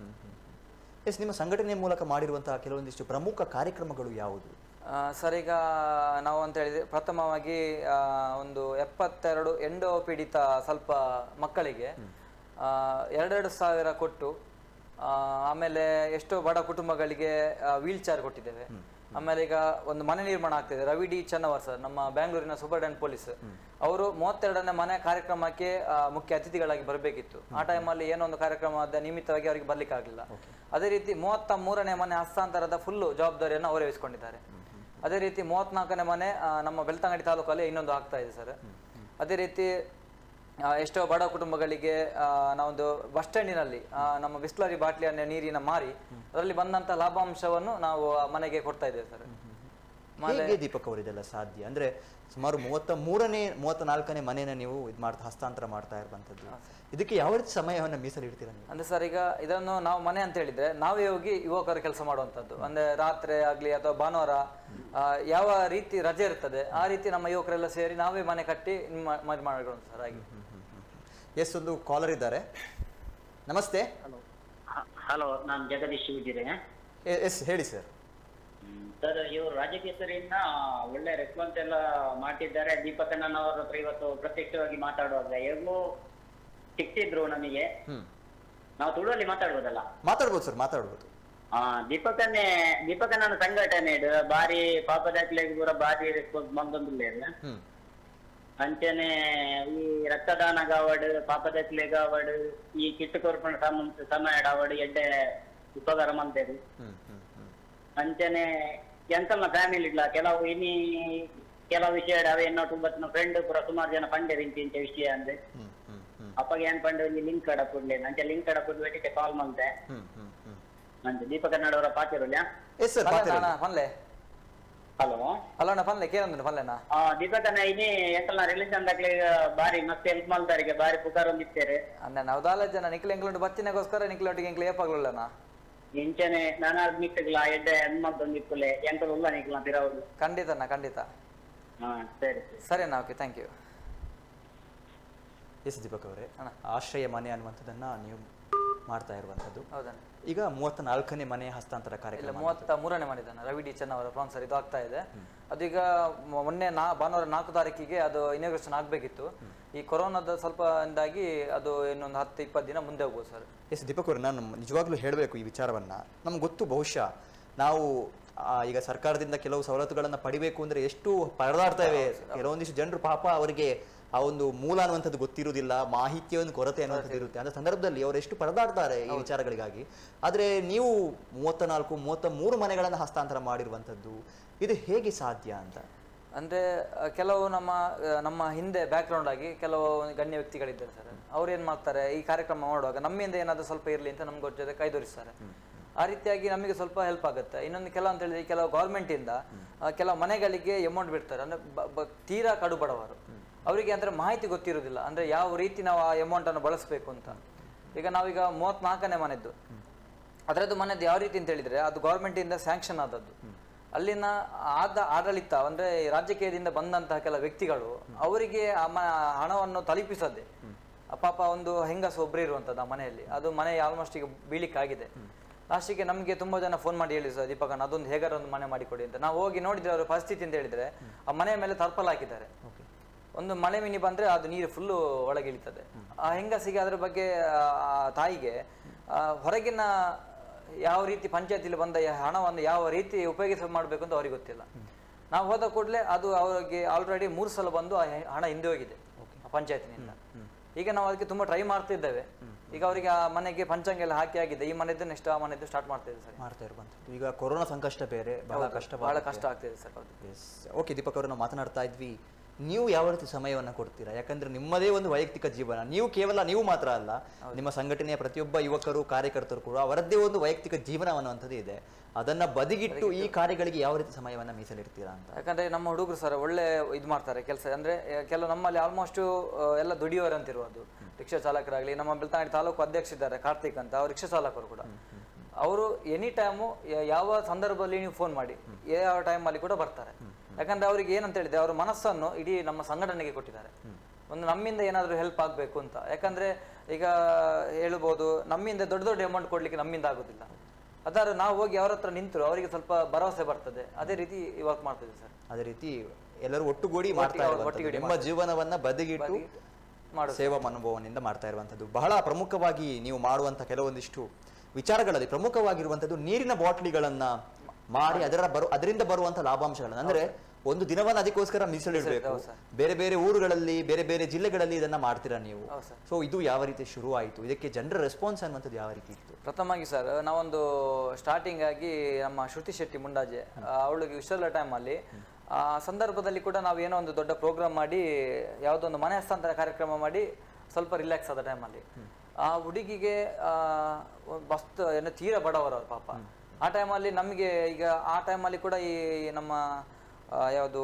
ಎಸ್ ನಿಮ್ಮ ಸಂಘಟನೆ ಮೂಲಕ ಮಾಡಿರುವಂತಹ ಕೆಲವೊಂದಿಷ್ಟು ಪ್ರಮುಖ ಕಾರ್ಯಕ್ರಮಗಳು ಯಾವುದು ಆ, ಸರ್ ಈಗ ನಾವು ಅಂತ ಹೇಳಿದ್ರೆ ಪ್ರಥಮವಾಗಿ ಆ, ಒಂದು ಎಪ್ಪತ್ತೆರಡು ಎಂಡೋ ಪೀಡಿತ ಸ್ವಲ್ಪ ಮಕ್ಕಳಿಗೆ ಆ, ಎರಡೆರಡು ಸಾವಿರ ಕೊಟ್ಟು ಆ, ಆಮೇಲೆ ಎಷ್ಟೋ ಬಡ ಕುಟುಂಬಗಳಿಗೆ ವೀಲ್ ಚೇರ್ ಕೊಟ್ಟಿದ್ದೇವೆ ಆಮೇಲೆ ಈಗ ಒಂದು ಮನೆ ನಿರ್ಮಾಣ ಆಗ್ತಿದೆ ರವಿ ಡಿ ಚನ್ನವರ್ ಸರ್ ನಮ್ಮ ಬೆಂಗಳೂರಿನ ಸೂಪರ್ಡೆಂಟ್ ಪೊಲೀಸ್ ಅವರು ಮೂವತ್ತೆರಡನೇ ಮನೆ ಕಾರ್ಯಕ್ರಮಕ್ಕೆ ಆ, ಮುಖ್ಯ ಅತಿಥಿಗಳಾಗಿ ಬರಬೇಕಿತ್ತು ಆ ಟೈಮಲ್ಲಿ ಏನೋ ಒಂದು ಕಾರ್ಯಕ್ರಮದ ನಿಮಿತ್ತವಾಗಿ ಅವರಿಗೆ ಬರ್ಲಿಕ್ಕೆ ಆಗಲಿಲ್ಲ ಅದೇ ರೀತಿ ಮೂವತ್ತ ಮೂರನೇ ಮನೆ ಹಸ್ತಾಂತರದ ಫುಲ್ಲು ಜವಾಬ್ದಾರಿಯನ್ನು ಅವರೇ ವಹಿಸ್ಕೊಂಡಿದ್ದಾರೆ ಅದೇ ರೀತಿ ಮೂವತ್ನಾಲ್ಕನೇ ಮನೆ ಆ, ನಮ್ಮ ಬೆಳ್ತಂಗಡಿ ತಾಲೂಕಲ್ಲಿ ಇನ್ನೊಂದು ಆಗ್ತಾ ಇದೆ ಸರ್ ಅದೇ ರೀತಿ ಆ, ಎಷ್ಟೋ ಬಡ ಕುಟುಂಬಗಳಿಗೆ ಆ, ನಾವೊಂದು ಬಸ್ ಸ್ಟ್ಯಾಂಡಿನಲ್ಲಿ ಆ, ನಮ್ಮ ಬಿಸ್ಲರಿ ಬಾಟ್ಲಿಯನ್ನ ನೀರಿನ ಮಾರಿ ಅದರಲ್ಲಿ ಬಂದಂತ ಲಾಭಾಂಶವನ್ನು ನಾವು ಆ ಮನೆಗೆ ಕೊಡ್ತಾ ಇದ್ದೇವೆ ಸರ್ ಹೇಗೆ ದೀಪಕ್ ಅವರು ಇದೆಲ್ಲ ಸಾಧ್ಯ ಅಂದ್ರೆ ಸುಮಾರು ಮೂವತ್ತ ಮೂರನೇ ಮೂವತ್ತ ನಾಲ್ಕನೇ ಮನೆಯನ್ನ ನೀವು ಇದು ಮಾಡ್ತಾ ಹಸ್ತಾಂತರ ಮಾಡ್ತಾ ಇರುವಂತದ್ದು ಇದಕ್ಕೆ ಯಾವ ರೀತಿ ಸಮಯವನ್ನು ಮೀಸಲಿಡ್ತೀರಾ ನೀವು ಅಂದ್ರೆ ಸರ್ ಈಗ ಇದನ್ನು ನಾವು ಮನೆ ಅಂತ ಹೇಳಿದ್ರೆ ನಾವೇ ಹೋಗಿ ಯುವಕರು ಕೆಲಸ ಮಾಡುವಂಥದ್ದು ಅಂದ್ರೆ ರಾತ್ರಿ ಆಗ್ಲಿ ಅಥವಾ ಭಾನುವಾರ ಆ, ಯಾವ ರೀತಿ ರಜೆ ಇರ್ತದೆ ಆ ರೀತಿ ನಮ್ಮ ಯುವಕರೆಲ್ಲ ಸೇರಿ ನಾವೇ ಮನೆ ಕಟ್ಟಿ ಮನೆ ಮಾಡೋದು ಸರ್ ಹಾಗೆ ಎಸ್ ಒಂದು ಕಾಲರ್ ಇದ್ದಾರೆ ನಮಸ್ತೆ ಹಲೋ ನಾನು ಜಗದೀಶ್ ವಿಜಿರೆ ಎ- ಎಸ್ ಹೇಳಿ ಸರ್ ಸರ್ ಇವರು ರಾಜಕೇಸರಿಯಿಂದ ಒಳ್ಳೆ ರೆಸ್ಪಾನ್ಸ್ ಎಲ್ಲ ಮಾಡ್ತಿದ್ದಾರೆ ದೀಪಕಣ್ಣನವರ ಹತ್ರ ಇವತ್ತು ಪ್ರತ್ಯಕ್ಷವಾಗಿ ಮಾತಾಡುವಾಗ ಹೇಗೂ ಸಿಕ್ತಿದ್ರು ನಮಗೆ ಹ್ಮ್ ನಾವು ತುಳುವಲ್ಲಿ ಮಾತಾಡ್ಬೋದಲ್ಲ ಮಾತಾಡ್ಬೋದು ಸರ್ ಮಾತಾಡ್ಬೋದು ಆ ದೀಪಕನ್ನೇ ದೀಪಕಣ್ಣನ ಸಂಘಟನೆ ಇದು ಬಾರಿ ಪಾಪದಾಖಲೆಗೆ ಪೂರ ಬಾರಿ ರೆಸ್ಪಾನ್ಸ್ ಬಂದೊಂದಿಲ್ಲ ಹ್ಮ್ ಅಂಚನೆ ಈ ರಕ್ತದಾನ ಗಾವಡ್ ಪಾಪದಾಖಲೆ ಗಾವಡ್ ಈ ಕಿಟ್ಟು ಕೊರ್ಪಣ ಸಮಯ ಗಾವಡ್ ಎಡ್ಡೆ ಉಪಕಾರ ಮಂತೇರು ಹ್ಮ್ ಹ್ಮ್ ಹ್ಮ್ ಅಂಚನೆ ಎಂಕಲ್ನ ಫ್ಯಾಮಿಲಿ ಇಲ್ಲ ಕೆಲವು ಇನಿ ಕೆಲವು ವಿಷಯ ಅವೆ ಎನ್ನೋ ತುಂಬತ್ತಿನ ಫ್ರೆಂಡ್ ಪೂರ ಸುಮಾರು ಜನ ಪಂಡೆ ಇಂಚ ಇಂಚ ವಿಷಯ ಅಂದ್ರೆ ಹ್ಮ್ ಹ್ಮ್ ಹ್ಮ್ ಅಪ್ಪಗೆ ಏನ್ ಪಂಡ ಒಂಜಿ ಲಿಂಕ್ ಕಡ ಕೊಡ್ಲೆ ನಂಚೆ ಲಿಂಕ್ ಕಡ ಕೊಡ್ ಬೇಟಿಗೆ ಕಾಲ್ ಮಾಡ್ದೆ ಹ್ಮ್ ಹ್ಮ್ ಹ್ಮ್ ನಂಚೆ ದೀಪ ಕನ್ನಡವರ ಪಾತಿರುಲ್ಯ ಎಸ್ ಸರ್ ಅಣ್ಣ ಪನ್ಲೆ ಹಲೋ ಅಲ್ಲ ಅಣ್ಣ ಪನ್ಲೆ ಕೇಳಂದ್ರೆ ಪನ್ಲೆನಾ ಆ ದೀಪಕನ ಇನಿ ಎಂಕಲ್ನ ರಿಲೀಸ್ ಅಂದಾಗ್ಲಿ ಬಾರಿ ಮಸ್ತ್ ಹೆಲ್ಪ್ ಮಾಡ್ತಾರಿಗೆ ಬಾರಿ ಪುಕಾರ್ ಒಂದಿತ್ತೇರೆ ಅಣ್ಣ ನಾವು ದಾಲ ಜನ ನಿಕ್ಲ ಎಂಕ್ಲುಂಡು ಬಚ್ಚಿನಗೋಸ್ಕರ ನಿಕ್ಲೊಟ್ಟಿಗೆ ಎಂಕ್ಲು ಏಪಾಗ್ಲಣ್ಣ ಇಂಚನೆ ನಾನಾದ್ ಮಿಕ್ಕಗ್ಲ ಎಡ್ಡೆ ಹೆಣ್ಮಕ್ಳು ಒಂದಿಕ್ಕುಲೆ ಎಂಕಲ್ ಉಲ್ಲ ನಿಕ್ಲ ತಿರವುದು ಖಂಡಿತ ಅಣ್ಣ ಖಂಡಿತ ಹಾ ಸರಿ ಸರಿ ಸರಿ ಅಣ್ಣ okay thank you yes Deepak ಅವರೇ ಅಣ್ಣ. ಆಶ್ರಯ ಮನೆ ಅನ್ನುವಂಥದ್ದನ್ನ ನೀವು ಮಾಡ್ತಾ ಇರುವಂಥದ್ದು ಹೌದಣ್ಣ ಈಗ ಮೂವತ್ತ ನಾಲ್ಕನೇ ಮನೆ ಹಸ್ತಾಂತರ ಇಲ್ಲ ಕಾರ್ಯಕ್ರಮ ಮೂವತ್ತ ಮೂರನೇ ಮಾಡಿದ್ದಾನೆ ರವಿ ಡಿ ಚೆನ್ನವರ ಸ್ಪಾನ್ಸರ್ ಇದು ಆಗ್ತಾ ಇದೆ ಅದೀಗ ಮೊ- ಮೊನ್ನೆ ನಾ ಭಾನುವಾರ ನಾಲ್ಕು ತಾರೀಕಿಗೆ ಅದು ಇನಾಗ್ರೇಷನ್ ಆಗಬೇಕಿತ್ತು ಈ ಕೊರೋನಾದ ಸ್ವಲ್ಪ ಇಂದಾಗಿ ಅದು ಇನ್ನೊಂದು ಹತ್ತು ಇಪ್ಪತ್ತು ದಿನ ಮುಂದೆ ಹೋಗ್ಬೋದು ಸರ್ ಎಸ್ ದೀಪಕ್ ಅವರು ನಾನು ನಿಜವಾಗ್ಲೂ ಹೇಳಬೇಕು ಈ ವಿಚಾರವನ್ನ ನಮ್ಗೆ ಗೊತ್ತು ಬಹುಶಃ ನಾವು ಆ, ಈಗ ಸರ್ಕಾರದಿಂದ ಕೆಲವು ಸವಲತ್ತುಗಳನ್ನ ಪಡಿಬೇಕು ಅಂದ್ರೆ ಎಷ್ಟು ಪರದಾಡ್ತೇವೆ ಕೆಲವೊಂದಿಷ್ಟು ಜನರು ಪಾಪ ಅವರಿಗೆ ಆ ಒಂದು ಮೂಲ ಅನ್ನುವಂಥದ್ದು ಗೊತ್ತಿರುವುದಿಲ್ಲ ಮಾಹಿತಿಯ ಒಂದು ಕೊರತೆ ಅನ್ನುವಂಥದ್ದು ಇರುತ್ತೆ ಅಂತ ಸಂದರ್ಭದಲ್ಲಿ ಅವರು ಎಷ್ಟು ಪರದಾಡ್ತಾರೆ ಈ ವಿಚಾರಗಳಿಗಾಗಿ ಆದ್ರೆ ನೀವು ಮೂವತ್ತ ನಾಲ್ಕು ಮೂವತ್ತ ಮೂರು ಮನೆಗಳನ್ನ ಹಸ್ತಾಂತರ ಮಾಡಿರುವಂಥದ್ದು ಇದು ಹೇಗೆ ಸಾಧ್ಯ ಅಂತ ಅಂದ್ರೆ ಆ, ಕೆಲವು ನಮ್ಮ ಆ, ನಮ್ಮ ಹಿಂದೆ ಬ್ಯಾಕ್ಗ್ರೌಂಡ್ ಆಗಿ ಕೆಲವು ಗಣ್ಯ ವ್ಯಕ್ತಿಗಳಿದ್ದಾರೆ ಸರ್ ಅವ್ರು ಏನ್ ಮಾಡ್ತಾರೆ ಈ ಕಾರ್ಯಕ್ರಮ ಮಾಡುವಾಗ ನಮ್ಮಿಂದ ಏನಾದ್ರು ಸ್ವಲ್ಪ ಇರಲಿ ಅಂತ ನಮ್ಗೆ ಜೊತೆ ಕೈದೋರಿಸ್ತಾರೆ ಆ ರೀತಿಯಾಗಿ ನಮಗೆ ಸ್ವಲ್ಪ ಹೆಲ್ಪ್ ಆಗುತ್ತೆ ಇನ್ನೊಂದು ಕೆಲವು ಅಂತ ಹೇಳಿದ್ರೆ ಕೆಲವು ಗೌರ್ಮೆಂಟ್ ಇಂದ ಆ, ಕೆಲವು ಮನೆಗಳಿಗೆ ಅಮೌಂಟ್ ಬಿಡ್ತಾರೆ ಅಂದ್ರೆ ಬ- ಬ- ತೀರಾ ಕಡು ಬಡವರು ಅವರಿಗೆ ಅಂದ್ರೆ ಮಾಹಿತಿ ಗೊತ್ತಿರೋದಿಲ್ಲ ಅಂದ್ರೆ ಯಾವ ರೀತಿ ನಾವು ಆ ಅಮೌಂಟ್ ಅನ್ನು ಬಳಸಬೇಕು ಅಂತ ಈಗ ನಾವೀಗ ಮೂವತ್ನಾಲ್ಕನೇ ಮನೆದ್ದು ಅದರದ್ದು ಮನೆದು ಯಾವ ರೀತಿ ಅಂತ ಹೇಳಿದ್ರೆ ಅದು ಗೌರ್ಮೆಂಟ್ ಇಂದ ಸ್ಯಾಂಕ್ಷನ್ ಆದದ್ದು ಅಲ್ಲಿನ ಆದ ಆಡಳಿತ ಅಂದ್ರೆ ರಾಜಕೀಯದಿಂದ ಬಂದಂತಹ ಕೆಲ ವ್ಯಕ್ತಿಗಳು ಅವರಿಗೆ ಆ ಮ- ಹಣವನ್ನು ತಲುಪಿಸದೆ ಆ ಪಾಪ ಒಂದು ಹೆಂಗಸ ಒಬ್ರು ಇರುವಂತದ್ದು ಆ ಮನೆಯಲ್ಲಿ ಅದು ಮನೆ ಆಲ್ಮೋಸ್ಟ್ ಈಗ ಬೀಳಿಕ್ಕಾಗಿದೆ ಲಾಸ್ಟಿಗೆ ನಮಗೆ ತುಂಬಾ ಜನ ಫೋನ್ ಮಾಡಿ ಹೇಳಿ ಸರ್ ದೀಪಕನ್ ಅದೊಂದು ಹೇಗಾರ ಒಂದು ಮನೆ ಮಾಡಿಕೊಡಿ ಅಂತ ನಾವು ಹೋಗಿ ನೋಡಿದ್ರೆ ಅವರ ಪರಿಸ್ಥಿತಿ ಅಂತ ಹೇಳಿದ್ರೆ ಆ ಮನೆಯ ಮೇಲೆ ತರ್ಪಲ್ ಹಾಕಿದ್ದಾರೆ ಒಂದು ಮಳೆ ಮಿನಿ ಬಂದ್ರೆ ಅದು ನೀರು ಫುಲ್ಲು ಒಳಗೆ ಇಳಿತದೆ ಆ ಹೆಂಗಸಿಗೆ ಅದ್ರ ಬಗ್ಗೆ ಆ ಆ ತಾಯಿಗೆ ಆ, ಹೊರಗಿನ ಯಾವ ರೀತಿ ಪಂಚಾಯತಿಲಿ ಬಂದ ಯ- ಹಣವನ್ನು ಯಾವ ರೀತಿ ಉಪಯೋಗಿಸ ಮಾಡಬೇಕು ಅಂತ ಅವ್ರಿಗೆ ಗೊತ್ತಿಲ್ಲ ನಾವು ಹೋದ ಕೂಡಲೇ ಅದು ಅವರಿಗೆ ಆಲ್ರೆಡಿ ಮೂರು ಸಲ ಬಂದು ಆ ಹೆ- ಹಣ ಹಿಂದೆ ಹೋಗಿದೆ ಆ ಪಂಚಾಯತಿನಿಂದ ಈಗ ನಾವು ಅದಕ್ಕೆ ತುಂಬಾ ಟ್ರೈ ಮಾಡ್ತಿದ್ದೇವೆ ಈಗ ಅವರಿಗೆ ಆ ಮನೆಗೆ ಪಂಚಾಂಗ ಎಲ್ಲ ಹಾಕಿ ಆಗಿದೆ ಈ ಮನೆದ್ದು ನೆಕ್ಸ್ಟ್ ಆ ಮನೆದ್ದು ಸ್ಟಾರ್ಟ್ ಮಾಡ್ತಿದ್ದೇವೆ ಸರ್ ಮಾಡ್ತಾ ಇರುವಂಥದ್ದು ಈಗ ಕೊರೋನಾ ಸಂಕಷ್ಟ ಬೇರೆ ಬಹಳ ಕಷ್ಟ ಬಹಳ ಕಷ್ಟ ಆಗ್ತಿದೆ ಸರ್ ಹೌದು ಎಸ್ ಓಕೆ ದೀಪಕ್ ಅವರು ನಾವು ಮಾತನಾಡ್ತಾ ಇದ್ವಿ ನೀವು ಯಾವ ರೀತಿ ಸಮಯವನ್ನು ಕೊಡ್ತೀರಾ ಯಾಕಂದ್ರೆ ನಿಮ್ಮದೇ ಒಂದು ವೈಯಕ್ತಿಕ ಜೀವನ ನೀವು ಕೇವಲ ನೀವು ಮಾತ್ರ ಅಲ್ಲ ನಿಮ್ಮ ಸಂಘಟನೆಯ ಪ್ರತಿಯೊಬ್ಬ ಯುವಕರು ಕಾರ್ಯಕರ್ತರು ಕೂಡ ಅವರದ್ದೇ ಒಂದು ವೈಯಕ್ತಿಕ ಜೀವನ ಅನ್ನುವಂಥದ್ದು ಇದೆ ಅದನ್ನ ಬದಿಗಿಟ್ಟು ಈ ಕಾರ್ಯಗಳಿಗೆ ಯಾವ ರೀತಿ ಸಮಯವನ್ನ ಮೀಸಲಿಡ್ತೀರಾ ಅಂತ ಯಾಕಂದ್ರೆ ನಮ್ಮ ಹುಡುಗರು ಸರ್ ಒಳ್ಳೆ ಇದು ಮಾಡ್ತಾರೆ ಕೆಲಸ ಅಂದ್ರೆ ಆ, ಕೆಲವು ನಮ್ಮಲ್ಲಿ ಆಲ್ಮೋಸ್ಟ್ ಎಲ್ಲ ದುಡಿಯೋರು ಅಂತ ಇರುವುದು ರಿಕ್ಷಾ ಚಾಲಕರಾಗ್ಲಿ ನಮ್ಮ ಬೆಳ್ತಂಗಡಿ ತಾಲೂಕು ಅಧ್ಯಕ್ಷ ಇದ್ದಾರೆ ಕಾರ್ತಿಕ್ ಅಂತ ಅವ್ರು ರಿಕ್ಷಾ ಚಾಲಕರು ಕೂಡ ಅವರು ಎನಿ ಟೈಮು ಯಾವ ಸಂದರ್ಭದಲ್ಲಿ ನೀವು ಫೋನ್ ಮಾಡಿ ಯಾವ ಟೈಮಲ್ಲಿ ಕೂಡ ಬರ್ತಾರೆ ಯಾಕಂದ್ರೆ ಅವ್ರಿಗೆ ಏನಂತ ಹೇಳಿದ್ರೆ ಅವ್ರ ಮನಸ್ಸನ್ನು ಇಡೀ ನಮ್ಮ ಸಂಘಟನೆಗೆ ಕೊಟ್ಟಿದ್ದಾರೆ ಒಂದು ನಮ್ಮಿಂದ ಏನಾದರೂ ಹೆಲ್ಪ್ ಆಗಬೇಕು ಅಂತ ಯಾಕಂದ್ರೆ ಈಗ ಹೇಳ್ಬೋದು ನಮ್ಮಿಂದ ದೊಡ್ಡ ದೊಡ್ಡ ಅಮೌಂಟ್ ಕೊಡ್ಲಿಕ್ಕೆ ನಮ್ಮಿಂದ ಆಗೋದಿಲ್ಲ ಅದಾದ್ರೆ ನಾವು ಹೋಗಿ ಅವ್ರ ಹತ್ರ ನಿಂತರು ಅವರಿಗೆ ಸ್ವಲ್ಪ ಭರವಸೆ ಬರ್ತದೆ ಅದೇ ರೀತಿ ವರ್ಕ್ ಮಾಡ್ತಿದ್ದೆ ಸರ್ ಅದೇ ರೀತಿ ಎಲ್ಲರೂ ಒಟ್ಟುಗೂಡಿ ಮಾಡ್ತಾ ಒಟ್ಟಿಗೆ- ಇರುವಂಥದ್ದು. ಒಟ್ಟಿಗೆ ನಿಮ್ಮ ಜೀವನವನ್ನ ಬದಿಗಿಟ್ಟು ಮಾಡೋದು ಸೇವಾ ಮನೋಭಾವನೆಯಿಂದ ಮಾಡ್ತಾ ಇರುವಂಥದ್ದು ಬಹಳ ಪ್ರಮುಖವಾಗಿ ನೀವು ಮಾಡುವಂಥ ಕೆಲವೊಂದಿಷ್ಟು ವಿಚಾರಗಳಲ್ಲಿ ಪ್ರಮುಖವಾಗಿರುವಂಥದ್ದು ನೀರಿನ ಬಾಟ್ಲಿಗಳನ್ನ ಮಾರಿ ಅದರ ಬರು ಅದರಿಂದ ಬರುವಂಥ ಲಾಭಾಂಶಗಳನ್ನ ಅಂದ್ರೆ ಒಂದು ದಿನವನ್ನ ಅದಕ್ಕೋಸ್ಕರ ಮೀಸಲಿಡಬೇಕು ಹೌದು ಸರ್. ಬೇರೆ ಬೇರೆ ಊರುಗಳಲ್ಲಿ ಬೇರೆ ಬೇರೆ ಜಿಲ್ಲೆಗಳಲ್ಲಿ ಇದನ್ನ ಮಾಡ್ತೀರಾ ನೀವು ಹೌದು ಸರ್. ಸೊ ಇದು ಯಾವ ರೀತಿ ಶುರು ಆಯಿತು ಇದಕ್ಕೆ ಜನರ ರೆಸ್ಪಾನ್ಸ್ ಅನ್ನುವಂಥದ್ದು ಯಾವ ರೀತಿ ಇತ್ತು ಪ್ರಥಮವಾಗಿ ಸರ್ ನಾವೊಂದು ಸ್ಟಾರ್ಟಿಂಗ್ ಆಗಿ ನಮ್ಮ ಶ್ರುತಿ ಶೆಟ್ಟಿ ಮುಂಡಾಜೆ ಆ, ಅವಳಿಗೆ ಇಷ್ಟೆಲ್ಲ ಟೈಮಲ್ಲಿ ಆ ಸಂದರ್ಭದಲ್ಲಿ ಕೂಡ ನಾವು ಏನೋ ಒಂದು ದೊಡ್ಡ ಪ್ರೋಗ್ರಾಮ್ ಮಾಡಿ ಯಾವುದೋ ಒಂದು ಮನೆ ಹಸ್ತಾಂತರ ಕಾರ್ಯಕ್ರಮ ಮಾಡಿ ಸ್ವಲ್ಪ ರಿಲ್ಯಾಕ್ಸ್ ಆದ ಟೈಮಲ್ಲಿ ಆ ಹುಡುಗಿಗೆ ಆ, ಒಂದ್ ಮಸ್ತ್ ಏನೋ ತೀರಾ ಬಡವರು ಅವ್ರು ಪಾಪ ಆ ಟೈಮಲ್ಲಿ ನಮಗೆ ಈಗ ಆ ಟೈಮಲ್ಲಿ ಕೂಡ ಈ ನಮ್ಮ ಯಾವುದು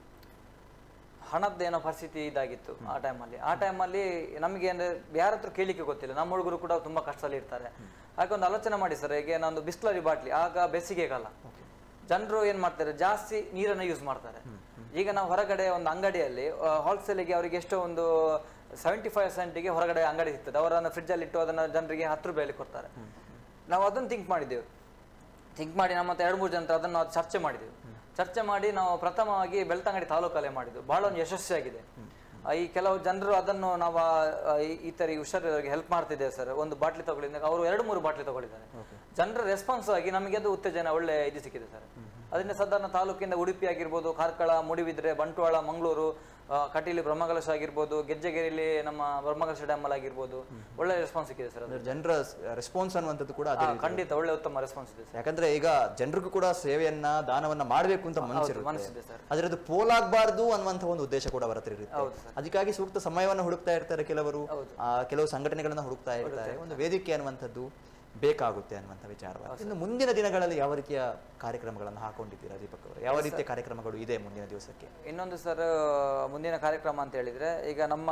ಹಣದ್ದೇನೋ ಪರಿಸ್ಥಿತಿ ಇದಾಗಿತ್ತು ಆ ಟೈಮಲ್ಲಿ ಆ ಟೈಮಲ್ಲಿ ನಮಗೆ ಅಂದ್ರೆ ಯಾರ ಹತ್ರ ಕೇಳಿಕ್ಕೆ ಗೊತ್ತಿಲ್ಲ ನಮ್ಮ ಹುಡುಗರು ಕೂಡ ತುಂಬಾ ಕಷ್ಟದಲ್ಲಿ ಇರ್ತಾರೆ ಹಾಗೆ ಒಂದು ಆಲೋಚನೆ ಮಾಡಿ ಸರ್ ಈಗ ನಂದು ಬಿಸ್ಲರಿ ಬಾಟ್ಲಿ ಆಗ ಬೇಸಿಗೆ ಕಾಲ ಜನರು ಏನ್ ಮಾಡ್ತಾರೆ ಜಾಸ್ತಿ ನೀರನ್ನು ಯೂಸ್ ಮಾಡ್ತಾರೆ ಈಗ ನಾವು ಹೊರಗಡೆ ಒಂದು ಅಂಗಡಿಯಲ್ಲಿ ಹೋಲ್ಸೇಲಿಗೆ ಅವರಿಗೆ ಎಷ್ಟೋ ಒಂದು ಸೆವೆಂಟಿ ಫೈವ್ ಸೆಂಟಿಗೆ ಹೊರಗಡೆ ಅಂಗಡಿ ಸಿಗ್ತದೆ ಅವರನ್ನು ಫ್ರಿಡ್ಜಲ್ಲಿ ಇಟ್ಟು ಅದನ್ನ ಜನರಿಗೆ ಹತ್ತು ರೂಪಾಯಲ್ಲಿ ಕೊಡ್ತಾರೆ ನಾವು ಅದನ್ನು ಥಿಂಕ್ ಮಾಡಿದ್ದೆವು ಥಿಂಕ್ ಮಾಡಿ ನಮ್ಮ ಹತ್ರ ಎರಡು ಮೂರು ಜನ ಹತ್ರ ಅದನ್ನು ನಾವು ಚರ್ಚೆ ಮಾಡಿದೆವು ಚರ್ಚೆ ಮಾಡಿ ನಾವು ಪ್ರಥಮವಾಗಿ ಬೆಳ್ತಂಗಡಿ ತಾಲೂಕಲ್ಲೇ ಮಾಡಿದ್ದು ಬಹಳ ಒಂದು ಯಶಸ್ವಿಯಾಗಿದೆ ಆ, ಈ ಕೆಲವು ಜನರು ಅದನ್ನು ನಾವು ಆ, ಈ- ಈ ತರ ಹುಷಾರಿರೋರಿಗೆ ಹೆಲ್ಪ್ ಮಾಡ್ತಿದ್ದೇವೆ ಸರ್ ಒಂದು ಬಾಟ್ಲಿ ತಗೊಳ್ಳಿದ್ರೆ ಅವರು ಎರಡು ಮೂರು ಬಾಟ್ಲಿ ತಗೊಳ್ಳಿದ್ದಾರೆ ಜನರ ರೆಸ್ಪಾನ್ಸ್ ಆಗಿ ನಮಗೆ ಅದು ಉತ್ತೇಜನ ಒಳ್ಳೆ ಇದು ಸಿಕ್ಕಿದೆ ಸರ್ ಅದರಿಂದ ಸಾಧಾರಣ ತಾಲೂಕಿಂದ ಉಡುಪಿ ಆಗಿರ್ಬೋದು ಕಾರ್ಕಳ ಮೂಡಿಬಿದ್ರೆ ಬಂಟ್ವಾಳ ಮಂಗಳೂರು ಆ, ಕಟೀಲು ಬ್ರಹ್ಮಕಲಶ ಆಗಿರ್ಬೋದು ಗೆಜ್ಜೆಗೆರೆಯಲ್ಲಿ ನಮ್ಮ ಬ್ರಹ್ಮಕಲಶ ಡ್ಯಾಮ್ ಅಲ್ಲಿ ಆಗಿರ್ಬೋದು ಒಳ್ಳೆ ರೆಸ್ಪಾನ್ಸ್ ಸಿಕ್ಕಿದೆ ಸರ್ ಅದು ಅಂದ್ರೆ ಜನರ ರೆಸ್ಪಾನ್ಸ್ ಅನ್ನುವಂಥದ್ದು ಕೂಡ ಅದೇ ಆ, ರೀತಿ ಖಂಡಿತ ಒಳ್ಳೆ ಉತ್ತಮ ರೆಸ್ಪಾನ್ಸ್ ಇದೆ ಸರ್ ಯಾಕಂದ್ರೆ ಈಗ ಜನರಿಗೂ ಕೂಡ ಸೇವೆಯನ್ನ ದಾನವನ್ನ ಮಾಡಬೇಕು ಅಂತ ಮನಸ್ಸಿದೆ ಮನಸ್ಸಿರುತ್ತೆ ಸರ್. ಆದ್ರೆ ಅದು ಪೋಲಾಗಬಾರ್ದು ಅನ್ನುವಂಥ ಒಂದು ಉದ್ದೇಶ ಕೂಡ ಅವರ ಹತ್ರ ಇರುತ್ತೆ ಹೌದು ಸರ್. ಅದಕ್ಕಾಗಿ ಸೂಕ್ತ ಸಮಯವನ್ನ ಹುಡುಕ್ತಾ ಇರ್ತಾರೆ ಕೆಲವರು ಹೌದು. ಆ, ಕೆಲವು ಸಂಘಟನೆಗಳನ್ನ ಹುಡುಕ್ತಾ ಇರ್ತಾರೆ ಒಂದು ವೇದಿಕೆ ಅನ್ನುವಂಥದ್ದು ಬೇಕಾಗುತ್ತೆ ಅನ್ನುವಂಥ ವಿಚಾರವಾಗಿ ಇನ್ನು ಮುಂದಿನ ದಿನಗಳಲ್ಲಿ ಯಾವ ರೀತಿಯ ಕಾರ್ಯಕ್ರಮಗಳನ್ನು ಹಾಕೊಂಡಿದ್ದೀರಾ ದೀಪಕ್ ಅವರು ಯಾವ ರೀತಿಯ ಕಾರ್ಯಕ್ರಮಗಳು ಇದೆ ಮುಂದಿನ ದಿವಸಕ್ಕೆ ಇನ್ನೊಂದು ಸರ್ ಮುಂದಿನ ಕಾರ್ಯಕ್ರಮ ಅಂತ ಹೇಳಿದ್ರೆ ಈಗ ನಮ್ಮ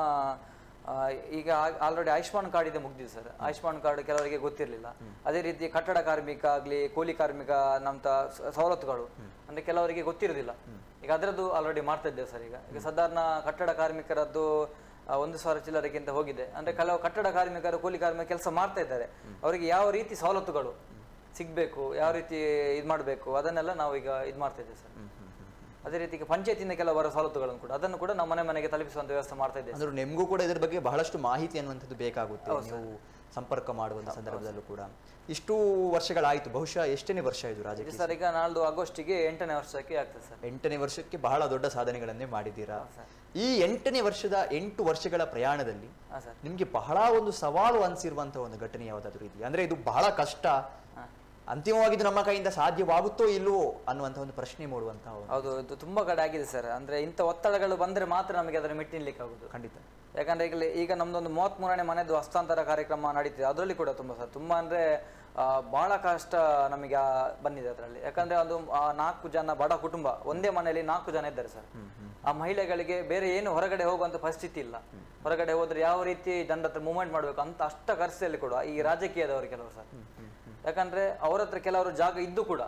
ಆ, ಈಗ ಆಲ್ರೆಡಿ ಆಯುಷ್ಮಾನ್ ಕಾರ್ಡ್ ಇದೆ ಮುಗ್ದಿದೆ ಸರ್ ಆಯುಷ್ಮಾನ್ ಕಾರ್ಡ್ ಕೆಲವರಿಗೆ ಗೊತ್ತಿರಲಿಲ್ಲ ಅದೇ ರೀತಿ ಕಟ್ಟಡ ಕಾರ್ಮಿಕ ಆಗಲಿ ಕೂಲಿ ಕಾರ್ಮಿಕ ನಮ್ಮಂತ ಸವಲತ್ತುಗಳು ಅಂದ್ರೆ ಕೆಲವರಿಗೆ ಗೊತ್ತಿರೋದಿಲ್ಲ ಈಗ ಅದರದ್ದು ಆಲ್ರೆಡಿ ಮಾಡ್ತಾ ಇದ್ದೇವೆ ಸರ್ ಈಗ ಈಗ ಸಾಧಾರಣ ಕಟ್ಟಡ ಕಾರ್ಮಿಕರದ್ದು ಆ, ಒಂದು ಸಾವಿರ ಚಿಲ್ಲರೆಗಿಂತ ಹೋಗಿದೆ ಅಂದ್ರೆ ಕೆಲವು ಕಟ್ಟಡ ಕಾರ್ಮಿಕರು ಕೂಲಿ ಕಾರ್ಮಿಕ ಕೆಲಸ ಮಾಡ್ತಾ ಇದ್ದಾರೆ ಅವರಿಗೆ ಯಾವ ರೀತಿ ಸವಲತ್ತುಗಳು ಸಿಗ್ಬೇಕು ಯಾವ ರೀತಿ ಇದು ಮಾಡಬೇಕು ಅದನ್ನೆಲ್ಲ ನಾವು ಈಗ ಇದು ಮಾಡ್ತಾ ಇದ್ದೇವೆ ಸರ್ ಅದೇ ರೀತಿ ಈಗ ಪಂಚಾಯತಿಂದ ಕೆಲವು ಬರೋ ಸವಲತ್ತುಗಳನ್ನು ಕೂಡ ಅದನ್ನು ಕೂಡ ನಾವು ಮನೆ ಮನೆಗೆ ತಲುಪಿಸುವಂತ ವ್ಯವಸ್ಥೆ ಮಾಡ್ತಾ ಇದ್ದೇವೆ ಅಂದ್ರೆ ನಿಮಗೂ ಕೂಡ ಇದ್ರ ಬಗ್ಗೆ ಬಹಳಷ್ಟು ಮಾಹಿತಿ ಅನ್ನುವಂಥದ್ದು ಬೇಕಾಗುತ್ತೆ ನೀವು ಸಂಪರ್ಕ ಮಾಡುವಂಥ ಸಂದರ್ಭದಲ್ಲೂ ಕೂಡ ಇಷ್ಟು ವರ್ಷಗಳಾಯಿತು ಬಹುಶಃ ಎಷ್ಟನೇ ವರ್ಷ ಇದು ರಾಜಕೀಯ ಸರ್ ಈಗ ನಾಳ್ದು ಆಗಸ್ಟಿಗೆ ಎಂಟನೇ ವರ್ಷಕ್ಕೆ ಆಗ್ತದೆ ಸರ್ ಎಂಟನೇ ವರ್ಷಕ್ಕೆ ಬಹಳ ದೊಡ್ಡ ಸಾಧನೆಗಳನ್ನೇ ಮಾಡಿದ್ದೀರಾ ಈ ಎಂಟನೇ ವರ್ಷದ ಎಂಟು ವರ್ಷಗಳ ಪ್ರಯಾಣದಲ್ಲಿ ಹಾ ಸರ್ ನಿಮ್ಗೆ ಬಹಳ ಒಂದು ಸವಾಲು ಅನಿಸಿರುವಂತ ಒಂದು ಘಟನೆ ಯಾವುದಾದ್ರೂ ಇದೆಯಾ ಅಂದ್ರೆ ಇದು ಬಹಳ ಕಷ್ಟ ಅಂತಿಮವಾಗಿ ಇದು ನಮ್ಮ ಕೈಯಿಂದ ಸಾಧ್ಯವಾಗುತ್ತೋ ಇಲ್ವೋ ಅನ್ನುವಂತ ಒಂದು ಪ್ರಶ್ನೆ ಮೂಡುವಂತಹ ಒಂದು- ಹೌದು ಇದು ತುಂಬಾ ಕಡೆ ಆಗಿದೆ ಸರ್ ಅಂದ್ರೆ ಇಂಥ ಒತ್ತಡಗಳು ಬಂದ್ರೆ ಮಾತ್ರ ನಮಗೆ ಅದನ್ನು ಮೆಟ್ಟಿ ನಿಲ್ಲಿಕ್ಕೆ ಆಗುದು ಖಂಡಿತ ಯಾಕಂದ್ರೆ ಈಗ ಈಗ ನಮ್ದೊಂದು ಮೂವತ್ತ್ ಮೂರನೇ ಮನೆದು ಹಸ್ತಾಂತರ ಕಾರ್ಯಕ್ರಮ ನಡೀತಿದೆ ಅದರಲ್ಲಿ ಕೂಡ ತುಂಬಾ ಸರ್ ತುಂಬಾ ಅಂದ್ರೆ ಆ, ಬಹಳ ಕಷ್ಟ ನಮಗೆ ಆ ಬಂದಿದೆ ಅದರಲ್ಲಿ ಯಾಕಂದ್ರೆ ಅದು ಆ ನಾಲ್ಕು ಜನ ಬಡ ಕುಟುಂಬ ಒಂದೇ ಮನೆಯಲ್ಲಿ ನಾಲ್ಕು ಜನ ಇದ್ದಾರೆ ಸರ್ ಆ ಮಹಿಳೆಗಳಿಗೆ ಬೇರೆ ಏನು ಹೊರಗಡೆ ಹೋಗುವಂತ ಪರಿಸ್ಥಿತಿ ಇಲ್ಲ ಹೊರಗಡೆ ಹೋದ್ರೆ ಯಾವ ರೀತಿ ಜನರ ಹತ್ರ ಮೂವ್ಮೆಂಟ್ ಮಾಡ್ಬೇಕು ಅಂತ ಅಷ್ಟ ಖರ್ಚಲ್ಲಿ ಕೂಡ ಈ ರಾಜಕೀಯದವರು ಕೆಲವರು ಸರ್ ಯಾಕಂದ್ರೆ ಅವ್ರ ಹತ್ರ ಕೆಲವರು ಜಾಗ ಇದ್ದು ಕೂಡ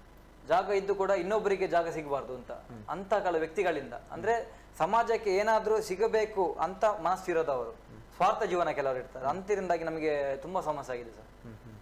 ಜಾಗ ಇದ್ದು ಕೂಡ ಇನ್ನೊಬ್ಬರಿಗೆ ಜಾಗ ಸಿಗಬಾರ್ದು ಅಂತ ಅಂತ ಕೆಲ ವ್ಯಕ್ತಿಗಳಿಂದ ಅಂದ್ರೆ ಸಮಾಜಕ್ಕೆ ಏನಾದ್ರೂ ಸಿಗಬೇಕು ಅಂತ ಮನಸ್ಸಿರೋದವರು ಸ್ವಾರ್ಥ ಜೀವನ ಕೆಲವರು ಇರ್ತಾರೆ ಅಂತಿರಿಂದಾಗಿ ನಮಗೆ ತುಂಬಾ ಸಮಸ್ಯೆ ಆಗಿದೆ ಸರ್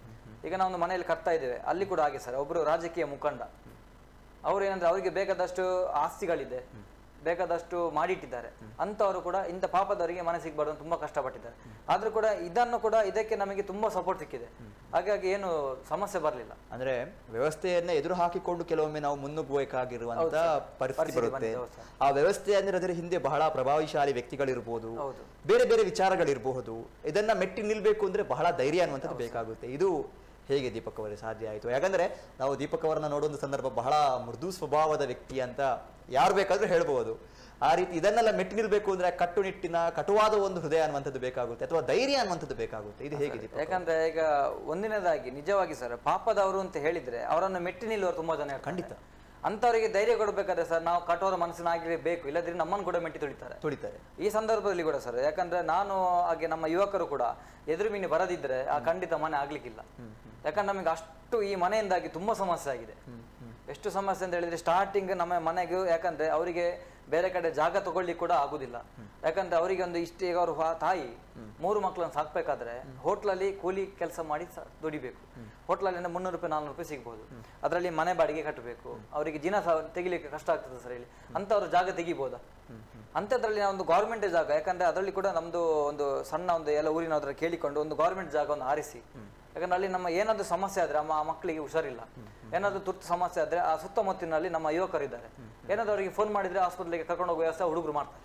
ಈಗ ನಾವು ಒಂದು ಮನೆಯಲ್ಲಿ ಕಟ್ತಾ ಇದ್ದೇವೆ ಅಲ್ಲಿ ಕೂಡ ಹಾಗೆ ಸರ್ ಒಬ್ರು ರಾಜಕೀಯ ಮುಖಂಡ ಅವ್ರು ಏನಂದ್ರೆ ಅವರಿಗೆ ಬೇಕಾದಷ್ಟು ಆಸ್ತಿಗಳಿದೆ ಬೇಕಾದಷ್ಟು ಮಾಡಿಟ್ಟಿದ್ದಾರೆ ಅಂತವರು ಕೂಡ ಇಂಥ ಪಾಪದವರಿಗೆ ಮನೆ ಸಿಗಬಾರ್ದು ಅಂತ ತುಂಬಾ ಕಷ್ಟಪಟ್ಟಿದ್ದಾರೆ ಆದ್ರೂ ಕೂಡ ಇದನ್ನು ಕೂಡ ಇದಕ್ಕೆ ನಮಗೆ ತುಂಬಾ ಸಪೋರ್ಟ್ ಸಿಕ್ಕಿದೆ ಹಾಗಾಗಿ ಏನು ಸಮಸ್ಯೆ ಬರಲಿಲ್ಲ ಅಂದ್ರೆ ವ್ಯವಸ್ಥೆಯನ್ನ ಎದುರು ಹಾಕಿಕೊಂಡು ಕೆಲವೊಮ್ಮೆ ನಾವು ಮುನ್ನುಗ್ಗಬೇಕಾಗಿರುವಂತ ಪರಿಸ್ಥಿತಿ ಬರುತ್ತೆ ಆ ವ್ಯವಸ್ಥೆ ಅಂದ್ರೆ ಅದರ ಹಿಂದೆ ಬಹಳ ಪ್ರಭಾವಶಾಲಿ ವ್ಯಕ್ತಿಗಳಿರ್ಬೋದು ಹೌದು. ಬೇರೆ ಬೇರೆ ವಿಚಾರಗಳಿರಬಹುದು ಇದನ್ನ ಮೆಟ್ಟಿ ನಿಲ್ಬೇಕು ಅಂದ್ರೆ ಬಹಳ ಧೈರ್ಯ ಅನ್ನುವಂಥದ್ದು ಬೇಕಾಗುತ್ತೆ ಇದು ಹೇಗೆ ದೀಪಕ್ ಅವರೇ ಸಾಧ್ಯ ಆಯಿತು ಯಾಕಂದ್ರೆ ನಾವು ದೀಪಕ್ ಅವರನ್ನ ನೋಡುವಂತ ಸಂದರ್ಭ ಬಹಳ ಮೃದು ಸ್ವಭಾವದ ವ್ಯಕ್ತಿ ಅಂತ ಯಾರು ಬೇಕಾದ್ರೂ ಹೇಳ್ಬೋದು ಆ ರೀತಿ ಇದನ್ನೆಲ್ಲ ಮೆಟ್ಟಿ ನಿಲ್ಬೇಕು ಅಂದ್ರೆ ಕಟ್ಟುನಿಟ್ಟಿನ ಕಟುವಾದ ಒಂದು ಹೃದಯ ಅನ್ನುವಂಥದ್ದು ಬೇಕಾಗುತ್ತೆ ಅಥವಾ ಧೈರ್ಯ ಅನ್ನುವಂಥದ್ದು ಬೇಕಾಗುತ್ತೆ ಇದು ಹೇಗೆ ದೀಪಕ್ ಯಾಕಂದ್ರೆ ಈಗ ಒಂದಿನದಾಗಿ ನಿಜವಾಗಿ ಸರ್ ಪಾಪದವರು ಅಂತ ಹೇಳಿದ್ರೆ ಅವರನ್ನು ಮೆಟ್ಟಿ ನಿಲ್ಲುವರು ತುಂಬಾ ಜನ ಇರ್ತಾರೆ. ಖಂಡಿತ. ಅಂತವರಿಗೆ ಧೈರ್ಯ ಕೊಡಬೇಕಾದ್ರೆ ಸರ್ ನಾವು ಕಠೋರ ಮನಸ್ಸಿನಾಗಿರಬೇಕು ಇಲ್ಲದ್ರೆ ನಮ್ಮನ್ನು ಕೂಡ ಮೆಟ್ಟಿ ತುಳಿತಾರೆ ತುಳಿತಾರೆ ಈ ಸಂದರ್ಭದಲ್ಲಿ ಕೂಡ ಸರ್ ಯಾಕಂದ್ರೆ ನಾನು ಹಾಗೆ ನಮ್ಮ ಯುವಕರು ಕೂಡ ಎದುರು ಮೀನು ಬರದಿದ್ರೆ ಆ ಖಂಡಿತ ಮನೆ ಆಗ್ಲಿಕ್ಕಿಲ್ಲ ಯಾಕಂದ್ರೆ ನಮಗೆ ಅಷ್ಟು ಈ ಮನೆಯಿಂದಾಗಿ ತುಂಬಾ ಸಮಸ್ಯೆ ಆಗಿದೆ ಎಷ್ಟು ಸಮಸ್ಯೆ ಅಂತ ಹೇಳಿದ್ರೆ ಸ್ಟಾರ್ಟಿಂಗ್ ನಮ್ಮ ಮನೆಗೆ ಯಾಕಂದ್ರೆ ಅವರಿಗೆ ಬೇರೆ ಕಡೆ ಜಾಗ ತಗೊಳ್ಳಿಕ್ ಕೂಡ ಆಗುದಿಲ್ಲ ಯಾಕಂದ್ರೆ ಅವರಿಗೆ ಒಂದು ಇಷ್ಟು ಈಗ ಅವರು ತಾಯಿ ಮೂರು ಮಕ್ಕಳನ್ನು ಸಾಕ್ಬೇಕಾದ್ರೆ ಹೋಟ್ಲಲ್ಲಿ ಕೂಲಿ ಕೆಲಸ ಮಾಡಿ ಸ- ದುಡಿಬೇಕು ಹೋಟ್ಲಲ್ಲಿ ಅಂದ್ರೆ ಮುನ್ನೂರು ರೂಪಾಯಿ ನಾಲ್ನೂರು ರೂಪಾಯಿ ಸಿಗ್ಬೋದು ಅದರಲ್ಲಿ ಮನೆ ಬಾಡಿಗೆ ಕಟ್ಟಬೇಕು ಅವರಿಗೆ ದಿನ ಸಹ ತೆಗಿಲಿಕ್ಕೆ ಕಷ್ಟ ಆಗ್ತದೆ ಸರ್ ಹೇಳಿ ಅಂತವ್ರು ಜಾಗ ತೆಗಿಬೋದಾ ಅಂಥದ್ರಲ್ಲಿ ನಾವು ಒಂದು ಗೌರ್ಮೆಂಟ್ ಜಾಗ ಯಾಕಂದ್ರೆ ಅದರಲ್ಲಿ ಕೂಡ ನಮ್ದು ಒಂದು ಸಣ್ಣ ಒಂದು ಎಲ್ಲ ಊರಿನ ಹತ್ರ ಕೇಳಿಕೊಂಡು ಒಂದು ಗೌರ್ಮೆಂಟ್ ಜಾಗವನ್ನು ಆರಿಸಿ ಯಾಕಂದ್ರೆ ಅಲ್ಲಿ ನಮ್ಮ ಏನಾದ್ರು ಸಮಸ್ಯೆ ಆದ್ರೆ ಆ ಮ- ಮಕ್ಕಳಿಗೆ ಹುಷಾರಿಲ್ಲ ಏನಾದ್ರು ತುರ್ತು ಸಮಸ್ಯೆ ಆದ್ರೆ ಆ ಸುತ್ತಮುತ್ತಲಿನಲ್ಲಿ ನಮ್ಮ ಯುವಕರಿದ್ದಾರೆ ಏನಾದ್ರು ಅವರಿಗೆ ಫೋನ್ ಮಾಡಿದ್ರೆ ಆಸ್ಪತ್ರೆಗೆ ಕರ್ಕೊಂಡು ಹೋಗುವ ವ್ಯವಸ್ಥೆ ಹುಡುಗರು ಮಾಡ್ತಾರೆ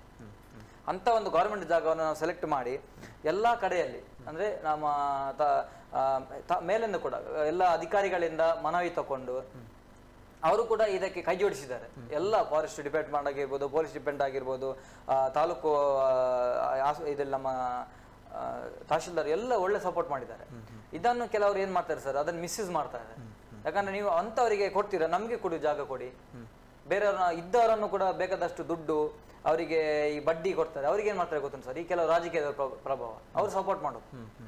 ಅಂತ ಒಂದು ಗೌರ್ಮೆಂಟ್ ಜಾಗವನ್ನು ನಾವು ಸೆಲೆಕ್ಟ್ ಮಾಡಿ ಎಲ್ಲಾ ಕಡೆಯಲ್ಲಿ ಅಂದ್ರೆ ನಮ್ಮ ತ- ಆ, ತ- ಮೇಲಿಂದ ಕೂಡ ಎಲ್ಲ ಅಧಿಕಾರಿಗಳಿಂದ ಮನವಿ ತಕೊಂಡು ಅವರು ಕೂಡ ಇದಕ್ಕೆ ಕೈ ಜೋಡಿಸಿದ್ದಾರೆ ಎಲ್ಲ ಫಾರೆಸ್ಟ್ ಡಿಪಾರ್ಟ್ಮೆಂಟ್ ಆಗಿರ್ಬೋದು ಪೊಲೀಸ್ ಡಿಪಾರ್ಟ್ಮೆಂಟ್ ಆಗಿರ್ಬೋದು ಆ, ತಾಲೂಕು ಆ, ಆಸ್- ಇದ್ರಲ್ಲಿ ನಮ್ಮ ಆ, ತಹಶೀಲ್ದಾರ್ ಎಲ್ಲ ಒಳ್ಳೆ ಸಪೋರ್ಟ್ ಮಾಡಿದ್ದಾರೆ ಇದನ್ನು ಕೆಲವರು ಏನ್ ಮಾಡ್ತಾರೆ ಸರ್ ಅದನ್ನು ಮಿಸ್ಯೂಸ್ ಮಾಡ್ತಾರೆ ಯಾಕಂದ್ರೆ ನೀವು ಅಂತವರಿಗೆ ಕೊಡ್ತೀರಾ ನಮ್ಗೆ ಕೊಡಿ ಜಾಗ ಕೊಡಿ ಬೇರೆಯವ್ರನ್ನ ಇದ್ದವರನ್ನು ಕೂಡ ಬೇಕಾದಷ್ಟು ದುಡ್ಡು ಅವರಿಗೆ ಈ ಬಡ್ಡಿ ಕೊಡ್ತಾರೆ ಅವ್ರಿಗೆ ಏನ್ ಮಾಡ್ತಾರೆ ಗೊತ್ತುಂಟು ಸರ್ ಈ ಕೆಲವು ರಾಜಕೀಯದ ಪ್ರ- ಪ್ರಭಾವ ಅವ್ರು ಸಪೋರ್ಟ್ ಮಾಡೋದು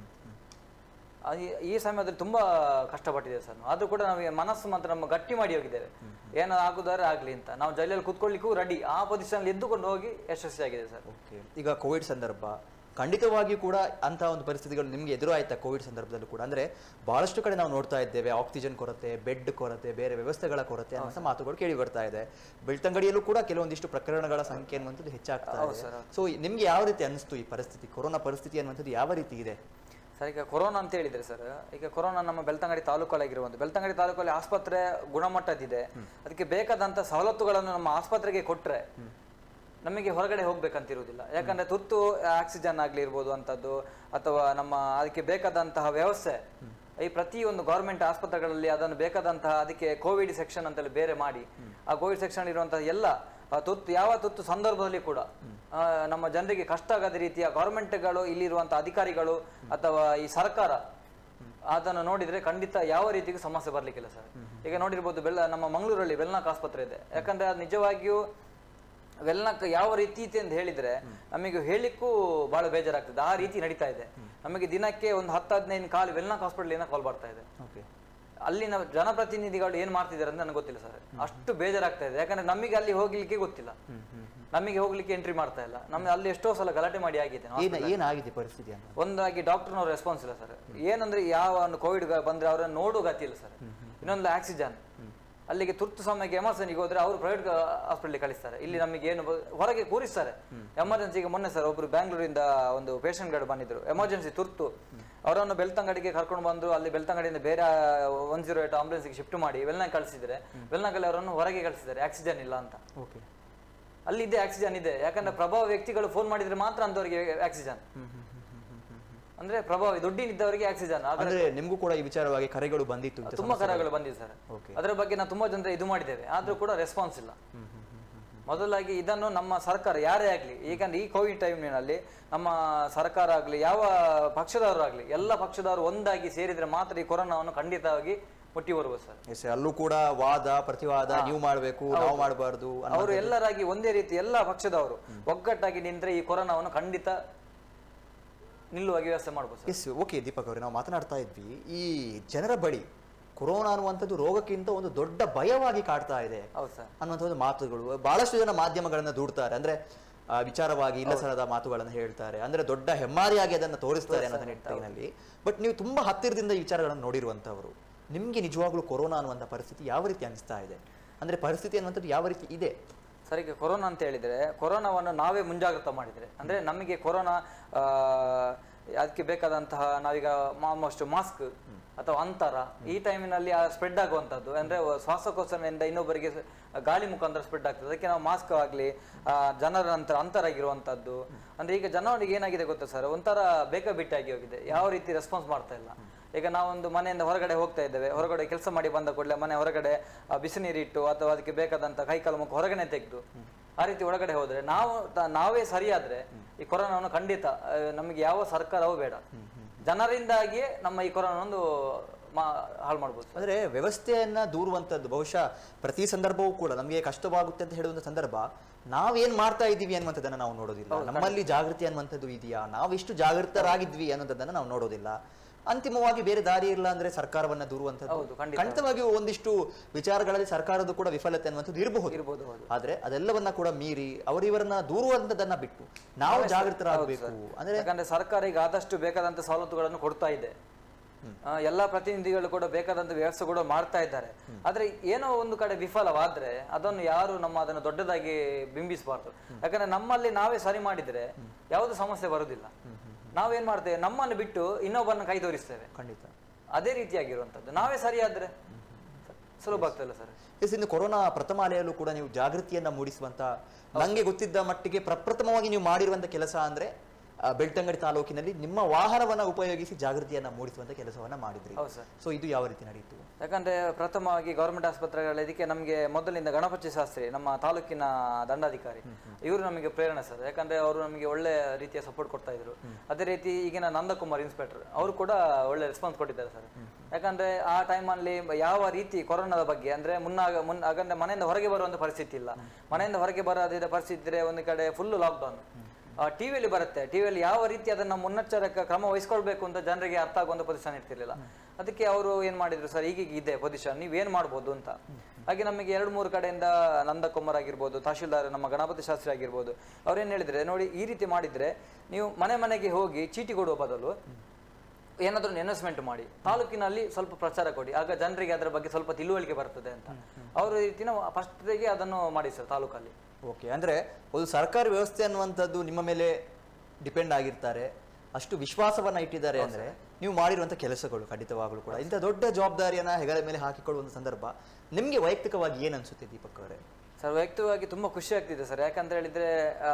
ಆ, ಈ- ಈ ಸಮಯದಲ್ಲಿ ತುಂಬಾ ಕಷ್ಟಪಟ್ಟಿದ್ದೇವೆ ಸರ್ ಆದ್ರೂ ಕೂಡ ನಾವು ಮನಸ್ಸು ಮಾತ್ರ ನಮ್ಮ ಗಟ್ಟಿ ಮಾಡಿ ಹೋಗಿದ್ದೇವೆ ಏನೋ ಆಗುದಾರೆ ಆಗ್ಲಿ ಅಂತ ನಾವು ಜೈಲಲ್ಲಿ ಕುತ್ಕೊಳ್ಳಿಕ್ಕೂ ರೆಡಿ ಆ ಪೊಸಿಷನ್ ಎದ್ದುಕೊಂಡು ಹೋಗಿ ಯಶಸ್ವಿಯಾಗಿದೆ ಸರ್ ಓಕೆ ಈಗ ಕೋವಿಡ್ ಸಂದರ್ಭ ಖಂಡಿತವಾಗಿಯೂ ಕೂಡ ಅಂತ ಒಂದು ಪರಿಸ್ಥಿತಿಗಳು ನಿಮಗೆ ಎದುರಾಯ್ತಾ ಕೋವಿಡ್ ಸಂದರ್ಭದಲ್ಲೂ ಕೂಡ ಅಂದ್ರೆ ಬಹಳಷ್ಟು ಕಡೆ ನಾವು ನೋಡ್ತಾ ಇದ್ದೇವೆ ಆಕ್ಸಿಜನ್ ಕೊರತೆ ಬೆಡ್ ಕೊರತೆ ಬೇರೆ ವ್ಯವಸ್ಥೆಗಳ ಕೊರತೆ ಅಂತ ಮಾತುಗಳು ಕೇಳಿ ಬರ್ತಾ ಇದೆ ಬೆಳ್ತಂಗಡಿಯಲ್ಲೂ ಕೂಡ ಕೆಲವೊಂದಿಷ್ಟು ಪ್ರಕರಣಗಳ ಸಂಖ್ಯೆ ಅನ್ನುವಂಥದ್ದು ಹೆಚ್ಚಾಗ್ತಾ ಇದೆ ಸೊ ನಿಮ್ಗೆ ಯಾವ ರೀತಿ ಅನಿಸ್ತು ಈ ಪರಿಸ್ಥಿತಿ ಕೊರೋನಾ ಪರಿಸ್ಥಿತಿ ಅನ್ನುವಂಥದ್ದು ಯಾವ ರೀತಿ ಇದೆ ಸರ್ ಈಗ ಕೊರೋನಾ ಅಂತ ಹೇಳಿದ್ರೆ ಸರ್ ಈಗ ಕೊರೋನಾ ನಮ್ಮ ಬೆಳ್ತಂಗಡಿ ತಾಲೂಕಲ್ಲಾಗಿರುವಂಥ ಬೆಳ್ತಂಗಡಿ ತಾಲೂಕಲ್ಲಿ ಆಸ್ಪತ್ರೆ ಗುಣಮಟ್ಟದಿದೆ ಅದಕ್ಕೆ ಬೇಕಾದಂಥ ಸವಲತ್ತುಗಳನ್ನು ನಮ್ಮ ಆಸ್ಪತ್ರೆಗೆ ಕೊಟ್ರೆ ನಮಗೆ ಹೊರಗಡೆ ಹೋಗ್ಬೇಕಂತಿರುವುದಿಲ್ಲ ಯಾಕಂದ್ರೆ ತುರ್ತು ಆಕ್ಸಿಜನ್ ಆಗ್ಲಿ ಇರ್ಬೋದು ಅಂತದ್ದು ಅಥವಾ ನಮ್ಮ ಅದಕ್ಕೆ ಬೇಕಾದಂತಹ ವ್ಯವಸ್ಥೆ ಈ ಪ್ರತಿಯೊಂದು ಗೌರ್ಮೆಂಟ್ ಆಸ್ಪತ್ರೆಗಳಲ್ಲಿ ಅದನ್ನು ಬೇಕಾದಂತಹ ಅದಕ್ಕೆ ಕೋವಿಡ್ ಸೆಕ್ಷನ್ ಅಂತೇಳಿ ಬೇರೆ ಮಾಡಿ ಆ ಕೋವಿಡ್ ಸೆಕ್ಷನ್ ಇರುವಂತಹ ಎಲ್ಲ ಆ ತುರ್ತು ಯಾವ ತುರ್ತು ಸಂದರ್ಭದಲ್ಲಿ ಕೂಡ ಆ, ನಮ್ಮ ಜನರಿಗೆ ಕಷ್ಟ ಆಗದ ರೀತಿಯ ಗೌರ್ಮೆಂಟ್ಗಳು ಇಲ್ಲಿರುವಂತಹ ಅಧಿಕಾರಿಗಳು ಅಥವಾ ಈ ಸರ್ಕಾರ ಅದನ್ನು ನೋಡಿದ್ರೆ ಖಂಡಿತ ಯಾವ ರೀತಿಗೂ ಸಮಸ್ಯೆ ಬರ್ಲಿಕ್ಕಿಲ್ಲ ಸರ್ ಈಗ ನೋಡಿರ್ಬೋದು ಬೆಲ್ಲ ನಮ್ಮ ಮಂಗಳೂರಲ್ಲಿ ವೆಲ್ನಾಕ್ ಆಸ್ಪತ್ರೆ ಇದೆ ಯಾಕಂದ್ರೆ ಅದು ನಿಜವಾಗಿಯೂ ವೆಲ್ನಾಕ್ ಯಾವ ರೀತಿ ಇದೆ ಅಂತ ಹೇಳಿದ್ರೆ ನಮಗೆ ಹೇಳಿಕ್ಕೂ ಬಹಳ ಬೇಜಾರಾಗ್ತದೆ ಆ ರೀತಿ ನಡೀತಾ ಇದೆ ನಮಗೆ ದಿನಕ್ಕೆ ಒಂದು ಹತ್ತು ಹದಿನೈದು ಕಾಲ್ ವೆಲ್ನಾಕ್ ಹಾಸ್ಪಿಟಲ್ ಏನೋ ಕಾಲ್ ಬರ್ತಾ ಇದೆ ಓಕೆ ಅಲ್ಲಿನ ಜನಪ್ರತಿನಿಧಿಗಳು ಏನ್ ಮಾಡ್ತಿದ್ದಾರೆ ಅಂತ ನನಗೆ ಗೊತ್ತಿಲ್ಲ ಸರ್ ಅಷ್ಟು ಬೇಜಾರಾಗ್ತಾ ಇದೆ ಯಾಕಂದ್ರೆ ನಮಗೆ ಅಲ್ಲಿ ಹೋಗ್ಲಿಕ್ಕೆ ಗೊತ್ತಿಲ್ಲ ನಮಗೆ ಹೋಗ್ಲಿಕ್ಕೆ ಎಂಟ್ರಿ ಮಾಡ್ತಾ ಇಲ್ಲ ನಮ್ಗೆ ಅಲ್ಲಿ ಎಷ್ಟೋ ಸಲ ಗಲಾಟೆ ಮಾಡಿ ಆಗಿದೆ ನಾವು ಏನ ಏನಾಗಿದೆ ಪರಿಸ್ಥಿತಿ ಅಂತ ಒಂದಾಗಿ ಡಾಕ್ಟರ್ನವ್ರ ರೆಸ್ಪಾನ್ಸ್ ಇಲ್ಲ ಸರ್ ಏನಂದ್ರೆ ಯಾವ ಒಂದು ಕೋವಿಡ್ ಬಂದ್ರೆ ಅವರನ್ನು ನೋಡೋ ಗತಿ ಇಲ್ಲ ಸರ್ ಇನ್ನೊಂದು ಆಕ್ಸಿಜನ್ ಅಲ್ಲಿಗೆ ತುರ್ತು ಸಮಯಕ್ಕೆ ಎಮರ್ಜೆನ್ಸಿಗೆ ಹೋದ್ರೆ ಅವರು ಪ್ರೈವೇಟ್ ಹಾಸ್ಪಿಟಲ್ ಕಳಿಸ್ತಾರೆ ಇಲ್ಲಿ ನಮಗೆ ಏನು ಬ- ಹೊರಗೆ ಕೂರಿಸ್ತಾರೆ ಎಮರ್ಜೆನ್ಸಿಗೆ ಮೊನ್ನೆ ಸರ್ ಒಬ್ರು ಬ್ಯಾಂಗ್ಳೂರಿಂದ ಒಂದು patient ಗಳು ಬಂದಿದ್ರು ಎಮರ್ಜೆನ್ಸಿ ತುರ್ತು ಅವರನ್ನು ಬೆಳ್ತಂಗಡಿಗೆ ಕರ್ಕೊಂಡು ಬಂದು ಅಲ್ಲಿ ಬೆಳ್ತಂಗಡಿಯಿಂದ ಬೇರೆ ಒನ್ ಜೀರೋ ಏಟ್ ಆಂಬುಲೆನ್ಸ್ಗೆ ಶಿಫ್ಟ್ ಮಾಡಿ ವೆಲ್ನಾಗ್ ಕಳಿಸಿದ್ರೆ ವೆಲ್ನಾಗಲ್ಲಿ ಅವರನ್ನು ಹೊರಗೆ ಕಳಿಸಿದ್ದಾರೆ ಆಕ್ಸಿಜನ್ ಇಲ್ಲ ಅಂತ ಓಕೆ ಅಲ್ಲಿ ಇದೆ ಆಕ್ಸಿಜನ್ ಇದೆ ಯಾಕಂದ್ರೆ ಪ್ರಭಾವ ವ್ಯಕ್ತಿಗಳು ಫೋನ್ ಮಾಡಿದ್ರೆ ಮಾತ್ರ ಅಂತವರಿಗೆ ಆಕ್ಸಿಜನ್ ಅಂದ್ರೆ ಪ್ರಭಾವ ದುಡ್ಡಿನಿದ್ದವರಿಗೆ ಆಕ್ಸಿಜನ್ ಅಂದ್ರೆ ನಿಮ್ಗೂ ಕೂಡ ಈ ವಿಚಾರವಾಗಿ ಕರೆಗಳು ಬಂದಿತ್ತು ಇಂಥ ತುಂಬಾ ಕರೆಗಳು ಬಂದಿದೆ ಸರ್ Okay. ಅದರ ಬಗ್ಗೆ ನಾವು ತುಂಬಾ ಜನರ ಇದು ಮಾಡಿದ್ದೇವೆ ಆದ್ರೂ ಕೂಡ ರೆಸ್ಪಾನ್ಸ್ ಇಲ್ಲ ಮೊದಲಾಗಿ ಇದನ್ನು ನಮ್ಮ ಸರ್ಕಾರ ಯಾರೇ ಆಗ್ಲಿ ಈಗಂದ್ರೆ ಈ ಕೋವಿಡ್ ಟೈಮಿನಲ್ಲಿ ನಮ್ಮ ಸರ್ಕಾರ ಆಗ್ಲಿ ಯಾವ ಪಕ್ಷದವರು ಆಗ್ಲಿ ಎಲ್ಲ ಪಕ್ಷದವರು ಒಂದಾಗಿ ಸೇರಿದ್ರೆ ಮಾತ್ರ ಈ ಕೊರೋನಾವನ್ನು ಖಂಡಿತವಾಗಿ ಮುಟ್ಟಿ ಬರುವುದು ಸರ್ ಎಸ್ ಅಲ್ಲೂ ಕೂಡ ವಾದ ಪ್ರತಿವಾದ ನೀವು ಮಾಡಬೇಕು ನಾವು ಮಾಡಬಾರ್ದು ಅವರು ಎಲ್ಲರಾಗಿ ಒಂದೇ ರೀತಿ ಎಲ್ಲ ಪಕ್ಷದವರು ಒಗ್ಗಟ್ಟಾಗಿ ನಿಂತ್ರೆ ಈ ಕೊರೋನಾವನ್ನು ಖಂಡಿತ ನಿಲ್ಲುವಾಗಿ ವ್ಯವಸ್ಥೆ ಮಾಡ್ಬೋದು ಸರ್ ಎಸ್ ಓಕೆ ದೀಪಕ್ ಅವರೇ ನಾವು ಮಾತನಾಡ್ತಾ ಇದ್ವಿ ಈ ಜನರ ಬಳಿ ಕೊರೋನಾ ಅನ್ನುವಂಥದ್ದು ರೋಗಕ್ಕಿಂತ ಒಂದು ದೊಡ್ಡ ಭಯವಾಗಿ ಕಾಡ್ತಾ ಇದೆ ಹೌದು ಸರ್ ಅನ್ನುವಂಥ ಒಂದು ಮಾತುಗಳು ಬಹಳಷ್ಟು ಜನ ಮಾಧ್ಯಮಗಳನ್ನ ದೂಡ್ತಾರೆ ಅಂದ್ರೆ ಆ, ವಿಚಾರವಾಗಿ ಇಲ್ಲಸರದ ಮಾತುಗಳನ್ನು ಹೇಳ್ತಾರೆ ಅಂದ್ರೆ ದೊಡ್ಡ ಹೆಮ್ಮಾರಿಯಾಗಿ ಅದನ್ನು ತೋರಿಸ್ತಾರೆ ಅನ್ನೋದ ನಿಟ್ಟಿನಲ್ಲಿ ಬಟ್ ನೀವು ತುಂಬಾ ಹತ್ತಿರದಿಂದ ಈ ವಿಚಾರಗಳನ್ನು ನೋಡಿರುವಂತವರು ನಿಮ್ಗೆ ನಿಜವಾಗ್ಲೂ ಕೊರೋನಾ ಅನ್ನುವಂಥ ಪರಿಸ್ಥಿತಿ ಯಾವ ರೀತಿ ಅನಿಸ್ತಾ ಇದೆ ಅಂದ್ರೆ ಪರಿಸ್ಥಿತಿ ಅನ್ನುವಂಥದ್ದು ಯಾವ ರೀತಿ ಇದೆ ಸರ್ ಈಗ ಕೊರೋನಾ ಅಂತ ಹೇಳಿದ್ರೆ ಕೊರೋನಾವನ್ನು ನಾವೇ ಮುಂಜಾಗ್ರತೆ ಮಾಡಿದ್ರೆ ಅಂದ್ರೆ ನಮಗೆ ಕೊರೋನಾ ಆ, ಅದಕ್ಕೆ ಬೇಕಾದಂತಹ ನಾವೀಗ ಆಲ್ಮೋಸ್ಟ್ ಮಾಸ್ಕ್ ಅಥವಾ ಅಂತರ ಈ ಟೈಮಿನಲ್ಲಿ ಸ್ಪ್ರೆಡ್ ಆಗುವಂಥದ್ದು ಅಂದ್ರೆ ಶ್ವಾಸಕೋಶದಿಂದ ಇನ್ನೊಬ್ಬರಿಗೆ ಸ- ಗಾಳಿ ಮುಖಾಂತರ ಸ್ಪ್ರೆಡ್ ಆಗ್ತದೆ ಅದಕ್ಕೆ ನಾವು ಮಾಸ್ಕ್ ಆಗಲಿ ಜನರ ನಂತರ ಅಂತರ ಆಗಿರುವಂಥದ್ದು ಅಂದ್ರೆ ಈಗ ಜನರಿಗೆ ಏನಾಗಿದೆ ಗೊತ್ತಾ ಸರ್ ಒಂಥರ ಬೇಕಾಬಿಟ್ಟಾಗಿ ಹೋಗಿದೆ ಯಾವ ರೀತಿ ರೆಸ್ಪಾನ್ಸ್ ಮಾಡ್ತಾ ಇಲ್ಲ ಈಗ ನಾವೊಂದು ಮನೆಯಿಂದ ಹೊರಗಡೆ ಹೋಗ್ತಾ ಇದ್ದೇವೆ ಹೊರಗಡೆ ಕೆಲಸ ಮಾಡಿ ಬಂದ ಕೂಡಲೇ ಮನೆ ಹೊರಗಡೆ ಆ, ಬಿಸಿ ನೀರಿಟ್ಟು ಅಥವಾ ಅದಕ್ಕೆ ಬೇಕಾದಂತ ಕೈಕಾಲು ಮುಖ ಹೊರಗಡೆ ತೆಗೆದು ಆ ರೀತಿ ಒಳಗಡೆ ಹೋದ್ರೆ ನಾವು ತ- ನಾವೇ ಸರಿಯಾದ್ರೆ ಈ ಕೊರೋನಾವನ್ನು ಖಂಡಿತ ಆ, ನಮಗೆ ಯಾವ ಸರ್ಕಾರವೂ ಬೇಡ ಜನರಿಂದಾಗಿಯೇ ನಮ್ಮ ಈ ಕೊರೋನಾ ಒಂದು ಮಾ- ಹಾಳು ಮಾಡ್ಬೋದು ಸರ್. ಅಂದ್ರೆ ವ್ಯವಸ್ಥೆಯನ್ನ ದೂರುವಂತದ್ದು ಬಹುಶಃ ಪ್ರತಿ ಸಂದರ್ಭವೂ ಕೂಡ ನಮಗೆ ಕಷ್ಟವಾಗುತ್ತೆ ಅಂತ ಹೇಳುವಂತ ಸಂದರ್ಭ ನಾವೇನ್ ಮಾಡ್ತಾ ಇದ್ದೀವಿ ಅನ್ನುವಂಥದ್ದನ್ನ ನಾವು ನೋಡೋದಿಲ್ಲ ನಮ್ಮಲ್ಲಿ ಜಾಗೃತಿ ಅನ್ನುವಂಥದ್ದು ಇದೆಯಾ ನಾವೆಷ್ಟು ಜಾಗೃತರಾಗಿದ್ವಿ ಅನ್ನೋದನ್ನ ನಾವು ನೋಡೋದಿಲ್ಲ ಅಂತಿಮವಾಗಿ ಬೇರೆ ದಾರಿ ಇಲ್ಲ ಅಂದ್ರೆ ಸರ್ಕಾರವನ್ನ ಹೌದು, ದೂರುವಂಥದ್ದು ಖಂಡಿತ. ಖಂಡಿತವಾಗಿಯೂ ಒಂದಿಷ್ಟು ವಿಚಾರಗಳಲ್ಲಿ ಸರ್ಕಾರದ ಕೂಡ ವಿಫಲತೆ ಅನ್ನುವಂಥದ್ದು ಇರಬಹುದು ಇರ್ಬೋದು, ಹೌದು. ಆದ್ರೆ ಅದೆಲ್ಲವನ್ನ ಕೂಡ ಮೀರಿ ಅವರಿವರನ್ನ ದೂರುವಂತದನ್ನ ಬಿಟ್ಟು ನಾವು ಜಾಗೃತರಾಗಬೇಕು ಅಂದ್ರೆ ಯಾಕಂದ್ರೆ ಸರ್ಕಾರ ಈಗ ಆದಷ್ಟು ಬೇಕಾದಂತ ಸವಲತ್ತುಗಳನ್ನು ಕೊಡ್ತಾ ಇದೆ ಆ, ಎಲ್ಲಾ ಪ್ರತಿನಿಧಿಗಳು ಕೂಡ ಬೇಕಾದಂತ ವ್ಯವಸ್ಥೆ ಕೂಡ ಮಾಡ್ತಾ ಇದ್ದಾರೆ ಆದ್ರೆ ಏನೋ ಒಂದು ಕಡೆ ವಿಫಲವಾದ್ರೆ ಅದನ್ನು ಯಾರು ನಮ್ಮ ಅದನ್ನು ದೊಡ್ಡದಾಗಿ ಬಿಂಬಿಸಬಾರ್ದು ಯಾಕಂದ್ರೆ ನಮ್ಮಲ್ಲಿ ನಾವೇ ಸರಿ ಮಾಡಿದ್ರೆ ಯಾವುದು ಸಮಸ್ಯೆ ಬರುದಿಲ್ಲ ನಾವೇನ್ ಮಾಡ್ತೇವೆ ನಮ್ಮನ್ನು ಬಿಟ್ಟು ಇನ್ನೊಬ್ಬರನ್ನ ಕೈ ತೋರಿಸ್ತೇವೆ ಖಂಡಿತ ಅದೇ ರೀತಿಯಾಗಿರುವಂತದ್ದು ನಾವೇ ಸರಿಯಾದ್ರೆ ಸುಲಭ ಆಗ್ತಲ್ಲ ಸರ್ ಎಸ್ ಇನ್ನು ಕೊರೋನಾ ಪ್ರಥಮ ಅಲೆಯಲ್ಲೂ ಕೂಡ ನೀವು ಜಾಗೃತಿಯನ್ನ ಮೂಡಿಸುವಂತ ನಂಗೆ ಗೊತ್ತಿದ್ದ ಮಟ್ಟಿಗೆ ಪ್ರಪ್ರಥಮವಾಗಿ ನೀವು ಮಾಡಿರುವಂತ ಕೆಲಸ ಅಂದ್ರೆ ಆ, ಬೆಳ್ತಂಗಡಿ ತಾಲೂಕಿನಲ್ಲಿ ನಿಮ್ಮ ವಾಹನವನ್ನ ಉಪಯೋಗಿಸಿ ಜಾಗೃತಿಯನ್ನ ಮೂಡಿಸುವಂತ ಕೆಲಸವನ್ನ ಮಾಡಿದ್ರಿ ಹೌದು ಸರ್ ಸೊ ಇದು ಯಾವ ರೀತಿ ನಡೀತು ಯಾಕಂದ್ರೆ ಪ್ರಥಮವಾಗಿ ಗೌರ್ಮೆಂಟ್ ಆಸ್ಪತ್ರೆಗಳ ಇದಕ್ಕೆ ನಮಗೆ ಮೊದಲಿಂದ ಗಣಪತಿ ಶಾಸ್ತ್ರಿ ನಮ್ಮ ತಾಲೂಕಿನ ದಂಡಾಧಿಕಾರಿ ಇವರು ನಮಗೆ ಪ್ರೇರಣೆ ಸರ್ ಯಾಕಂದ್ರೆ ಅವರು ನಮಗೆ ಒಳ್ಳೆ ರೀತಿಯ ಸಪೋರ್ಟ್ ಕೊಡ್ತಾ ಇದ್ರು ಅದೇ ರೀತಿ ಈಗಿನ ನಂದಕುಮಾರ್ ಇನ್ಸ್ಪೆಕ್ಟರ್ ಅವರು ಕೂಡ ಒಳ್ಳೆ ರೆಸ್ಪಾನ್ಸ್ ಕೊಟ್ಟಿದ್ದಾರೆ ಸರ್ ಯಾಕಂದ್ರೆ ಆ ಟೈಮಲ್ಲಿ ಯಾವ ರೀತಿ ಕೊರೋನಾದ ಬಗ್ಗೆ ಅಂದ್ರೆ ಮುನ್ನಾಗ ಮುನ್ ಹಾಗಂದ್ರೆ ಮನೆಯಿಂದ ಹೊರಗೆ ಬರುವಂತ ಪರಿಸ್ಥಿತಿ ಇಲ್ಲ ಮನೆಯಿಂದ ಹೊರಗೆ ಬರದಿದ್ದ ಪರಿಸ್ಥಿತಿ ಇದ್ರೆ ಒಂದು ಕಡೆ ಫುಲ್ ಲಾಕ್ಡೌನ್ ಟಿವಿಯಲ್ಲಿ ಬರುತ್ತೆ ಟಿವಿಯಲ್ಲಿ ಯಾವ ರೀತಿ ಅದನ್ನ ಮುನ್ನೆಚ್ಚರಿಕೆ ಕ್ರಮ ವಹಿಸ್ಕೊಳ್ಬೇಕು ಅಂತ ಜನರಿಗೆ ಅರ್ಥ ಆಗುವಂತ ಪೊಸಿಷನ್ ಇರ್ತಿರ್ಲಿಲ್ಲ ಅದಕ್ಕೆ ಅವರು ಏನ್ ಮಾಡಿದ್ರು ಸರ್ ಈಗೀಗ ಇದೆ ಪೊಸಿಷನ್ ನೀವೇನ್ ಮಾಡ್ಬೋದು ಅಂತ ಹಾಗೆ ನಮಗೆ ಎರಡು ಮೂರು ಕಡೆಯಿಂದ ನಂದಕುಮಾರ್ ಆಗಿರ್ಬೋದು ತಹಶೀಲ್ದಾರ್ ನಮ್ಮ ಗಣಪತಿ ಶಾಸ್ತ್ರಿ ಆಗಿರ್ಬೋದು ಅವ್ರೇನ್ ಹೇಳಿದ್ರೆ ನೋಡಿ ಈ ರೀತಿ ಮಾಡಿದ್ರೆ ನೀವು ಮನೆ ಮನೆಗೆ ಹೋಗಿ ಚೀಟಿ ಕೊಡುವ ಬದಲು ಏನಾದ್ರೂ ಇನ್ವೆಸ್ಟ್ಮೆಂಟ್ ಮಾಡಿ ತಾಲೂಕಿನಲ್ಲಿ ಸ್ವಲ್ಪ ಪ್ರಚಾರ ಕೊಡಿ ಆಗ ಜನರಿಗೆ ಅದರ ಬಗ್ಗೆ ಸ್ವಲ್ಪ ತಿಳುವಳಿಕೆ ಬರ್ತದೆ ಅಂತ ಅವ್ರ ರೀತಿನ ಫಸ್ಟ್ಗೆ ಅದನ್ನು ಮಾಡಿ ಸರ್ ತಾಲೂಕಲ್ಲಿ ಓಕೆ ಅಂದ್ರೆ ಒಂದು ಸರ್ಕಾರಿ ವ್ಯವಸ್ಥೆ ಅನ್ನುವಂಥದ್ದು ನಿಮ್ಮ ಮೇಲೆ ಡಿಪೆಂಡ್ ಆಗಿರ್ತಾರೆ ಅಷ್ಟು ವಿಶ್ವಾಸವನ್ನ ಇಟ್ಟಿದ್ದಾರೆ ಅಂದ್ರೆ ನೀವು ಮಾಡಿರುವಂತ ಕೆಲಸಗಳು ಖಂಡಿತವಾಗ್ಲೂ ಕೂಡ ಇಂಥ ದೊಡ್ಡ ಜವಾಬ್ದಾರಿಯನ್ನ ಹೆಗಲ ಮೇಲೆ ಹಾಕಿಕೊಳ್ಳುವಂತ ಸಂದರ್ಭ ನಿಮ್ಗೆ ವೈಯಕ್ತಿಕವಾಗಿ ಏನ್ ಅನ್ಸುತ್ತೆ ದೀಪಕ್ ಅವರೇ ಸರ್ ವೈಯಕ್ತಿಕವಾಗಿ ತುಂಬ ಖುಷಿ ಆಗ್ತಿದೆ ಸರ್ ಯಾಕಂತ ಹೇಳಿದ್ರೆ ಆ,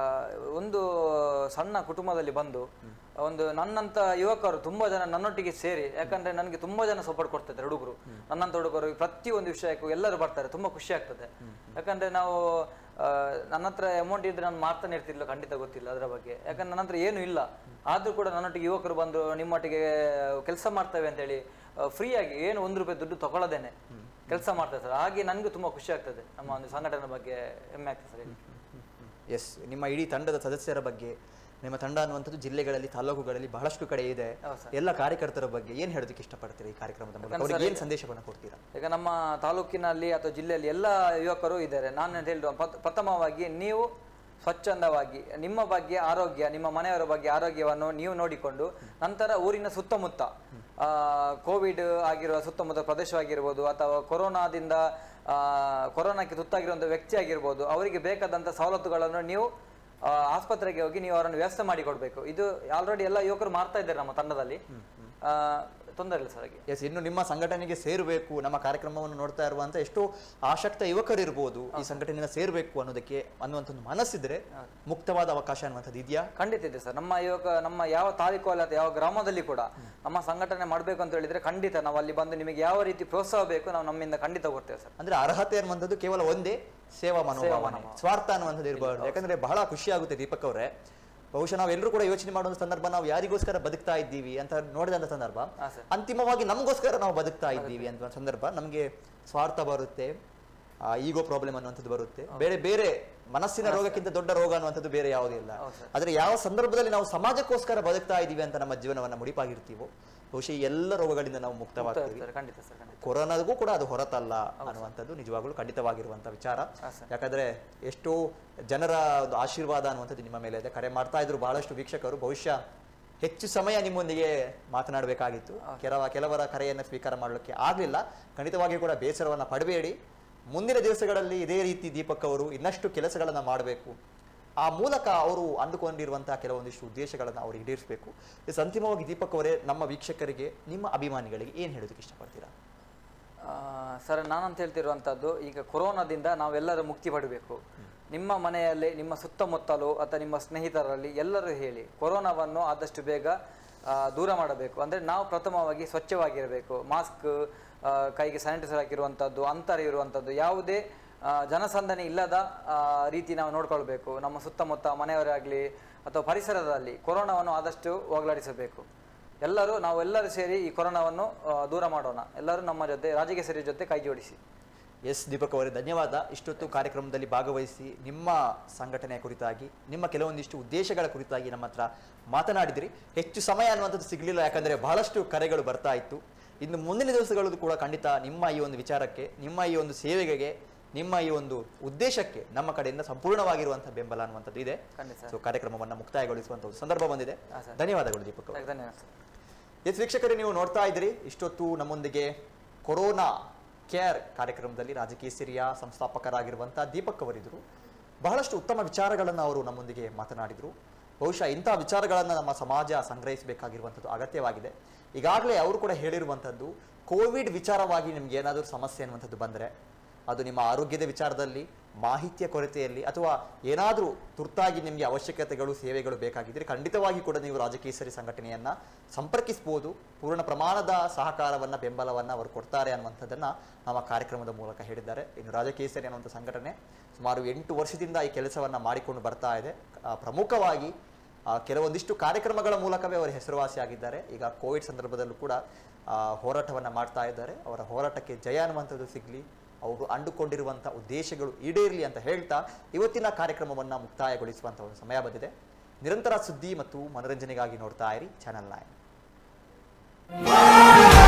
ಒಂದು ಸಣ್ಣ ಕುಟುಂಬದಲ್ಲಿ ಬಂದು ಒಂದು ನನ್ನಂತ ಯುವಕರು ತುಂಬಾ ಜನ ನನ್ನೊಟ್ಟಿಗೆ ಸೇರಿ ಯಾಕಂದ್ರೆ ನನಗೆ ತುಂಬಾ ಜನ ಸಪೋರ್ಟ್ ಕೊಡ್ತಿದ್ದಾರೆ ಹುಡುಗರು ನನ್ನಂತ ಹುಡುಗರು ಪ್ರತಿಯೊಂದು ವಿಷಯಕ್ಕೂ ಎಲ್ಲರೂ ಬರ್ತಾರೆ ತುಂಬಾ ಖುಷಿ ಆಗ್ತದೆ ಯಾಕಂದ್ರೆ ನಾವು ಆ, ನನ್ನ ಹತ್ರ ಅಮೌಂಟ್ ಇದ್ರೆ ನಾನು ಮಾಡ್ತಾನೆ ಇರ್ತಿಲ್ಲ ಖಂಡಿತ ಗೊತ್ತಿಲ್ಲ ಅದರ ಬಗ್ಗೆ ಯಾಕಂದ್ರೆ ನನ್ನ ಹತ್ರ ಏನು ಇಲ್ಲ ಆದ್ರೂ ಕೂಡ ನನ್ನೊಟ್ಟಿಗೆ ಯುವಕರು ಬಂದು ನಿಮ್ಮೊಟ್ಟಿಗೆ ಕೆಲಸ ಮಾಡ್ತೇವೆ ಅಂತೇಳಿ ಫ್ರೀಯಾಗಿ ಏನು ಒಂದು ರೂಪಾಯಿ ದುಡ್ಡು ತಗೊಳ್ಳದೇನೆ ಕೆಲಸ ಮಾಡ್ತಾರೆ ಸರ್ ಹಾಗೆ ನನಗೂ ತುಂಬಾ ಖುಷಿ ಆಗ್ತದೆ ನಮ್ಮ ಒಂದು ಸಂಘಟನೆ ಬಗ್ಗೆ ಹೆಮ್ಮೆ ಆಗ್ತದೆ ಸರ್ ಹೇಳಿ. ಎಸ್ ನಿಮ್ಮ ಇಡೀ ತಂಡದ ಸದಸ್ಯರ ಬಗ್ಗೆ ನಿಮ್ಮ ತಂಡ ಅನ್ನುವಂಥದ್ದು ಜಿಲ್ಲೆಗಳಲ್ಲಿ ತಾಲೂಕುಗಳಲ್ಲಿ ಬಹಳಷ್ಟು ಕಡೆ ಇದೆ ಹೌದು ಸರ್. ಎಲ್ಲ ಕಾರ್ಯಕರ್ತರ ಬಗ್ಗೆ ಏನ್ ಹೇಳೋದಕ್ಕೆ ಇಷ್ಟಪಡ್ತೀರಾ ಈ ಕಾರ್ಯಕ್ರಮದ ಮೂಲಕ ಯಾಕಂದ್ರೆ ಅವ್ರಿಗೆ ಸರ್ ಏನ್ ಸಂದೇಶವನ್ನು ಕೊಡ್ತೀರಾ ಈಗ ನಮ್ಮ ತಾಲೂಕಿನಲ್ಲಿ ಅಥವಾ ಜಿಲ್ಲೆಯಲ್ಲಿ ಎಲ್ಲ ಯುವಕರು ಇದ್ದಾರೆ ನಾನು ಅಂತ ಹೇಳಿದ ಪ್ರಥಮವಾಗಿ ನೀವು ಸ್ವಚ್ಛಂದವಾಗಿ ನಿಮ್ಮ ಬಗ್ಗೆ ಆರೋಗ್ಯ ನಿಮ್ಮ ಮನೆಯವರ ಬಗ್ಗೆ ಆರೋಗ್ಯವನ್ನು ನೀವು ನೋಡಿಕೊಂಡು ನಂತರ ಊರಿನ ಸುತ್ತಮುತ್ತ ಆ, ಕೋವಿಡ್ ಆಗಿರುವ ಸುತ್ತಮುತ್ತ ಪ್ರದೇಶವಾಗಿರ್ಬೋದು ಅಥವಾ ಕೊರೋನಾದಿಂದ ಆ, ಕೊರೋನಾಕ್ಕೆ ತುತ್ತಾಗಿರುವಂಥ ವ್ಯಕ್ತಿ ಆಗಿರ್ಬೋದು ಅವರಿಗೆ ಬೇಕಾದಂಥ ಸವಲತ್ತುಗಳನ್ನು ನೀವು ಆ, ಆಸ್ಪತ್ರೆಗೆ ಹೋಗಿ ನೀವು ಅವರನ್ನು ವ್ಯವಸ್ಥೆ ಮಾಡಿ ಕೊಡಬೇಕು ಇದು ಆಲ್ರೆಡಿ ಎಲ್ಲ ಯುವಕರು ಮಾಡ್ತಾ ಇದ್ದಾರೆ ನಮ್ಮ ತಂಡದಲ್ಲಿ ಆ, ತೊಂದರೆ ಇಲ್ಲ ಸರ್ ಹಾಗೆ ಎಸ್ ಇನ್ನು ನಿಮ್ಮ ಸಂಘಟನೆಗೆ ಸೇರಬೇಕು ನಮ್ಮ ಕಾರ್ಯಕ್ರಮವನ್ನು ನೋಡ್ತಾ ಇರುವಂತ ಎಷ್ಟೋ ಆಸಕ್ತ ಯುವಕರು ಇರ್ಬೋದು ಈ ಸಂಘಟನೆಗೆ ಸೇರಬೇಕು ಅನ್ನೋದಕ್ಕೆ ಅನ್ನುವಂಥ ಒಂದು ಮನಸ್ಸಿದ್ರೆ ಮುಕ್ತವಾದ ಅವಕಾಶ ಅನ್ನುವಂಥದ್ದು ಇದೆಯಾ ಖಂಡಿತ ಇದೆ ಸರ್ ನಮ್ಮ ಯುವಕ ನಮ್ಮ ಯಾವ ತಾಲೂಕು ಅಥವಾ ಯಾವ ಗ್ರಾಮದಲ್ಲಿ ಕೂಡ ನಮ್ಮ ಸಂಘಟನೆ ಮಾಡಬೇಕು ಅಂತ ಹೇಳಿದ್ರೆ ಖಂಡಿತ ನಾವು ಅಲ್ಲಿ ಬಂದು ನಿಮಗೆ ಯಾವ ರೀತಿ ಪ್ರೋತ್ಸಾಹ ಬೇಕು ನಾವು ನಮ್ಮಿಂದ ಖಂಡಿತ ಕೊಡ್ತೇವೆ ಸರ್ ಅಂದ್ರೆ ಅರ್ಹತೆ ಅನ್ನುವಂಥದ್ದು ಕೇವಲ ಒಂದೇ ಸೇವಾ ಮನೋಭಾವನೆ ಸ್ವಾರ್ಥ ಅನ್ನುವಂಥದ್ದು ಇರಬಾರ್ದು ಯಾಕಂದ್ರೆ ಬಹಳ ಖುಷಿ ಆಗುತ್ತೆ ದೀಪಕ್ ಅವರೇ ಬಹುಶಃ ನಾವೆಲ್ಲರೂ ಕೂಡ ಯೋಚನೆ ಮಾಡುವ ಸಂದರ್ಭ ನಾವು ಯಾರಿಗೋಸ್ಕರ ಬದುಕ್ತಾ ಇದ್ದೀವಿ ಅಂತ ನೋಡಿದಂತ ಸಂದರ್ಭ ಹಾ, ಸರ್. ಅಂತಿಮವಾಗಿ ನಮಗೋಸ್ಕರ ನಾವು ಬದುಕ್ತಾ ಇದ್ದೀವಿ ಅಂತ ಸಂದರ್ಭ ನಮಗೆ ಸ್ವಾರ್ಥ ಬರುತ್ತೆ ಈಗೋ ಪ್ರಾಬ್ಲಮ್ ಅನ್ನುವಂಥದ್ದು ಬರುತ್ತೆ ಬೇರೆ ಬೇರೆ ಮನಸ್ಸಿನ ರೋಗಕ್ಕಿಂತ ದೊಡ್ಡ ರೋಗ ಅನ್ನುವಂಥದ್ದು ಬೇರೆ ಯಾವುದೂ ಇಲ್ಲ ಆದ್ರೆ ಯಾವ ಸಂದರ್ಭದಲ್ಲಿ ನಾವು ಸಮಾಜಕ್ಕೋಸ್ಕರ ಬದುಕ್ತಾ ಇದ್ದೀವಿ ಅಂತ ನಮ್ಮ ಜೀವನವನ್ನ ಮುಡಿಪಾಗಿರ್ತೀವೋ ಬಹುಶಃ ಈ ಎಲ್ಲ ರೋಗಗಳಿಂದ ನಾವು ಮುಕ್ತವಾಗ್ತೀವಿ ಸರ್ ಖಂಡಿತ ಸರ್ ಖಂಡಿತ ಕೊರೋನಾದಗೂ ಕೂಡ ಅದು ಹೊರತಲ್ಲ ಅನ್ನುವಂಥದ್ದು ನಿಜವಾಗ್ಲೂ ಖಂಡಿತವಾಗಿರುವಂತ ವಿಚಾರ ಯಾಕಂದ್ರೆ ಎಷ್ಟೋ ಜನರ ಒಂದು ಆಶೀರ್ವಾದ ಅನ್ನುವಂಥದ್ದು ನಿಮ್ಮ ಮೇಲೆ ಇದೆ ಕರೆ ಮಾಡ್ತಾ ಇದ್ರು ಬಹಳಷ್ಟು ವೀಕ್ಷಕರು ಬಹುಶಃ ಹೆಚ್ಚು ಸಮಯ ನಿಮ್ಮೊಂದಿಗೆ ಮಾತನಾಡಬೇಕಾಗಿತ್ತು ಕೆಲವ ಕೆಲವರ ಕರೆಯನ್ನು ಸ್ವೀಕಾರ ಮಾಡಲಿಕ್ಕೆ ಆಗಲಿಲ್ಲ ಖಂಡಿತವಾಗಿಯೂ ಕೂಡ ಬೇಸರವನ್ನ ಪಡಬೇಡಿ ಮುಂದಿನ ದಿವಸಗಳಲ್ಲಿ ಇದೇ ರೀತಿ ದೀಪಕ್ ಅವರು ಇನ್ನಷ್ಟು ಕೆಲಸಗಳನ್ನ ಮಾಡಬೇಕು ಆ ಮೂಲಕ ಅವರು ಅಂದುಕೊಂಡಿರುವಂತಹ ಕೆಲವೊಂದಿಷ್ಟು ಉದ್ದೇಶಗಳನ್ನು ಅವರು ಈಡೇರಿಸಬೇಕು ಎಸ್ ಅಂತಿಮವಾಗಿ ದೀಪಕ್ ಅವರೇ ನಮ್ಮ ವೀಕ್ಷಕರಿಗೆ ನಿಮ್ಮ ಅಭಿಮಾನಿಗಳಿಗೆ ಏನು ಹೇಳೋದಕ್ಕೆ ಇಷ್ಟಪಡ್ತೀರಾ ಆ, ಸರ್ ನಾನಂತ ಹೇಳ್ತಿರುವಂಥದ್ದು ಈಗ ಕೊರೋನಾದಿಂದ ನಾವೆಲ್ಲರೂ ಮುಕ್ತಿ ಪಡಬೇಕು ನಿಮ್ಮ ಮನೆಯಲ್ಲಿ ನಿಮ್ಮ ಸುತ್ತಮುತ್ತಲು ಅಥವಾ ನಿಮ್ಮ ಸ್ನೇಹಿತರಲ್ಲಿ ಎಲ್ಲರೂ ಹೇಳಿ ಕೊರೋನಾವನ್ನು ಆದಷ್ಟು ಬೇಗ ಆ, ದೂರ ಮಾಡಬೇಕು ಅಂದರೆ ನಾವು ಪ್ರಥಮವಾಗಿ ಸ್ವಚ್ಛವಾಗಿರಬೇಕು ಮಾಸ್ಕ್ ಕೈಗೆ ಸ್ಯಾನಿಟೈಸರ್ ಹಾಕಿರುವಂಥದ್ದು ಅಂತರ ಇರುವಂಥದ್ದು ಯಾವುದೇ ಆ, ಜನಸಂದಣಿ ಇಲ್ಲದ ಆ, ರೀತಿ ನಾವು ನೋಡ್ಕೊಳ್ಬೇಕು ನಮ್ಮ ಸುತ್ತಮುತ್ತ ಮನೆಯವರಾಗಲಿ ಅಥವಾ ಪರಿಸರದಲ್ಲಿ ಕೊರೋನಾವನ್ನು ಆದಷ್ಟು ಹೋಗಲಾಡಿಸಬೇಕು ಎಲ್ಲರೂ ನಾವೆಲ್ಲರೂ ಸೇರಿ ಈ ಕೊರೋನಾವನ್ನು ಆ, ದೂರ ಮಾಡೋಣ ಎಲ್ಲರೂ ನಮ್ಮ ಜೊತೆ ರಾಜಕೇಸರಿ ಜೊತೆ ಕೈ ಜೋಡಿಸಿ ಎಸ್ ದೀಪಕ್ ಅವರೇ ಧನ್ಯವಾದ ಇಷ್ಟೊತ್ತು ಕಾರ್ಯಕ್ರಮದಲ್ಲಿ ಭಾಗವಹಿಸಿ ನಿಮ್ಮ ಸಂಘಟನೆಯ ಕುರಿತಾಗಿ ನಿಮ್ಮ ಕೆಲವೊಂದಿಷ್ಟು ಉದ್ದೇಶಗಳ ಕುರಿತಾಗಿ ನಮ್ಮ ಹತ್ರ ಮಾತನಾಡಿದಿರಿ ಹೆಚ್ಚು ಸಮಯ ಅನ್ನುವಂಥದ್ದು ಸಿಗಲಿಲ್ಲ ಯಾಕಂದರೆ ಬಹಳಷ್ಟು ಕರೆಗಳು ಬರ್ತಾ ಇತ್ತು ಇನ್ನು ಮುಂದಿನ ದಿವಸಗಳಲ್ಲೂ ಕೂಡ ಖಂಡಿತ ನಿಮ್ಮ ಈ ಒಂದು ವಿಚಾರಕ್ಕೆ ನಿಮ್ಮ ಈ ಒಂದು ಸೇವೆಗೆ ನಿಮ್ಮ ಈ ಒಂದು ಉದ್ದೇಶಕ್ಕೆ ನಮ್ಮ ಕಡೆಯಿಂದ ಸಂಪೂರ್ಣವಾಗಿರುವಂತಹ ಬೆಂಬಲ ಅನ್ನುವಂಥದ್ದು ಇದೆ ಖಂಡಿತ ಸೊ ಕಾರ್ಯಕ್ರಮವನ್ನು ಮುಕ್ತಾಯಗೊಳಿಸುವಂಥ ಒಂದು ಸಂದರ್ಭ ಬಂದಿದೆ ಹಾ, ಸರ್. ಧನ್ಯವಾದಗಳು ದೀಪಕ್ ಅವರೇ. ಧನ್ಯವಾದ ಸರ್ ಎಸ್ ವೀಕ್ಷಕರೇ ನೀವು ನೋಡ್ತಾ ಇದ್ದೀರಿ ಇಷ್ಟೊತ್ತು ನಮ್ಮೊಂದಿಗೆ ಕೊರೋನಾ ಕೇರ್ ಕಾರ್ಯಕ್ರಮದಲ್ಲಿ ರಾಜಕೀಯ ಸಿರಿಯ ಸಂಸ್ಥಾಪಕರಾಗಿರುವಂಥ ದೀಪಕ್ ಅವರಿದ್ದರು ಬಹಳಷ್ಟು ಉತ್ತಮ ವಿಚಾರಗಳನ್ನು ಅವರು ನಮ್ಮೊಂದಿಗೆ ಮಾತನಾಡಿದರು ಬಹುಶಃ ಇಂಥ ವಿಚಾರಗಳನ್ನು ನಮ್ಮ ಸಮಾಜ ಸಂಗ್ರಹಿಸಬೇಕಾಗಿರುವಂಥದ್ದು ಅಗತ್ಯವಾಗಿದೆ ಈಗಾಗಲೇ ಅವರು ಕೂಡ ಹೇಳಿರುವಂಥದ್ದು ಕೋವಿಡ್ ವಿಚಾರವಾಗಿ ನಿಮ್ಗೆ ಏನಾದರೂ ಸಮಸ್ಯೆ ಅನ್ನುವಂಥದ್ದು ಬಂದರೆ ಅದು ನಿಮ್ಮ ಆರೋಗ್ಯದ ವಿಚಾರದಲ್ಲಿ ಮಾಹಿತಿಯ ಕೊರತೆಯಲ್ಲಿ ಅಥವಾ ಏನಾದರೂ ತುರ್ತಾಗಿ ನಿಮಗೆ ಅವಶ್ಯಕತೆಗಳು ಸೇವೆಗಳು ಬೇಕಾಗಿದ್ದರೆ ಖಂಡಿತವಾಗಿ ಕೂಡ ನೀವು ರಾಜಕೇಸರಿ ಸಂಘಟನೆಯನ್ನ ಸಂಪರ್ಕಿಸಬಹುದು ಪೂರ್ಣ ಪ್ರಮಾಣದ ಸಹಕಾರವನ್ನ ಬೆಂಬಲವನ್ನ ಅವರು ಕೊಡ್ತಾರೆ ಅನ್ನುವಂಥದ್ದನ್ನ ನಮ್ಮ ಕಾರ್ಯಕ್ರಮದ ಮೂಲಕ ಹೇಳಿದ್ದಾರೆ ಇನ್ನು ರಾಜಕೇಸರಿ ಅನ್ನುವಂಥ ಸಂಘಟನೆ ಸುಮಾರು ಎಂಟು ವರ್ಷದಿಂದ ಈ ಕೆಲಸವನ್ನ ಮಾಡಿಕೊಂಡು ಬರ್ತಾ ಇದೆ ಆ, ಪ್ರಮುಖವಾಗಿ ಆ, ಕೆಲವೊಂದಿಷ್ಟು ಕಾರ್ಯಕ್ರಮಗಳ ಮೂಲಕವೇ ಅವರು ಹೆಸರುವಾಸಿಯಾಗಿದ್ದಾರೆ ಈಗ ಕೋವಿಡ್ ಸಂದರ್ಭದಲ್ಲೂ ಕೂಡ ಆ, ಹೋರಾಟವನ್ನ ಮಾಡ್ತಾ ಇದ್ದಾರೆ ಅವರ ಹೋರಾಟಕ್ಕೆ ಜಯ ಅನ್ನುವಂಥದ್ದು ಸಿಗ್ಲಿ ಅವರು ಅಂಡುಕೊಂಡಿರುವಂಥ ಉದ್ದೇಶಗಳು ಈಡೇರಲಿ ಅಂತ ಹೇಳ್ತಾ ಇವತ್ತಿನ ಕಾರ್ಯಕ್ರಮವನ್ನು ಮುಕ್ತಾಯಗೊಳಿಸುವಂಥ ಒಂದು ಸಮಯ ಬಂದಿದೆ ನಿರಂತರ ಸುದ್ದಿ ಮತ್ತು ಮನೋರಂಜನೆಗಾಗಿ ನೋಡ್ತಾ ಇರಿ ಚಾನಲ್ ನೈನ್